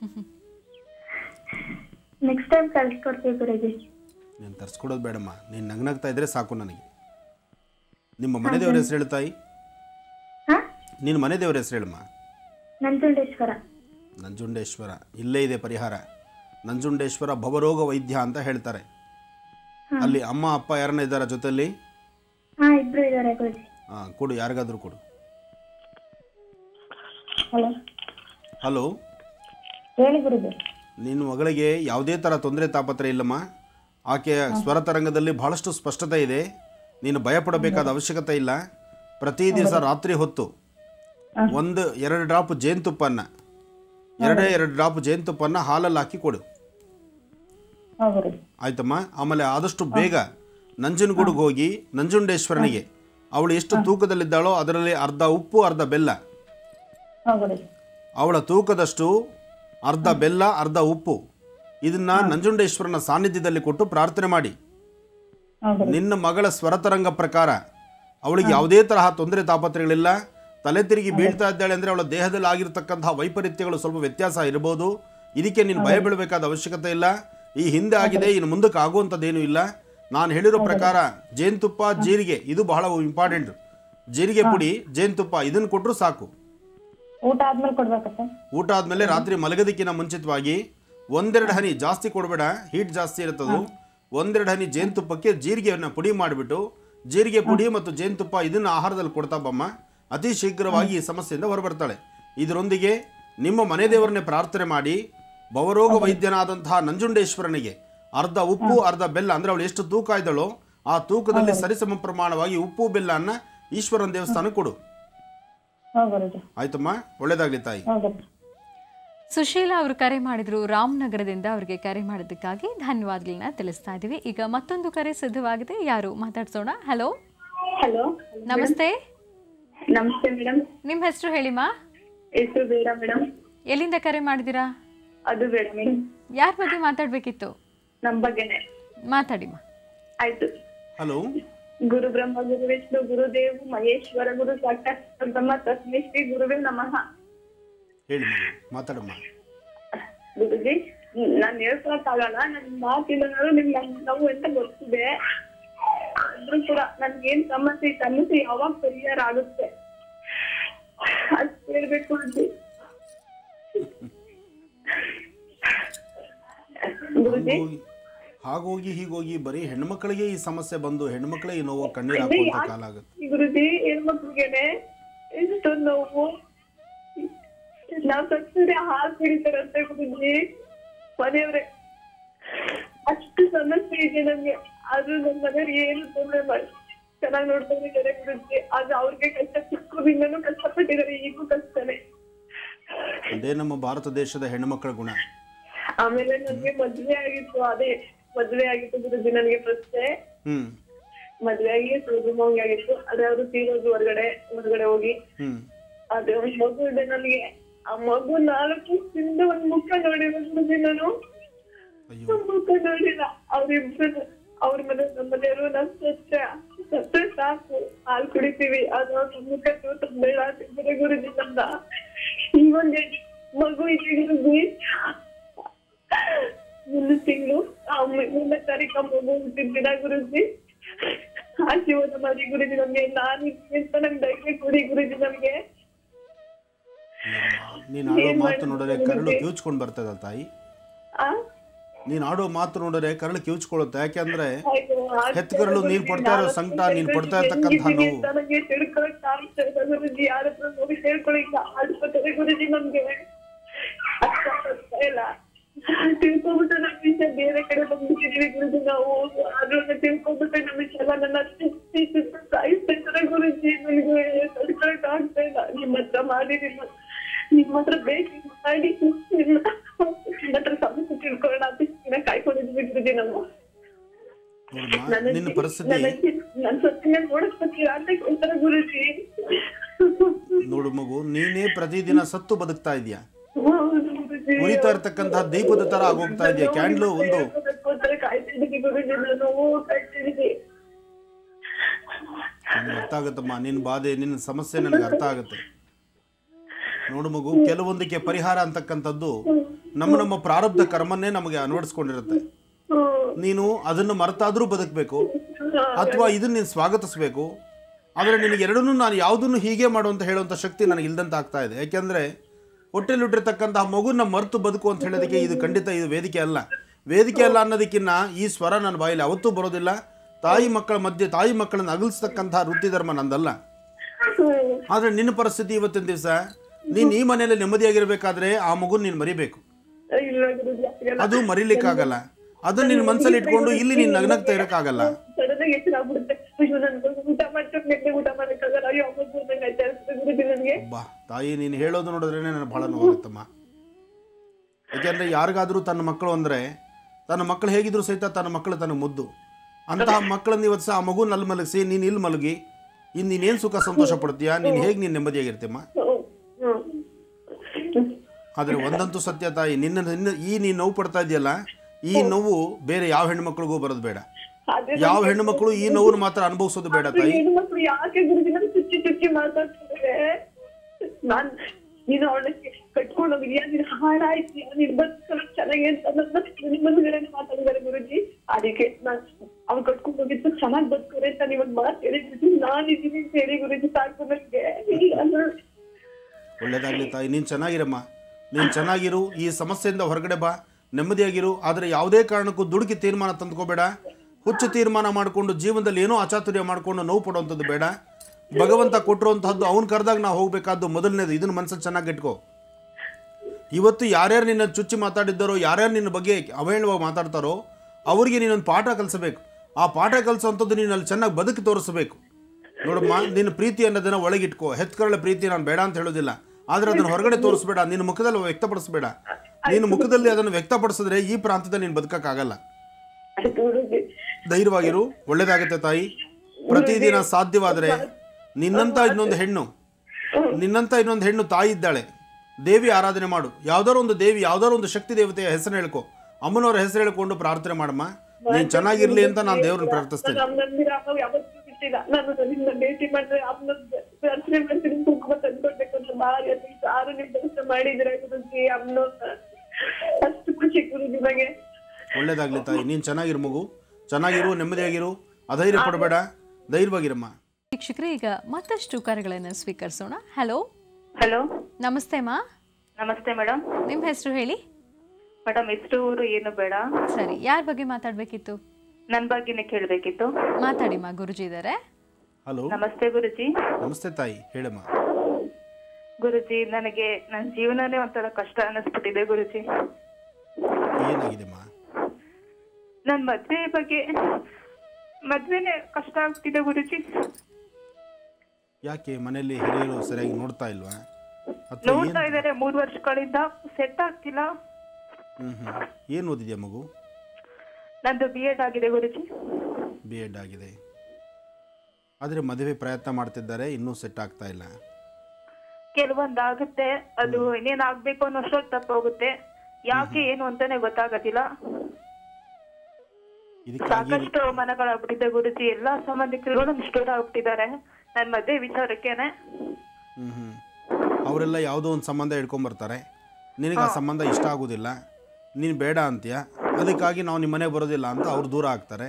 ನೆಕ್ಸ್ಟ್ ಟೈಮ್ ಕಳ್ಸ್ಕೊಡ್ತೀವಿ ಗುರುಜಿ ನೀನು ತರಿಸ್ಕೊಡೋದು ಬೇಡಮ್ಮ ನೀನು ನಗ್ನಗ್ತಾ ಇದ್ರೆ ಸಾಕು ನನಗೆ ನಿಮ್ಮ ಮನೆ ದೇವ್ರ ಹೆಸರು ಹೇಳು ತಾಯಿ ಹಾಂ ನಿನ್ನ ಮನೆ ದೇವ್ರ ಹೆಸರು ಹೇಳಮ್ಮ ನಂಜುಂಡೇಶ್ವರ ನಂಜುಂಡೇಶ್ವರ ಇಲ್ಲೇ ಇದೆ ಪರಿಹಾರ ನಂಜುಂಡೇಶ್ವರ ಭವರೋಗ ವೈದ್ಯ ಅಂತ ಹೇಳ್ತಾರೆ ಅಲ್ಲಿ ಅಮ್ಮ ಅಪ್ಪ ಯಾರನ್ನ ಇದ್ದಾರ ಜೊತೆಯಲ್ಲಿ ಹಾಂ ಇಬ್ರು ಇದ್ದಾರೆ ಗುರುಜಿ ಹಾಂ ಕೊಡು ಯಾರಿಗಾದ್ರೂ ಕೊಡು ಹಲೋ ಹಲೋ ಹೇಳಿ ಗುರುಜಿ ನಿನ್ನ ಮಗಳಿಗೆ ಯಾವುದೇ ಥರ ತೊಂದರೆ ತಾಪತ್ರ ಇಲ್ಲಮ್ಮ ಆಕೆಯ ಸ್ವರ ತರಂಗದಲ್ಲಿ ಬಹಳಷ್ಟು ಸ್ಪಷ್ಟತೆ ಇದೆ ನೀನು ಭಯಪಡಬೇಕಾದ ಅವಶ್ಯಕತೆ ಇಲ್ಲ ಪ್ರತಿ ದಿವಸ ರಾತ್ರಿ ಹೊತ್ತು ಒಂದು ಎರಡು ಡ್ರಾಪ್ ಜೇನುತುಪ್ಪನ್ನ ಎರಡೇ ಎರಡು ಡ್ರಾಪ್ ಜೇನುತುಪ್ಪನ್ನ ಹಾಲಲ್ಲಿ ಹಾಕಿ ಕೊಡು ಹಾಂ ಗುರುಜಿ ಆಯ್ತಮ್ಮ ಆಮೇಲೆ ಆದಷ್ಟು ಬೇಗ ನಂಜನಗೂಡಿಗೆ ಹೋಗಿ ನಂಜುಂಡೇಶ್ವರನಿಗೆ ಅವಳು ಎಷ್ಟು ತೂಕದಲ್ಲಿದ್ದಾಳೋ ಅದರಲ್ಲಿ ಅರ್ಧ ಉಪ್ಪು ಅರ್ಧ ಬೆಲ್ಲ ಹಾಂ ಗುರುಜಿ ಅವಳ ತೂಕದಷ್ಟು ಅರ್ಧ ಬೆಲ್ಲ ಅರ್ಧ ಉಪ್ಪು ಇದನ್ನ ನಂಜುಂಡೇಶ್ವರನ ಸಾನ್ನಿಧ್ಯದಲ್ಲಿ ಕೊಟ್ಟು ಪ್ರಾರ್ಥನೆ ಮಾಡಿ ಹಾಂ ಗುರುಜಿ ನಿನ್ನ ಮಗಳ ಸ್ವರತರಂಗ ಪ್ರಕಾರ ಅವಳಿಗೆ ಯಾವುದೇ ತರಹ ತೊಂದರೆ ತಾಪತ್ರೆಗಳಿಲ್ಲ ತಲೆ ತಿರುಗಿ ಬೀಳ್ತಾ ಇದ್ದಾಳೆ ಅಂದರೆ ಅವಳ ದೇಹದಲ್ಲಿ ಆಗಿರ್ತಕ್ಕಂತಹ ವೈಪರೀತ್ಯಗಳು ಸ್ವಲ್ಪ ವ್ಯತ್ಯಾಸ ಇರಬಹುದು ಇದಕ್ಕೆ ನೀನು ಭಯ ಬೀಳಬೇಕಾದ ಅವಶ್ಯಕತೆ ಇಲ್ಲ ಈ ಹಿಂದೆ ಆಗಿದೆ ಇನ್ನು ಮುಂದಕ್ಕೆ ಆಗುವಂಥದ್ದೇನೂ ಇಲ್ಲ ನಾನು ಹೇಳಿರೋ ಪ್ರಕಾರ ಜೇನುತುಪ್ಪ ಜೀರಿಗೆ ಇದು ಬಹಳ ಇಂಪಾರ್ಟೆಂಟ್ ಜೀರಿಗೆ ಪುಡಿ ಜೇನುತುಪ್ಪ ಇದನ್ನು ಕೊಟ್ಟರು ಸಾಕು ಊಟ ಆದ್ಮೇಲೆ ಕೊಡ್ಬೇಕಾ ಸರ್ ಊಟ ಆದಮೇಲೆ ರಾತ್ರಿ ಮಲಗೋದಕ್ಕಿಂತ ಮುಂಚಿತವಾಗಿ ಒಂದೆರಡು ಹನಿ ಜಾಸ್ತಿ ಕೊಡಬೇಡ ಹೀಟ್ ಜಾಸ್ತಿ ಇರುತ್ತದು ಒಂದೆರಡು ಹನಿ ಜೇನುತುಪ್ಪಕ್ಕೆ ಜೀರಿಗೆಯನ್ನು ಪುಡಿ ಮಾಡಿಬಿಟ್ಟು ಜೀರಿಗೆ ಪುಡಿ ಮತ್ತು ಜೇನುತುಪ್ಪ ಇದನ್ನು ಆಹಾರದಲ್ಲಿ ಕೊಡ್ತಾ ಬಮ್ಮ ಅತಿ ಶೀಘ್ರವಾಗಿ ಈ ಸಮಸ್ಯೆಯಿಂದ ಹೊರಬರ್ತಾಳೆ ಇದರೊಂದಿಗೆ ನಿಮ್ಮ ಮನೆ ದೇವರನ್ನೇ ಪ್ರಾರ್ಥನೆ ಮಾಡಿ ಭವರೋಗ ವೈದ್ಯನಾದಂತಹ ನಂಜುಂಡೇಶ್ವರನಿಗೆ ಅರ್ಧ ಉಪ್ಪು ಅರ್ಧ ಬೆಲ್ಲ ಅಂದ್ರೆ ಅವಳು ಎಷ್ಟು ತೂಕ ಇದ್ದಳೋ ಆ ತೂಕದಲ್ಲಿ ಸರಿಸಮ ಪ್ರಮಾಣವಾಗಿ ಉಪ್ಪು ಬೆಲ್ಲನ್ನ ಈಶ್ವರನ ದೇವಸ್ಥಾನಕ್ಕೆ ಕೊಡು ಹಾಂ ಗುರುಜಿ ಆಯ್ತಮ್ಮ ಒಳ್ಳೇದಾಗ್ಲಿ ತಾಯಿ ಹಾಂ ಗುರುಜಿ ಸುಶೀಲಾ ಅವರು ಕರೆ ಮಾಡಿದ್ರು ರಾಮನಗರದಿಂದ ಅವರಿಗೆ ಕರೆ ಮಾಡಿದ್ದಕ್ಕಾಗಿ ಧನ್ಯವಾದಗಳನ್ನ ತಿಳಿಸ್ತಾ ಇದ್ದೀವಿ ಈಗ ಮತ್ತೊಂದು ಕರೆ ಸಿದ್ಧವಾಗಿದೆ ಯಾರು ಮಾತಾಡ್ಸೋಣ ಹಲೋ ಹಲೋ ನಮಸ್ತೆ ನಮಸ್ತೆ ಮೇಡಮ್ ನಿಮ್ಮ ಹೆಸರು ಹೇಳಿಮಾ ಹೆಸರು ಬೇಡ ಮೇಡಮ್ ಎಲ್ಲಿಂದ ಕರೆ ಮಾಡಿದ್ದೀರಾ ಅದು ಬೇಡ ಮೇಡಮ್ ಯಾರ ಬಗ್ಗೆ ಮಾತಾಡಬೇಕಿತ್ತು ನಮ್ಮ ಬಗ್ಗೆನೆ ಮಾತಾಡಿಮ್ಮ ಆಯ್ತು ಹಲೋ ಗುರು ಬ್ರಹ್ಮ ಗುರು ವಿಷ್ಣು ಗುರುದೇವ್ ಮಹೇಶ್ವರ ಗುರು ಸಾಕ್ಷಾತ್ ಬ್ರಹ್ಮ ತಸ್ಮೈ ಶ್ರೀ ಗುರುವೇ ನಮಃ ಹೇಳಿ ಮಗು ಮಾತಾಡಮ್ಮ ಗುರುಜಿ ನಾನ್ ಹೇಳ್ಕೊಳಕ್ಕಾಗಲ್ಲ ನನ್ ಮಾತಿಲ್ಲ ನಿಮ್ ನೋವು ಅಂತ ಗೊತ್ತಿದೆ ಆದ್ರೂ ಕೂಡ ನನ್ಗೇನ್ ಸಮಸ್ಯೆ ಈ ಸಮಸ್ಯೆ ಯಾವಾಗ ಪರಿಹಾರ ಆಗುತ್ತೆ ಅಷ್ಟ್ ಹೇಳ್ಬೇಕು ಗುರುಜಿ ಗುರುಜಿ ಹಾಗೋಗಿ ಹಾಗೋಗಿ ಹೀಗೋಗಿ ಬರೀ ಹೆಣ್ಮಕ್ಳಿಗೆ ಈ ಸಮಸ್ಯೆ ಬಂದು ಹೆಣ್ಮಕ್ಳೇ ಈ ನೋವು ಕಣ್ಣೀರು ಹಾಕುವಂತ ಕಾಲ ಆಗುತ್ತೆ ಗುರುಜಿ ಹೆಣ್ಮಕ್ಳಿಗೆನೆ ಎಷ್ಟೊಂದು ನೋವು ನಾವ್ ಸತ್ತರೆ ಹಾಲು ಕುಡಿತಾರಂತೆ ಗುರುಜಿ ಮನೆಯವ್ರೆ ಅಷ್ಟು ಸಮಸ್ಯೆ ಇದೆ ನಮ್ಗೆ ಆದ್ರೂ ನಮ್ ಮನೆಯವ್ರು ಏನು ತೊಂದ್ರೆ ಮಾಡಿ ಚೆನ್ನಾಗಿ ನೋಡ್ಕೊಂಡಿದ್ದಾರೆ ಗುರುಜಿ ಆದ್ರೆ ಅವ್ರಿಗೆ ಕಷ್ಟ ಚಿಕ್ಕದಿಂದನೂ ಕಷ್ಟಪಟ್ಟಿದ್ದಾರೆ ಈಗೂ ಕಷ್ಟನೇ ಅದೇ ನಮ್ಮ ಭಾರತ ದೇಶದ ಹೆಣ್ಮಕ್ಳ ಗುಣ ಆಮೇಲೆ ನನ್ಗೆ ಮದ್ವೆ ಆಗಿತ್ತು ಅದೇ ಮದ್ವೆ ಆಗಿತ್ತು ಗುರುಜಿ ನನ್ಗೆ ಪ್ರಶ್ನೆ ಹ್ಮ್ ಮದ್ವೆ ಆಗಿ ಸುಗಮವಾಗಿ ಆಗಿತ್ತು ಅದೇ ಅವರು ತೀರೋದು ಹೊರಗಡೆ ಹೊರಗಡೆ ಹೋಗಿ ಹ್ಮ್ ಅದೇ ಒಂದ್ ಮಗು ಇದೆ ನನಗೆ ಆ ಮಗು ನಾಲ್ಕು ವರ್ಷದಿಂದ ಒಂದ್ ಮುಖ ನೋಡಿಲ್ಲ ಗುರುಜಿ ನಾನು ಅಯ್ಯೋ ಒಂದ್ ಮುಖ ನೋಡಿಲ್ಲ ಅವ್ರಿಬ್ರು ಅವ್ರ ಮನೆ ನಮ್ಮ ಮನೆಯವರು ನಮ್ ಸತ್ಯ ಸತ್ಯ ಸಾಕು ಹಾಲು ಕುಡಿತೀವಿ ಅದು ಅವ್ರ ಮುಖ ತೂತ ಬೇಡ ಅಂತಿದ್ದಾರೆ ಗುರುಜಿ ನಮ್ದ ಈ ಒಂದ್ ಮಗು ಇದೆ ಗುರುಜಿ ಮುಂದಿನ ತಿಂಗಳು ಮುಂದೆ ತಾರೀಕು ಆ ಮಗು ಹುಟ್ಟಿದ್ದಿನ ಗುರುಜಿ ಆಶೀರ್ವಾದ ಮಾಡಿ ಗುರುಜಿ ನಮ್ಗೆ ನಾನು ಅಂತ ನಮ್ಗೆ ಧೈರ್ಯ ಕೊಡಿ ಗುರುಜಿ ನಮ್ಗೆ ನೀನ್ ಆಡೋ ಏನ್ ಮಾತು ಮಾಡೋದು ನೋಡಿದ್ರೆ ಕರಳು ನನಗೆ? ಕಿವುಚ್ಕೊಂಡ್ ಬರ್ತದ ತಾಯಿ ಆ ನೀನ್ ಆಡೋ ಮಾತು ನೋಡಿದ್ರೆ ಕರಳು ಕಿವುಚ್ಕೊಳ್ಳುತ್ತೆ ಯಾಕೆಂದ್ರೆ ಅಯ್ಯೋ, ಆಗ್ತಾ ಹೆತ್ತ ಕರಳು ಇಲ್ಲ ನೀನ್ ಗುರೂಜಿ, ಪಡ್ತಾ ಇರೋ ನಾಲ್ಕು ಸಂಕಟ, ನೀನ್ ತಿಂಗಳು ಪಡ್ತಾ ಇರ್ತಕ್ಕಂಥ ಹೆಂಗಿದ್ದೀನಿ ನೋವು. ಅಂತ ನಂಗೆ ತಿಳ್ಕೊಳಕ್ ಆಗ್ತಾ ಇಲ್ಲ ಗುರೂಜಿ ಯಾರ ಹತ್ರ ಹೋಗಿ ಹೇಳ್ಕೊಳಕ್ ಆಗ್ತದೆ ಗುರುಜಿ ನಮ್ಗೆ ಅರ್ಥ ಆಗ್ತಾ ಇಲ್ಲ ತಿಳ್ಕೊಬಿಟ್ಟು ನಮ್ ವಿಷಯ ಬೇರೆ ಕಡೆ ಬಂದ್ಬಿಟ್ಟಿದೀವಿ ಗುರುಜಿ ನಾವು ಅದ್ರನ್ನ ತಿಳ್ಕೊಬಿಟ್ಟು ನಮ್ ವಿಷಯ ಎಲ್ಲ ನನ್ನ ಸುತ್ತಿ ಸುತ್ತ ಸಾಯಿಸ್ತಾ ಇದ್ದಾರೆ ಗುರುಜಿ ನನಗೆ ತಡ್ಕೊಳಕ್ ಆಗ್ತಾ ಇಲ್ಲ ನಿಮ್ಮ ಹತ್ರ ಮಾಡಿದಿಲ್ಲ ನಿಮ್ಮ ಹತ್ರ ಬೇಕು ಮಾಡಿ ನಿಮ್ಮ ಹತ್ರ ಸಮಸ್ಯೆ ತಿಳ್ಕೊಳ್ಳೋಣ ಅಂತ ದಿನ ಕಾಯ್ಕೊಂಡಿದ್ವಿ ಗುರುಜಿ ನಾವು ನೋಡಮ್ಮ ನನ್ನ ನಿನ್ನ ಜೀವ- ಪರಿಸ್ಥಿತಿ ನನ್ನ ಜೀವ- ನನ್ನ ಸೊತ್ತಿನ ನೋಡಕ್ ಬರ್ತೀರಾ ಅಂತ ಕೇಳ್ತಾರೆ ಗುರುಜಿ ನೋಡು ಮಗು ನೀನೇ ಪ್ರತಿದಿನ ಸತ್ತು ಬದುಕ್ತಾ ಇದೀಯ ಹೌದು ಗುರೂಜಿ. ಉರಿತಾ ಇರ್ತಕ್ಕಂತಹ ದೀಪದ ತರ ಆಗೋಗ್ತಾ ಇದೆಯಾ ಕ್ಯಾಂಡ್ಲು ಒಂದು ಹೇಳ್ಬೇಕು ಅಂತಾನೆ ಕಾಯ್ತಾ ಇದ್ದೀನಿ ಗುರೂಜಿ ನಾನು ಕಾಯ್ತಾ ಇದ್ದೀನಿ ನನಗೆ ಅರ್ಥ ಆಗುತ್ತಮ್ಮ ನಿನ್ನ ಬಾಧೆ ನಿನ್ನ ಸಮಸ್ಯೆ ನನಗೆ ಅರ್ಥ ಆಗುತ್ತೆ ನೋಡು ಮಗು ಕೆಲವೊಂದಕ್ಕೆ ಪರಿಹಾರ ಅಂತಕ್ಕಂಥದ್ದು ನಮ್ಮ ನಮ್ಮ ಪ್ರಾರಬ್ಧ ಕರ್ಮನ್ನೇ ನಮಗೆ ಅಳವಡಿಸ್ಕೊಂಡಿರುತ್ತೆ ಹ್ಮ್. ನೀನು ಅದನ್ನು ಮರೆತಾದ್ರೂ ಬದುಕಬೇಕು ಅಥವಾ ಇದನ್ನ ನೀನು ಸ್ವಾಗತಿಸಬೇಕು ಆದರೆ ನಿನಗೆ ಎರಡನ್ನೂ ನಾನು ಯಾವುದನ್ನು ಹೀಗೆ ಮಾಡು ಅಂತ ಹೇಳುವಂಥ ಶಕ್ತಿ ನನಗೆ ಇಲ್ದಂತ ಆಗ್ತಾ ಇದೆ ಯಾಕೆಂದರೆ ಹೊಟ್ಟೆಲಿಟ್ಟಿರ್ತಕ್ಕಂತಹ ಮಗುನ ಮರೆತು ಬದುಕು ಅಂತ ಹೇಳೋದಕ್ಕೆ ಇದು ಖಂಡಿತ ಇದು ವೇದಿಕೆ ಅಲ್ಲ ವೇದಿಕೆ ಅಲ್ಲ ಅನ್ನೋದಕ್ಕಿನ್ನ ಈ ಸ್ವರ ನನ್ನ ಬಾಯಲ್ಲಿ ಯಾವತ್ತೂ ಬರೋದಿಲ್ಲ ತಾಯಿ ಮಕ್ಕಳ ಮಧ್ಯೆ ತಾಯಿ ಮಕ್ಕಳನ್ನು ಅಗಲಿಸ್ತಕ್ಕಂತಹ ವೃತ್ತಿ ಧರ್ಮ ನಂದಲ್ಲ ಹ್ಮ್. ಆದರೆ ನಿನ್ನ ಪರಿಸ್ಥಿತಿ ಇವತ್ತಿನ ದಿವಸ ನೀನು ಈ ಮನೆಯಲ್ಲಿ ನೆಮ್ಮದಿಯಾಗಿರ್ಬೇಕಾದ್ರೆ ಆ ಮಗುನ ನೀನು ಮರಿಬೇಕು ಇಲ್ಲ ಗುರೂಜಿ ಹಾಗೆಲ್ಲ ಅದು ಮರಿಲಿಕ್ಕಾಗಲ್ಲ ಅದನ್ನ ನಿನ್ನ ಮನಸ್ಸಲ್ಲಿ ಇಟ್ಕೊಂಡು ಇಲ್ಲಿ ನೀನು ನಗನಗ್ತಾ ಇರೋಕ್ಕಾಗಲ್ಲ ಸಡನ್ ಆಗಿ ಎಚ್ಚರ ಆಗ್ಬಿಡುತ್ತೆ ಅಯ್ಯೋ ನನ್ ಊಟ ಮಾಡ್ಕೊಂಡು ನೆನ್ನೆ ಊಟ ಮಾಡಕ್ಕಾಗಲ್ಲ ಅಯ್ಯೋ ಅಮ್ಮ ನಂಗೆ ಆಯ್ತಾ ಇರ್ತದೆ ಗುರೂಜಿ ನನ್ಗೆ ಬಾ ತಾಯಿ ನೀನು ಹೇಳೋದು ನೋಡಿದ್ರೆ ನನಗೆ ಬಹಳ ನೋವಾಗುತ್ತಮ್ಮ ಯಾಕೆಂದರೆ ಯಾರಿಗಾದರೂ ತನ್ನ ಮಕ್ಕಳು ಅಂದರೆ ತನ್ನ ಮಕ್ಕಳು ಹೇಗಿದ್ರು ಸಹಿತ ತನ್ನ ಮಕ್ಕಳು ತನ್ನ ಮುದ್ದು ಅಂತಹ ಮಕ್ಕಳನ್ನ ಇವತ್ತು ಸಹ ಆ ಮಗು ಅಲ್ಲಿ ಮಲಗಿಸಿ ನೀನು ಇಲ್ಲಿ ಮಲಗಿ ಇನ್ನು ನೀನೇನು ಸುಖ ಸಂತೋಷ ಪಡ್ತೀಯಾ ನೀನು ಹೇಗೆ ನೀನು ನೆಮ್ಮದಿಯಾಗಿರ್ತೀಯಮ್ಮ ಹ್ಮ್. ಹ್ಮ್. ಆದರೆ ಒಂದಂತೂ ಸತ್ಯ ತಾಯಿ ನಿನ್ನ ನಿನ್ನ ಈ ನೀನು ನೋವು ಪಡ್ತಾ ಇದೆಯಲ್ಲ ಈ ನೋವು ಬೇರೆ ಯಾವ ಹೆಣ್ಮಕ್ಳಿಗೂ ಬರೋದು ಬೇಡ ಅದೇ ಯಾವ ಹೆಣ್ಣು ಮಕ್ಕಳು ಈ ನೋವನ್ನು ಮಾತ್ರ ಅನುಭವಿಸೋದು ಬೇಡ ತಾಯಿ ಹೆಣ್ಮಕ್ಳು ಯಾಕೆ ಗುರುಜಿ ನನ್ ಚುಚ್ಚಿ ಚುಚ್ಚಿ ಮಾತಾಡ್ತಿದ್ದಾರೆ ನಾನ್ ನೀನು ಅವಳಕ್ಕೆ ಕಟ್ಕೊಂಡು ಹೋಗಿದ್ಯಾ ನೀನು ಹಾಳಾಯ್ತೀಯ ನೀನ್ ಬದುಕಲ್ಲ ಚೆನ್ನಾಗಿ ಅಂತ ನನ್ನ ಮುಂದ್ಗಡೆ ಮಾತಾಡಿದ್ದಾರೆ ಗುರುಜಿ ಅದಕ್ಕೆ ನಾನ್ ಅವ್ರು ಕಟ್ಕೊಂಡು ಹೋಗಿದ್ದು ಚೆನ್ನಾಗಿ ಬದುಕೋರೆ ಅಂತ ಇವಾಗ ಮಾತು ಹೇಳಿದ್ರು ನಾನ್ ಇದೀನಿ ಅಂತ ಹೇಳಿ ಗುರುಜಿ ಸಾಕು ನನ್ಗೆ ಇಲ್ಲ ಅಂದ್ರೆ ಒಳ್ಳೇದಾಗಲಿ ತಾಯಿ ನೀನು ಚೆನ್ನಾಗಿರಮ್ಮ ನೀನು ಚೆನ್ನಾಗಿರು ಈ ಸಮಸ್ಯೆಯಿಂದ ಹೊರಗಡೆ ಬಾ ನೆಮ್ಮದಿಯಾಗಿರು ಆದರೆ ಯಾವುದೇ ಕಾರಣಕ್ಕೂ ದುಡುಕಿ ತೀರ್ಮಾನ ತಂದ್ಕೋಬೇಡ ಹುಚ್ಚು ತೀರ್ಮಾನ ಮಾಡಿಕೊಂಡು ಜೀವನದಲ್ಲಿ ಏನೋ ಅಚಾತುರ್ಯ ಮಾಡಿಕೊಂಡು ನೋವು ಪಡುವಂಥದ್ದು ಬೇಡ ಭಗವಂತ ಕೊಟ್ಟಿರುವಂತಹದ್ದು ಅವ್ನು ಕರೆದಾಗ ನಾವು ಹೋಗಬೇಕಾದ್ದು ಮೊದಲನೇದು ಇದನ್ನ ಮನಸ್ಸಲ್ಲಿ ಚೆನ್ನಾಗಿ ಇಟ್ಕೋ ಇವತ್ತು ಯಾರ್ಯಾರು ನಿನ್ನ ಚುಚ್ಚಿ ಮಾತಾಡಿದ್ದಾರೋ ಯಾರ್ಯಾರು ನಿನ್ನ ಬಗ್ಗೆ ಅವಹೇಳವಾಗಿ ಮಾತಾಡ್ತಾರೋ ಅವರಿಗೆ ನೀನೊಂದು ಪಾಠ ಕಲಿಸಬೇಕು ಆ ಪಾಠ ಕಲಿಸೋವಂಥದ್ದು ನೀನು ಅಲ್ಲಿ ಚೆನ್ನಾಗಿ ಬದುಕಿ ತೋರಿಸಬೇಕು ನೋಡಮ್ಮ ನಿನ್ನ ಪ್ರೀತಿ ಅನ್ನೋದನ್ನ ಒಳಗಿಟ್ಕೋ ಹೆತ್ಕರಳ ಪ್ರೀತಿ ನಾನು ಬೇಡ ಅಂತ ಹೇಳೋದಿಲ್ಲ ಆದರೆ ಅದನ್ನು ಹೊರಗಡೆ ತೋರಿಸ್ಬೇಡ ನಿನ್ನ ಮುಖದಲ್ಲಿ ವ್ಯಕ್ತಪಡಿಸ್ಬೇಡ ನಿನ್ನ ಮುಖದಲ್ಲಿ ಅದನ್ನು ವ್ಯಕ್ತಪಡಿಸಿದ್ರೆ ಈ ಪ್ರಾಂತ್ಯದಲ್ಲಿ ನೀನು ಬದುಕಕ್ಕಾಗಲ್ಲ ಆಯ್ತು ಗುರುಜಿ ಧೈರ್ಯವಾಗಿರು ಒಳ್ಳೇದಾಗುತ್ತೆ ತಾಯಿ ಪ್ರತಿದಿನ ಸಾಧ್ಯವಾದರೆ ನಿನ್ನಂತ ಇನ್ನೊಂದು ಹೆಣ್ಣು ನಿನ್ನಂತ ಇನ್ನೊಂದು ಹೆಣ್ಣು ತಾಯಿ ಇದ್ದಾಳೆ ದೇವಿ ಆರಾಧನೆ ಮಾಡು ಯಾವ್ದಾರು ಒಂದು ದೇವಿ ಯಾವ್ದಾರು ಒಂದು ಶಕ್ತಿ ದೇವತೆಯ ಹೆಸರು ಹೇಳ್ಕೊ ಅಮ್ಮನವರ ಹೆಸರು ಹೇಳ್ಕೊಂಡು ಪ್ರಾರ್ಥನೆ ಮಾಡಮ್ಮ ನೀನು ಚೆನ್ನಾಗಿರ್ಲಿ ಅಂತ ನಾನು ದೇವ್ರನ್ನ ಪ್ರಾರ್ಥಿಸ್ತೇನೆ ನಮ್ಮ ನಂದಿರ ಯಾವತ್ತೂ ಇರ್ತಿಲ್ಲ ನಾನು ನಿನ್ನ ಭೇಟಿ ಮಾಡಿದ್ರೆ ಅಮ್ಮನ ಪ್ರಾರ್ಥನೆ ಮಾಡ್ತೀನಿ ಕುಂಕುಮ ತಂದ್ಕೊಡ್ಬೇಕು ಅಂತ ಭಾರಿ ಅದು ಸಾರು ನಿಮ್ ದರ್ಶನ ಮಾಡಿದ್ರೆ ಗುರುಜಿ ಅಮ್ಮನ ಅಷ್ಟು ಖುಷಿ ಗುರುಜಿ ನನಗೆ ಒಳ್ಳೇದಾಗ್ಲಿ ತಾಯಿ ನೀನು ಚೆನ್ನಾಗಿರು ಮಗು ಚೆನ್ನಾಗಿರು ನೆಮ್ಮದಿಯಾಗಿರು ಅಧೈರ್ಯ ಪಡಬೇಡ ಧೈರ್ಯವಾಗಿರಮ್ಮ ವೀಕ್ಷಕರೇ ಈಗ ಮತ್ತಷ್ಟು ಕರೆಗಳನ್ನು ಸ್ವೀಕರಿಸೋಣ ಹಲೋ ಹಲೋ ನಮಸ್ತೆ ಮಾ ನಮಸ್ತೆ ಮೇಡಮ್ ನಿಮ್ಮ ಹೆಸರು ಹೇಳಿ ಮೇಡಮ್ ಎಷ್ಟು ಊರು ಏನು ಬೇಡ ಸರಿ ಯಾರ ಬಗ್ಗೆ ಮಾತಾಡಬೇಕಿತ್ತು ನನ್ ಬಗ್ಗೆನೇ ಕೇಳ್ಬೇಕಿತ್ತು ಮಾತಾಡಿ ಮಾ ಗುರುಜಿ ಇದ್ದಾರೆ ಹಲೋ ನಮಸ್ತೆ ಗುರುಜಿ ನಮಸ್ತೆ ತಾಯಿ ಹೇಳಮ್ಮ ಗುರುಜಿ ನನಗೆ ನನ್ನ ಜೀವನನೇ ಒಂಥರ ಕಷ್ಟ ಅನ್ನಿಸ್ಬಿಟ್ಟಿದೆ ಗುರುಜಿ ಏನಾಗಿದೆಮ್ಮ ನನ್ ಮದ್ವೆ ಬಗ್ಗೆ ಮದ್ವೆನೆ ಕಷ್ಟ ಆಗ್ತಿದೆ ಗುರುಜಿ ಯಾಕೆ ಮನೆಯಲ್ಲಿ ಹಿರಿಯರು ಸರಿಯಾಗಿ ನೋಡ್ತಾ ಇಲ್ವಾ ಅಥವಾ ನೋಡ್ತಾ ಏನು ಇದಾರೆ ಮೂರ್ ವರ್ಷಗಳಿಂದ ಸೆಟ್ ಆಗ್ತಿಲ್ಲ ಹ್ಞೂ ಹ್ಞೂ ಏನು ಓದಿದ್ಯಾ ಮಗು ನಂದು ಬಿ ಎಡ್ ಆಗಿದೆ ಗುರುಜಿ ಬಿ ಎಡ್ ಆಗಿದೆ ಆದರೆ ಮದುವೆ ಪ್ರಯತ್ನ ಮಾಡ್ತಿದ್ದಾರೆ ಇನ್ನೂ ಸೆಟ್ ಆಗ್ತಾ ಇಲ್ಲ ಕೆಲವೊಂದ್ ಆಗುತ್ತೆ ಅದು ಇನ್ನೇನ್ ಆಗ್ಬೇಕು ಅನ್ನೋಷ್ಟೊತ್ತು ತಪ್ಪೋಗುತ್ತೆ ಯಾಕೆ ಏನು ಅಂತಾನೆ ಗೊತ್ತಾಗತ್ತಿಲ್ಲ ಇದಕ್ಕಾಗಿ ಸಾಕಷ್ಟು ಅವಮಾನಗಳಾಗ್ಬಿಟ್ಟಿದೆ ಗುರುಜಿ ಎಲ್ಲಾ ಸಂಬಂಧಿಕರುಗಳು ನಿಷ್ಠೂರ ಆಗ್ಬಿಟ್ಟಿದ್ದಾರೆ ನನ್ ಮದ್ವೆ ವಿಚಾರಕ್ಕೇನೆ ಹ್ಞೂ ಹ್ಞೂ ಅವರೆಲ್ಲ ಯಾವುದೋ ಒಂದು ಸಂಬಂಧ ಹಿಡ್ಕೊಂಬರ್ತಾರೆ ನಿನಗೆ ಆ ಸಂಬಂಧ ಇಷ್ಟ ಆಗೋದಿಲ್ಲ ನೀನು ಬೇಡ ಅಂತೀಯ ಅದಕ್ಕಾಗಿ ನಾವು ನಿಮ್ಮ ಮನೆಗೆ ಬರೋದಿಲ್ಲ ಅಂತ ಅವ್ರು ದೂರ ಆಗ್ತಾರೆ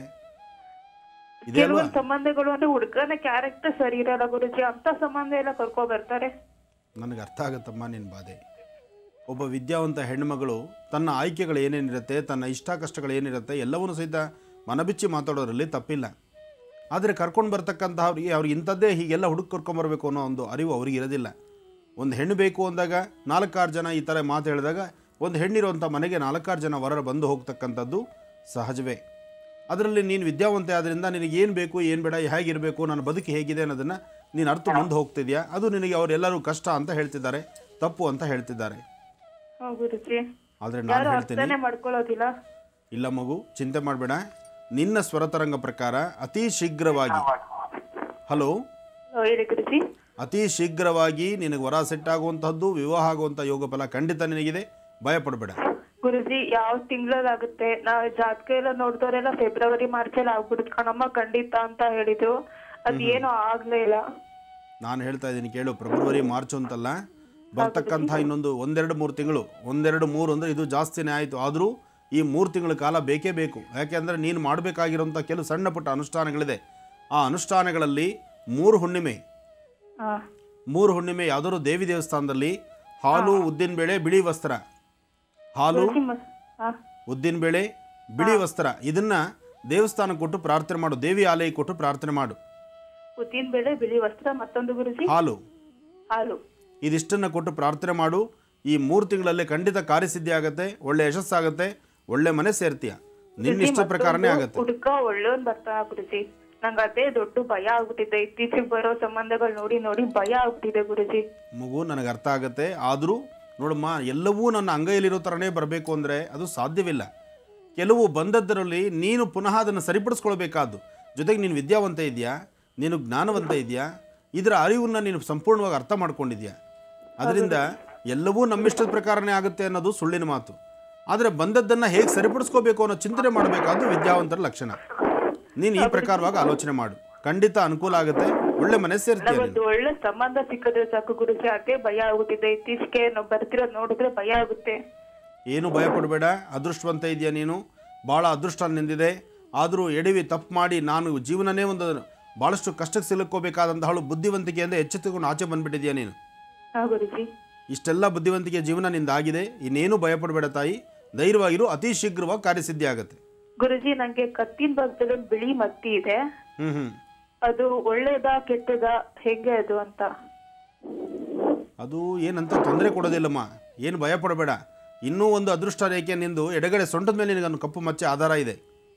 ಇದೆ ಅಲ್ವಾ ಕೆಲವೊಂದ್ ಸಂಬಂಧಗಳು ಅಂದ್ರೆ ಹುಡುಗನ ಕ್ಯಾರೆಕ್ಟರ್ ಸರಿ ಇರಲ್ಲ ಗುರುಜಿ ಅಂತ ಸಂಬಂಧ ಎಲ್ಲ ಕರ್ಕೊ ಬರ್ತಾರೆ ನನಗೆ ಅರ್ಥ ಆಗುತ್ತಮ್ಮ ನಿನ್ನ ಬಾಧೆ ಒಬ್ಬ ವಿದ್ಯಾವಂತ ಹೆಣ್ಣುಮಗಳು ತನ್ನ ಆಯ್ಕೆಗಳು ಏನೇನಿರುತ್ತೆ ತನ್ನ ಇಷ್ಟ ಕಷ್ಟಗಳು ಏನಿರುತ್ತೆ ಎಲ್ಲವನ್ನೂ ಸಹಿತ ಮನಬಿಚ್ಚಿ ಮಾತಾಡೋದ್ರಲ್ಲಿ ತಪ್ಪಿಲ್ಲ ಆದರೆ ಕರ್ಕೊಂಡು ಬರ್ತಕ್ಕಂಥ ಅವ್ರಿಗೆ ಅವ್ರಿಗೆ ಇಂಥದ್ದೇ ಹೀಗೆಲ್ಲ ಹುಡುಕ್ ಕರ್ಕೊಂಬರ್ಬೇಕು ಅನ್ನೋ ಒಂದು ಅರಿವು ಅವ್ರಿಗೆ ಇರೋದಿಲ್ಲ ಒಂದು ಹೆಣ್ಣು ಬೇಕು ಅಂದಾಗ ನಾಲ್ಕಾರು ಜನ ಈ ಥರ ಮಾತು ಹೇಳಿದಾಗ ಒಂದು ಹೆಣ್ಣಿರುವಂಥ ಮನೆಗೆ ನಾಲ್ಕಾರು ಜನ ವರರು ಬಂದು ಹೋಗ್ತಕ್ಕಂಥದ್ದು ಸಹಜವೇ ಅದರಲ್ಲಿ ನೀನು ವಿದ್ಯಾವಂತೆ ಆದ್ದರಿಂದ ನಿನಗೆ ಏನು ಬೇಕು ಏನು ಬೇಡ ಹೇಗಿರಬೇಕು ನನ್ನ ಬದುಕು ಹೇಗಿದೆ ಅನ್ನೋದನ್ನು ನೀನು ಅರ್ಥ ಮುಂದೆ ಹೋಗ್ತಿದ್ಯಾ ಅದು ನಿನಗೆ ಅವರೆಲ್ಲರೂ ಕಷ್ಟ ಅಂತ ಹೇಳ್ತಿದ್ದಾರೆ ತಪ್ಪು ಅಂತ ಹೇಳ್ತಿದ್ದಾರೆ ಹಾ ಗುರುಜಿ ಆದರೆ ನಾನು ಯಾರು ಹೇಳ್ತೀನಿ ಅರ್ಥನೇ ಮಾಡ್ಕೊಳ್ಳೋದಿಲ್ಲ ಇಲ್ಲ ಮಗು ಚಿಂತೆ ಮಾಡಬೇಡ ನಿನ್ನ ಸ್ವರತರಂಗ ಪ್ರಕಾರ ಅತಿ ಶೀಘ್ರವಾಗಿ ಹಲೋ ಹಾ, ಹೇಳಿ ಗುರುಜಿ ಅತಿ ಶೀಘ್ರವಾಗಿ ನಿನಗೆ ವರ ಸೆಟ್ ಆಗುವಂತಹದ್ದು ವಿವಾಹ ಆಗುವಂಥ ಯೋಗ ಫಲ ಖಂಡಿತ ನಿನಗಿದೆ ಭಯ ಪಡಬೇಡ ಗುರುಜಿ ಯಾವ ತಿಂಗಳಲ್ಲಾಗುತ್ತೆ ನಾವ್ ಜಾತಕ ಎಲ್ಲ ನೋಡಿದವರೆಲ್ಲ ಫೆಬ್ರವರಿ ಮಾರ್ಚ್ ಅಲ್ಲಿ ಆಗ್ಬಿಡುತ್ತೆ ಕಣಮ್ಮ ಖಂಡಿತ ಅಂತ ಹೇಳಿದ್ರು ಅದ್ ಏನು ಆಗ್ಲೇ ಇಲ್ಲ ನಾನು ಹೇಳ್ತಾ ಇದ್ದೀನಿ ಕೇಳು ಫೆಬ್ರವರಿ ಮಾರ್ಚ್ ಅಂತಲ್ಲ ಬರ್ತಕ್ಕಂಥ ಇನ್ನೊಂದು ಒಂದೆರಡು ಮೂರು ತಿಂಗಳು ಒಂದೆರಡು ಮೂರು ಅಂದರೆ ಇದು ಜಾಸ್ತಿನೇ ಆಯಿತು ಆದರೂ ಈ ಮೂರು ತಿಂಗಳ ಕಾಲ ಬೇಕೇ ಬೇಕು ಯಾಕೆಂದರೆ ನೀನು ಮಾಡಬೇಕಾಗಿರೋಂಥ ಕೆಲವು ಸಣ್ಣ ಪುಟ್ಟ ಅನುಷ್ಠಾನಗಳಿದೆ ಆ ಅನುಷ್ಠಾನಗಳಲ್ಲಿ ಮೂರು ಹುಣ್ಣಿಮೆ ಹಾ ಮೂರು ಹುಣ್ಣಿಮೆ ಯಾವುದಾದ್ರು ದೇವಿ ದೇವಸ್ಥಾನದಲ್ಲಿ ಹಾಲು ಉದ್ದಿನಬೇಳೆ ಬಿಳಿ ವಸ್ತ್ರ ಹಾಲು ಗುರುಜಿ ಮ- ಹಾ ಉದ್ದಿನಬೇಳೆ ಬಿಳಿ ವಸ್ತ್ರ ಇದನ್ನ ದೇವಸ್ಥಾನ ಕೊಟ್ಟು ಪ್ರಾರ್ಥನೆ ಮಾಡು ದೇವಿ ಆಲಯ ಕೊಟ್ಟು ಪ್ರಾರ್ಥನೆ ಮಾಡು ಉದ್ದಿನ ಬೇಳೆ ಬಿಳಿ ವಸ್ತ್ರ ಮತ್ತೊಂದು ಗುರುಜಿ ಹಾಲು ಹಾಲು ಇದಿಷ್ಟನ್ನು ಕೊಟ್ಟು ಪ್ರಾರ್ಥನೆ ಮಾಡು ಈ ಮೂರು ತಿಂಗಳಲ್ಲಿ ಖಂಡಿತ ಕಾರ್ಯಸಿದ್ಧಿ ಆಗುತ್ತೆ ಒಳ್ಳೆ ಯಶಸ್ಸಾಗುತ್ತೆ ಒಳ್ಳೆ ಮನೆ ಸೇರ್ತೀಯ ನಿನ್ನ ಇಷ್ಟ ಪ್ರಕಾರನೇ ಆಗುತ್ತೆ ಹುಡುಗ ಒಳ್ಳೆಯವನ್ ಬರ್ತಾ ಗುರುಜಿ ನಂಗೆ ಅದೇ ದೊಡ್ಡ ಭಯ ಆಗ್ಬಿಟ್ಟಿದೆ ಇತ್ತೀಚೆಗೆ ಬರೋ ಸಂಬಂಧಗಳು ನೋಡಿ ನೋಡಿ ಭಯ ಆಗ್ಬಿಟ್ಟಿದೆ ಗುರುಜಿ ಮಗು ನನಗೆ ಅರ್ಥ ಆಗುತ್ತೆ ಆದರೂ ನೋಡಮ್ಮ ಎಲ್ಲವೂ ನನ್ನ ಅಂಗೈಯಲ್ಲಿರೋ ಥರನೇ ಬರಬೇಕು ಅಂದರೆ ಅದು ಸಾಧ್ಯವಿಲ್ಲ ಕೆಲವು ಬಂದದ್ದರಲ್ಲಿ ನೀನು ಪುನಃ ಅದನ್ನು ಸರಿಪಡಿಸ್ಕೊಳ್ಬೇಕಾದ್ದು ಜೊತೆಗೆ ನೀನು ವಿದ್ಯಾವಂತ ಇದೆಯಾ ನೀನು ಜ್ಞಾನವಂತ ಇದೆಯಾ ಇದರ ಅರಿವನ್ನು ನೀನು ಸಂಪೂರ್ಣವಾಗಿ ಅರ್ಥ ಮಾಡ್ಕೊಂಡಿದ್ಯಾ ಅದರಿಂದ ಎಲ್ಲವೂ ನಮ್ಮಿಷ್ಟದ ಪ್ರಕಾರನೇ ಆಗುತ್ತೆ ಅನ್ನೋದು ಸುಳ್ಳಿನ ಮಾತು ಆದರೆ ಬಂದದ್ದನ್ನು ಹೇಗೆ ಸರಿಪಡಿಸ್ಕೋಬೇಕು ಅನ್ನೋ ಚಿಂತನೆ ಮಾಡಬೇಕಾದ್ದು ವಿದ್ಯಾವಂತರ ಲಕ್ಷಣ ನೀನು ಈ ಪ್ರಕಾರವಾಗಿ ಆಲೋಚನೆ ಮಾಡು ಖಂಡಿತ ಅನುಕೂಲ ಆಗುತ್ತೆ ಒಳ್ಳೆ ಮನೆ ಸೇರ್ತೀಯ ನೀನು ಒಂದು ಒಳ್ಳೆ ಸಂಬಂಧ ಸಿಕ್ಕಿದ್ರೆ ಸಾಕು ಗುರುಜಿ ಅದೇ ಭಯ ಆಗುತ್ತಿದೆ ಇತ್ತೀಚೆಗೆ ನಾವು ಬರ್ತಿರೋದ್ ನೋಡಿದ್ರೆ ಭಯ ಆಗುತ್ತೆ ಏನು ಭಯಪಡಬೇಡ ಅದೃಷ್ಟವಂತ ಇದೆಯಾ ನೀನು ಭಾಳ ಅದೃಷ್ಟ ನಿಂದಿದೆ ಆದರೂ ಎಡವಿ ತಪ್ಪು ಮಾಡಿ ನಾನು ಜೀವನನೇ ಒಂದು ಭಾಳಷ್ಟು ಕಷ್ಟಕ್ಕೆ ಸಿಲುಕೋಬೇಕಾದಂತಹಳು ಬುದ್ಧಿವಂತಿಕೆಯಿಂದ ಎಚ್ಚೆತ್ತುಕೊಂಡು ಆಚೆ ಬಂದ್ಬಿಟ್ಟಿದ್ಯಾ ನೀನು ಹಾ ಗುರುಜಿ ಇಷ್ಟೆಲ್ಲ ಬುದ್ಧಿವಂತಿಕೆ ಜೀವನ ನಿಂದಾಗಿದೆ ಇನ್ನೇನು ಭಯಪಡಬೇಡ ತಾಯಿ ಧೈರ್ಯವಾಗಿರು ಅತಿ ಶೀಘ್ರವಾಗಿ ಕಾರ್ಯಸಿದ್ಧಿ ಆಗುತ್ತೆ ಗುರುಜಿ ನಂಗೆ ಕತ್ತಿನ ಭಾಗದಲ್ಲಿ ಒಂದ್ ಬಿಳಿ ಮತ್ತಿ ಇದೆ ಹ್ಞೂ ಹ್ಞೂ ಅದು ಒಳ್ಳೇದಾ ಕೆಟ್ಟದಾ ಹೆಂಗೆ ಅದು ಅಂತ ಅದು ಏನಂತ ತೊಂದರೆ ಕೊಡೋದಿಲ್ಲಮ್ಮ ಏನು ಭಯಪಡಬೇಡ ಇನ್ನೂ ಒಂದು ಅದೃಷ್ಟ ರೇಖೆ ನಿಂದು ಎಡಗಡೆ ಸೊಂಟದ ಮೇಲೆ ನಿನಗೊಂದು ಕಪ್ಪು ಮಚ್ಚೆ ಆಧಾರ ಇದೆ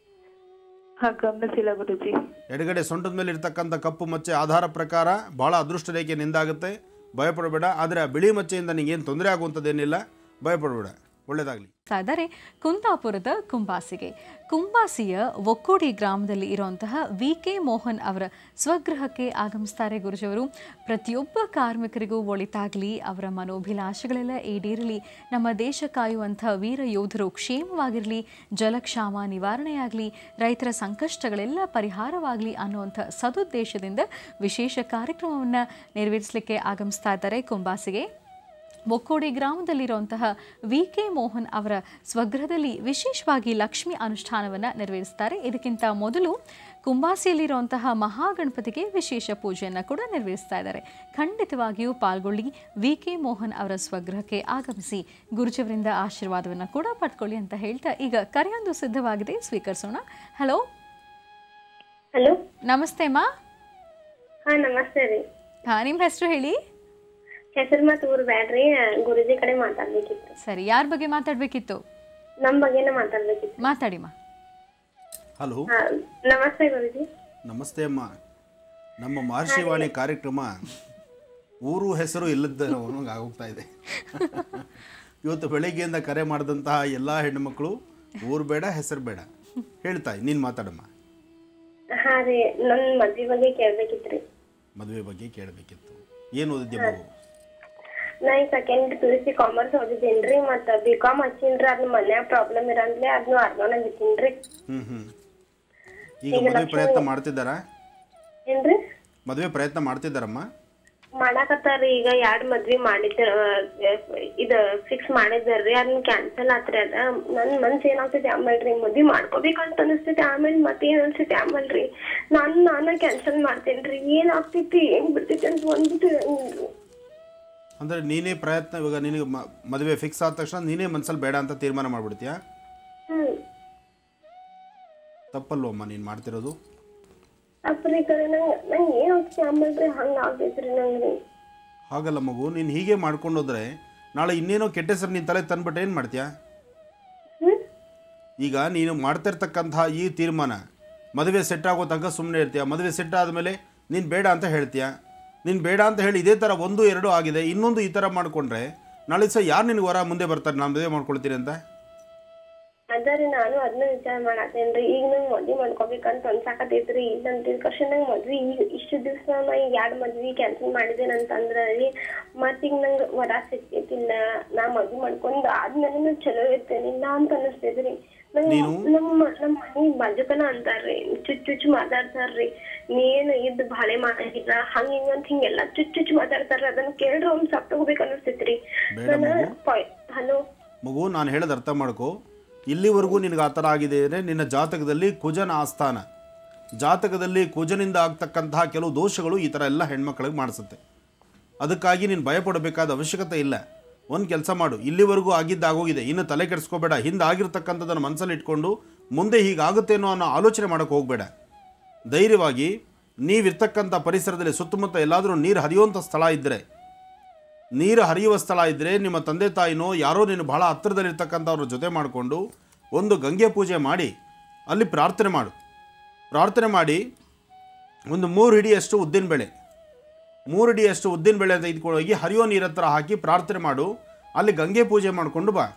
ಹಾ ಗಮನಿಸಿಲ್ಲ ಗುರುಜಿ ಎಡಗಡೆ ಸೊಂಟದ ಮೇಲೆ ಇರ್ತಕ್ಕಂಥ ಕಪ್ಪು ಮಚ್ಚೆ ಆಧಾರ ಪ್ರಕಾರ ಭಾಳ ಅದೃಷ್ಟ ರೇಖೆ ನಿಂದಾಗುತ್ತೆ ಭಯಪಡಬೇಡ ಆದರೆ ಆ ಬಿಳಿ ಮಚ್ಚೆಯಿಂದ ನಿಂಗೇನು ತೊಂದರೆ ಆಗುವಂಥದ್ದೇನಿಲ್ಲ ಭಯಪಡಬೇಡ ಒಳ್ಳೆಯದಾಗಲಿ ಆಗ್ತಾ ಇದ್ದಾರೆ ಕುಂದಾಪುರದ ಕುಂಬಾಸಿಗೆ ಕುಂಬಾಸಿಯ ಒಕ್ಕೋಡಿ ಗ್ರಾಮದಲ್ಲಿ ಇರುವಂತಹ ವಿ ಕೆ ಮೋಹನ್ ಅವರ ಸ್ವಗೃಹಕ್ಕೆ ಆಗಮಿಸ್ತಾರೆ ಗುರುಜವರು ಪ್ರತಿಯೊಬ್ಬ ಕಾರ್ಮಿಕರಿಗೂ ಒಳಿತಾಗಲಿ ಅವರ ಮನೋಭಿಲಾಷೆಗಳೆಲ್ಲ ಈಡೇರಲಿ ನಮ್ಮ ದೇಶ ಕಾಯುವಂಥ ವೀರ ಯೋಧರು ಕ್ಷೇಮವಾಗಿರಲಿ ಜಲಕ್ಷಾಮ ನಿವಾರಣೆಯಾಗಲಿ ರೈತರ ಸಂಕಷ್ಟಗಳೆಲ್ಲ ಪರಿಹಾರವಾಗಲಿ ಅನ್ನುವಂಥ ಸದುದ್ದೇಶದಿಂದ ವಿಶೇಷ ಕಾರ್ಯಕ್ರಮವನ್ನು ನೆರವೇರಿಸಲಿಕ್ಕೆ ಆಗಮಿಸ್ತಾ ಇದ್ದಾರೆ ಕುಂಬಾಸಿಗೆ ಮೊಕ್ಕೋಡಿ ಗ್ರಾಮದಲ್ಲಿರುವಂತಹ ವಿ ಕೆ ಮೋಹನ್ ಅವರ ಸ್ವಗೃಹದಲ್ಲಿ ವಿಶೇಷವಾಗಿ ಲಕ್ಷ್ಮಿ ಅನುಷ್ಠಾನವನ್ನು ನೆರವೇರಿಸ್ತಾರೆ ಇದಕ್ಕಿಂತ ಮೊದಲು ಕುಂಬಾಸಿಯಲ್ಲಿರುವಂತಹ ಮಹಾಗಣಪತಿಗೆ ವಿಶೇಷ ಪೂಜೆಯನ್ನು ಕೂಡ ನೆರವೇರಿಸ್ತಾ ಇದ್ದಾರೆ ಖಂಡಿತವಾಗಿಯೂ ಪಾಲ್ಗೊಳ್ಳಿ ವಿ ಕೆ ಮೋಹನ್ ಅವರ ಸ್ವಗೃಹಕ್ಕೆ ಆಗಮಿಸಿ ಗುರುಜವರಿಂದ ಆಶೀರ್ವಾದವನ್ನು ಕೂಡ ಪಡ್ಕೊಳ್ಳಿ ಅಂತ ಹೇಳ್ತಾ ಈಗ ಕರೆಯೊಂದು ಸಿದ್ಧವಾಗಿದೆ ಸ್ವೀಕರಿಸೋಣ ಹಲೋ ಹಲೋ ನಮಸ್ತೆ ಮಾ ಹಾ ನಮಸ್ತೆ ರೀ ಹಾಂ ನಿಮ್ಮ ಹೆಸರು ಹೇಳಿ ಹೆಸರು ಮತ್ ಊರ್ ಬ್ಯಾಡ್ರಿ ಗುರುಜಿ ಕಡೆ ಮಾತಾಡ್ಬೇಕಿತ್ತು ಸರಿ ಯಾರ ಬಗ್ಗೆ ಮಾತಾಡಬೇಕಿತ್ತು ನಮ್ ಬಗ್ಗೆನೇ ಮಾತಾಡ್ಬೇಕಿತ್ತು ಮಾತಾಡಿ ಮಾ ಹಲೋ ಹಾ ನಮಸ್ತೆ ಗುರುಜಿ ನಮಸ್ತೆ ಅಮ್ಮ ನಮ್ಮ ಮಹರ್ಷಿವಾಣಿ ಕಾರ್ಯಕ್ರಮ ಊರು ಹೆಸರು ಇಲ್ಲದ ಆಗೋಗ್ತಾ ಇದೆ ಇವತ್ತು ಬೆಳಗ್ಗೆಯಿಂದ ಕರೆ ಮಾಡಿದಂತಹ ಎಲ್ಲ ಹೆಣ್ಣುಮಕ್ಕಳು ಊರು ಬೇಡ ಹೆಸರು ಬೇಡ ಹೇಳ್ತಾಯಿ ನೀನು ಮಾತಾಡಮ್ಮ ಹಾ ರೀ ನನ್ ಮದ್ವಿ ಬಗ್ಗೆ ಕೇಳ್ಬೇಕಿತ್ರಿ ಮದುವೆ ಬಗ್ಗೆ ಕೇಳಬೇಕಿತ್ತು ಏನು ಓದಿದ್ಯಾ ಮಗು ನಾ ಈ second P U C commerce ಓದಿದ್ದೀನ್ರಿ ಮತ್ತ ಬಿ ಕಾಮ್ ಹಚ್ಚಿನ್ರಿ ಅದ್ನ ಮನ್ಯಾಗ ಪ್ರಾಬ್ಲಮ್ ಇರಂದ್ಲೆ ಅದ್ನ ಅರ್ಧನ ಬಿಟ್ಟಿನ್ರಿ ಹ್ಞೂ ಹ್ಞೂ ಈಗ ಮದುವೆ ಪ್ರಯತ್ನ ಮಾಡ್ತಿದ್ದಾರಾ ಏನ್ರಿ ಮದುವೆ ಪ್ರಯತ್ನ ಮಾಡ್ತಿದ್ದಾರಮ್ಮ ಮಾಡಾಕತ್ತಾರ್ರಿ ಈಗ ಎರಡ್ ಮದ್ವಿ ಮಾಡಿದ್ದ ಇದ ಫಿಕ್ಸ್ ಮಾಡಿದ್ದಾರ್ರಿ ಅದನ್ನ ಕ್ಯಾನ್ಸಲ್ ಆತ್ರಿ ಅದ ನನ್ ಮನ್ಸ್ ಏನಾಗ್ತೈತಿ ಆಮೇಲ್ರಿ ಮದ್ವಿ ಮಾಡ್ಕೋಬೇಕಂತ ಅನಸ್ತೈತಿ ಆಮೇಲೆ ಮತ್ತೆ ಏನ್ ಅನ್ಸೈತಿ ಆಮೇಲ್ರಿ ನಾನ್ ನಾನ ಕ್ಯಾನ್ಸಲ್ ಮಾಡ್ತೇನ್ರಿ ಏನ್ ಆಗ್ತೈತಿ ಏನ್ ಬಿಡ್ತೈತಿ ಅಂತ ಒಂದು ತಿಳಿಯಂಗಿಲ್ರಿ ಅಂದರೆ ನೀನೇ ಪ್ರಯತ್ನ ಇವಾಗ ನಿನಗೆ ಮ ಮದುವೆ ಫಿಕ್ಸ್ ಆದ ತಕ್ಷಣ ನೀನೇ ಮನ್ಸಲ್ಲಿ ಬೇಡ ಅಂತ ತೀರ್ಮಾನ ಮಾಡ್ಬಿಡ್ತೀಯಾ ಹ್ಮ್ ತಪ್ಪಲ್ವಮ್ಮ ನೀನು ಮಾಡ್ತಿರೋದು ಅಪ್ರಿ ಕಡೆ ನಂಗ್ ನಂಗ್ ಏನ್ ಆಗ್ತೈತಿ ಆಮೇಲ್ರಿ ಹಂಗ ಆಗ್ತೈತ್ರಿ ನಂಗ್ರಿ ಹಾಗಲ್ಲ ಮಗು ನೀನು ಹೀಗೆ ಮಾಡ್ಕೊಂಡು ಹೋದ್ರೆ ನಾಳೆ ಇನ್ನೇನೋ ಕೆಟ್ಟ ಹೆಸರು ನಿನ್ನ ತಲೆ ತಂದ್ಬಿಟ್ಟು ಏನು ಮಾಡ್ತೀಯಾ ಹ್ಮ್ ಈಗ ನೀನು ಮಾಡ್ತಿರ್ತಕ್ಕಂತಹ ಈ ತೀರ್ಮಾನ ಮದುವೆ ಸೆಟ್ ಆಗೋ ತನಕ ಸುಮ್ಮನೆ ಇರ್ತೀಯ ಮದುವೆ ಸೆಟ್ ಆದಮೇಲೆ ನೀನು ಬೇಡ ಅಂತ ಹೇಳ್ತೀಯ ನೀನು ಬೇಡ ಅಂತ ಹೇಳಿ ಇದೇ ಥರ ಒಂದು ಎರಡು ಆಗಿದೆ ಇನ್ನೊಂದು ಈ ಥರ ಮಾಡಿಕೊಂಡ್ರೆ ನಾಳೆ ಸಹ ಯಾರು ನಿನಗೆ ಹೊರ ಮುಂದೆ ಬರ್ತಾರೆ ನಾನು ಮದುವೆ ಮಾಡ್ಕೊಳ್ತೀನಿ ಅಂತ ಅದರಿ ನಾನು ಅದನ್ನ ವಿಚಾರ ಮಾಡತ್ತೇನ್ರಿ ಈಗ ನಂಗ್ ಮದ್ವಿ ಮಾಡ್ಕೋಬೇಕಂತ ಅನ್ಸಾಕತೈತ್ರಿ ಇಲ್ಲ ಅಂತಿದ್ ಕಷ್ಟ ನಂಗ್ ಮದ್ವಿ ಈಗ ಇಷ್ಟು ದಿವ್ಸ ನಾ ಈಗ ಎರಡ್ ಮದ್ವಿ ಕ್ಯಾನ್ಸಲ್ ಮಾಡಿದೇನ ಅಂತಂದ್ರ ರೀ ಮತ್ ಈಗ ನಂಗ್ ವರ ಸಿಕ್ಕೈತಿಲ್ಲ ನಾ ಮದ್ವಿ ಮಾಡ್ಕೊಂಡ್ ಆದ್ಮೇಲೆ ಚಲೋ ಇರ್ತೇನಿಲ್ಲ ಅಂತ ಅನಸ್ತೈತ್ರಿ ನಂಗ್ ನೀನು- ನಮ್ಮ ನಮ್ಮ ಮನಿ ಬಾಜುಕನ ಅಂತಾರ್ರಿ ಚುಚ್ ಚುಚ್ ಮಾತಾಡ್ತಾರ್ರಿ ನೀನ್ ಇದ್ ಬಾಳೆ ಮಾಡಂಗಿಲ್ಲ ಹಂಗ ಹಿಂಗ ಅಂತ ಹಿಂಗೆಲ್ಲ ಚುಚ್ ಚುಚ್ ಮಾತಾಡ್ತಾರ ಅದನ್ನ ಕೇಳ್ರ ಒಂದ್ ಸಪ್ ತಗೋಬೇಕು ಅನಸ್ತೈತ್ರಿ ಬೇಡ ಮಗು. ಹಲೋ ಮಗು ನಾನು ಹೇಳೋದು ಅರ್ಥ ಮಾಡ್ಕೊ ಇಲ್ಲಿವರೆಗೂ ನಿನಗೆ ಆ ಥರ ಆಗಿದೆ ಅಂದರೆ ನಿನ್ನ ಜಾತಕದಲ್ಲಿ ಕುಜನ ಆಸ್ಥಾನ ಜಾತಕದಲ್ಲಿ ಕುಜನಿಂದ ಆಗ್ತಕ್ಕಂತಹ ಕೆಲವು ದೋಷಗಳು ಈ ಥರ ಎಲ್ಲ ಹೆಣ್ಮಕ್ಳಿಗೆ ಮಾಡಿಸುತ್ತೆ ಅದಕ್ಕಾಗಿ ನೀನು ಭಯಪಡಬೇಕಾದ ಅವಶ್ಯಕತೆ ಇಲ್ಲ ಒಂದು ಕೆಲಸ ಮಾಡು ಇಲ್ಲಿವರೆಗೂ ಆಗಿದ್ದಾಗೋಗಿದೆ ಇನ್ನು ತಲೆ ಕೆಡಿಸ್ಕೋಬೇಡ ಹಿಂದೆ ಆಗಿರ್ತಕ್ಕಂಥದ್ದನ್ನು ಮನಸ್ಸಲ್ಲಿ ಇಟ್ಕೊಂಡು ಮುಂದೆ ಹೀಗಾಗುತ್ತೇನೋ ಅನ್ನೋ ಆಲೋಚನೆ ಮಾಡೋಕ್ಕೆ ಹೋಗಬೇಡ ಧೈರ್ಯವಾಗಿ ನೀವಿರ್ತಕ್ಕಂಥ ಪರಿಸರದಲ್ಲಿ ಸುತ್ತಮುತ್ತ ಎಲ್ಲಾದರೂ ನೀರು ಹರಿಯುವಂಥ ಸ್ಥಳ ಇದ್ದರೆ ನೀರು ಹರಿಯುವ ಸ್ಥಳ ಇದ್ದರೆ ನಿಮ್ಮ ತಂದೆ ತಾಯಿನೋ ಯಾರೋ ನೀನು ಬಹಳ ಹತ್ತಿರದಲ್ಲಿರ್ತಕ್ಕಂಥವ್ರ ಜೊತೆ ಮಾಡಿಕೊಂಡು ಒಂದು ಗಂಗೆ ಪೂಜೆ ಮಾಡಿ ಅಲ್ಲಿ ಪ್ರಾರ್ಥನೆ ಮಾಡು ಪ್ರಾರ್ಥನೆ ಮಾಡಿ ಒಂದು ಮೂರು ಹಿಡಿಯಷ್ಟು ಉದ್ದಿನಬೇಳೆ ಮೂರು ಹಿಡಿಯಷ್ಟು ಉದ್ದಿನಬೇಳೆ ಅಂತ ಇದ್ಕೊಂಡೋಗಿ ಹರಿಯೋ ನೀರ ಹತ್ರ ಹಾಕಿ ಪ್ರಾರ್ಥನೆ ಮಾಡು ಅಲ್ಲಿ ಗಂಗೆ ಪೂಜೆ ಮಾಡಿಕೊಂಡು ಬಾ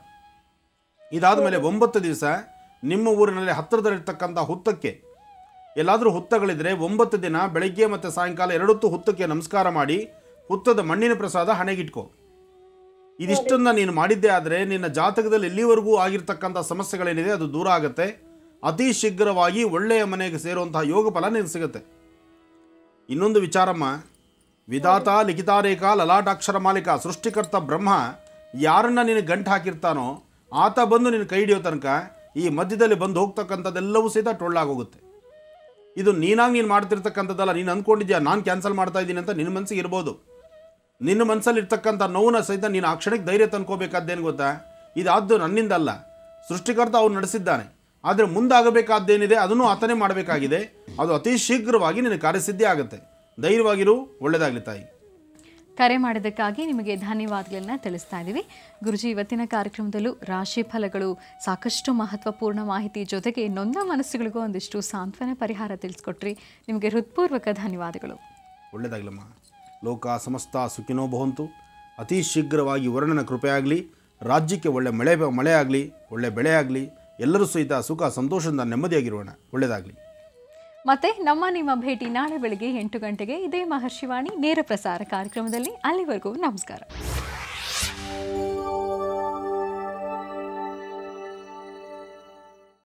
ಇದಾದ ಮೇಲೆ ಒಂಬತ್ತು ದಿವಸ ನಿಮ್ಮ ಊರಿನಲ್ಲಿ ಹತ್ತಿರದಲ್ಲಿರ್ತಕ್ಕಂಥ ಹುತ್ತಕ್ಕೆ ಎಲ್ಲಾದರೂ ಹುತ್ತಗಳಿದ್ರೆ ಒಂಬತ್ತು ದಿನ ಬೆಳಗ್ಗೆ ಮತ್ತು ಸಾಯಂಕಾಲ ಎರಡೊತ್ತು ಹುತ್ತಕ್ಕೆ ನಮಸ್ಕಾರ ಮಾಡಿ ಹುತ್ತದ ಮಣ್ಣಿನ ಪ್ರಸಾದ ಹಣೆಗಿಟ್ಕೋ ಇದಿಷ್ಟನ್ನ ನೀನು ಮಾಡಿದ್ದೇ ಆದರೆ ನಿನ್ನ ಜಾತಕದಲ್ಲಿ ಎಲ್ಲಿವರೆಗೂ ಆಗಿರ್ತಕ್ಕಂಥ ಸಮಸ್ಯೆಗಳೇನಿದೆ ಅದು ದೂರ ಆಗುತ್ತೆ ಅತಿ ಶೀಘ್ರವಾಗಿ ಒಳ್ಳೆಯ ಮನೆಗೆ ಸೇರುವಂತಹ ಯೋಗ ಫಲ ನಿನಗೆ ಸಿಗುತ್ತೆ ಇನ್ನೊಂದು ವಿಚಾರಮ್ಮ ವಿಧಾತ ಲಿಖಿತಾರೇಖ ಲಲಾಟಾಕ್ಷರ ಮಾಲಿಕ ಸೃಷ್ಟಿಕರ್ತ ಬ್ರಹ್ಮ ಯಾರನ್ನ ನೀನು ಗಂಟು ಹಾಕಿರ್ತಾನೋ ಆತ ಬಂದು ನಿನ್ನ ಕೈ ಹಿಡಿಯೋ ತನಕ ಈ ಮಧ್ಯದಲ್ಲಿ ಬಂದು ಹೋಗ್ತಕ್ಕಂಥದ್ದೆಲ್ಲವೂ ಸಹಿತ ಟೊಳ್ಳಾಗೋಗುತ್ತೆ ಇದು ನೀನಾಗಿ ನೀನು ಮಾಡ್ತಿರ್ತಕ್ಕಂಥದ್ದಲ್ಲ ನೀನು ಅಂದ್ಕೊಂಡಿದ್ಯಾ ನಾನು ಕ್ಯಾನ್ಸಲ್ ಮಾಡ್ತಾ ಇದ್ದೀನಿ ಅಂತ ನಿನ್ನ ಮನಸ್ಸಿಗೆ ಇರ್ಬೋದು ನಿನ್ನ ಮನಸ್ಸಲ್ಲಿ ಇರ್ತಕ್ಕಂಥ ನೋವನ್ನ ಸಹಿತ ನೀನು ಆ ಕ್ಷಣಕ್ಕೆ ಧೈರ್ಯ ತಂದ್ಕೋಬೇಕಾದ್ದೇನು ಗೊತ್ತಾ ಇದಾದ್ದು ನನ್ನಿಂದ ಅಲ್ಲ ಸೃಷ್ಟಿಕರ್ತ ಅವ್ನು ನಡೆಸಿದ್ದಾನೆ ಆದರೆ ಮುಂದಾಗಬೇಕಾದ್ದೇನಿದೆ ಅದನ್ನು ಆತನೇ ಮಾಡಬೇಕಾಗಿದೆ ಅದು ಅತಿ ಶೀಘ್ರವಾಗಿ ನಿನ್ನ ಕಾರ್ಯಸಿದ್ಧಿ ಆಗುತ್ತೆ ಧೈರ್ಯವಾಗಿರು ಒಳ್ಳೆಯದಾಗಲಿ ತಾಯಿ ಕರೆ ಮಾಡಿದ್ದಕ್ಕಾಗಿ ನಿಮಗೆ ಧನ್ಯವಾದಗಳನ್ನ ತಿಳಿಸ್ತಾ ಇದ್ದೀವಿ ಗುರುಜಿ ಇವತ್ತಿನ ಕಾರ್ಯಕ್ರಮದಲ್ಲೂ ರಾಶಿ ಫಲಗಳು ಸಾಕಷ್ಟು ಮಹತ್ವಪೂರ್ಣ ಮಾಹಿತಿ ಜೊತೆಗೆ ನೊಂದ ಮನಸ್ಸುಗಳಿಗೂ ಒಂದಿಷ್ಟು ಸಾಂತ್ವನ ಪರಿಹಾರ ತಿಳಿಸ್ಕೊಟ್ರಿ ನಿಮಗೆ ಹೃತ್ಪೂರ್ವಕ ಧನ್ಯವಾದಗಳು ಒಳ್ಳೆಯದಾಗಲಮ್ಮ ಲೋಕ ಸಮಸ್ತ ಸುಖಿನೋ ಭವಂತು ಅತಿ ಶೀಘ್ರವಾಗಿ ವರ್ಣನ ಕೃಪೆಯಾಗಲಿ ರಾಜ್ಯಕ್ಕೆ ಒಳ್ಳೆ ಮಳೆ ಮಳೆ ಆಗಲಿ ಒಳ್ಳೆ ಬೆಳೆ ಆಗಲಿ ಎಲ್ಲರೂ ಸಹಿತ ಸುಖ ಸಂತೋಷದಿಂದ ನೆಮ್ಮದಿಯಾಗಿರೋಣ ಒಳ್ಳೆಯದಾಗಲಿ ಮತ್ತೆ ನಮ್ಮ ನಿಮ್ಮ ಭೇಟಿ ನಾಳೆ ಬೆಳಗ್ಗೆ ಎಂಟು ಗಂಟೆಗೆ ಇದೇ ಮಹರ್ಷಿವಾಣಿ ನೇರ ಪ್ರಸಾರ ಕಾರ್ಯಕ್ರಮದಲ್ಲಿ ಅಲ್ಲಿವರೆಗೂ ನಮಸ್ಕಾರ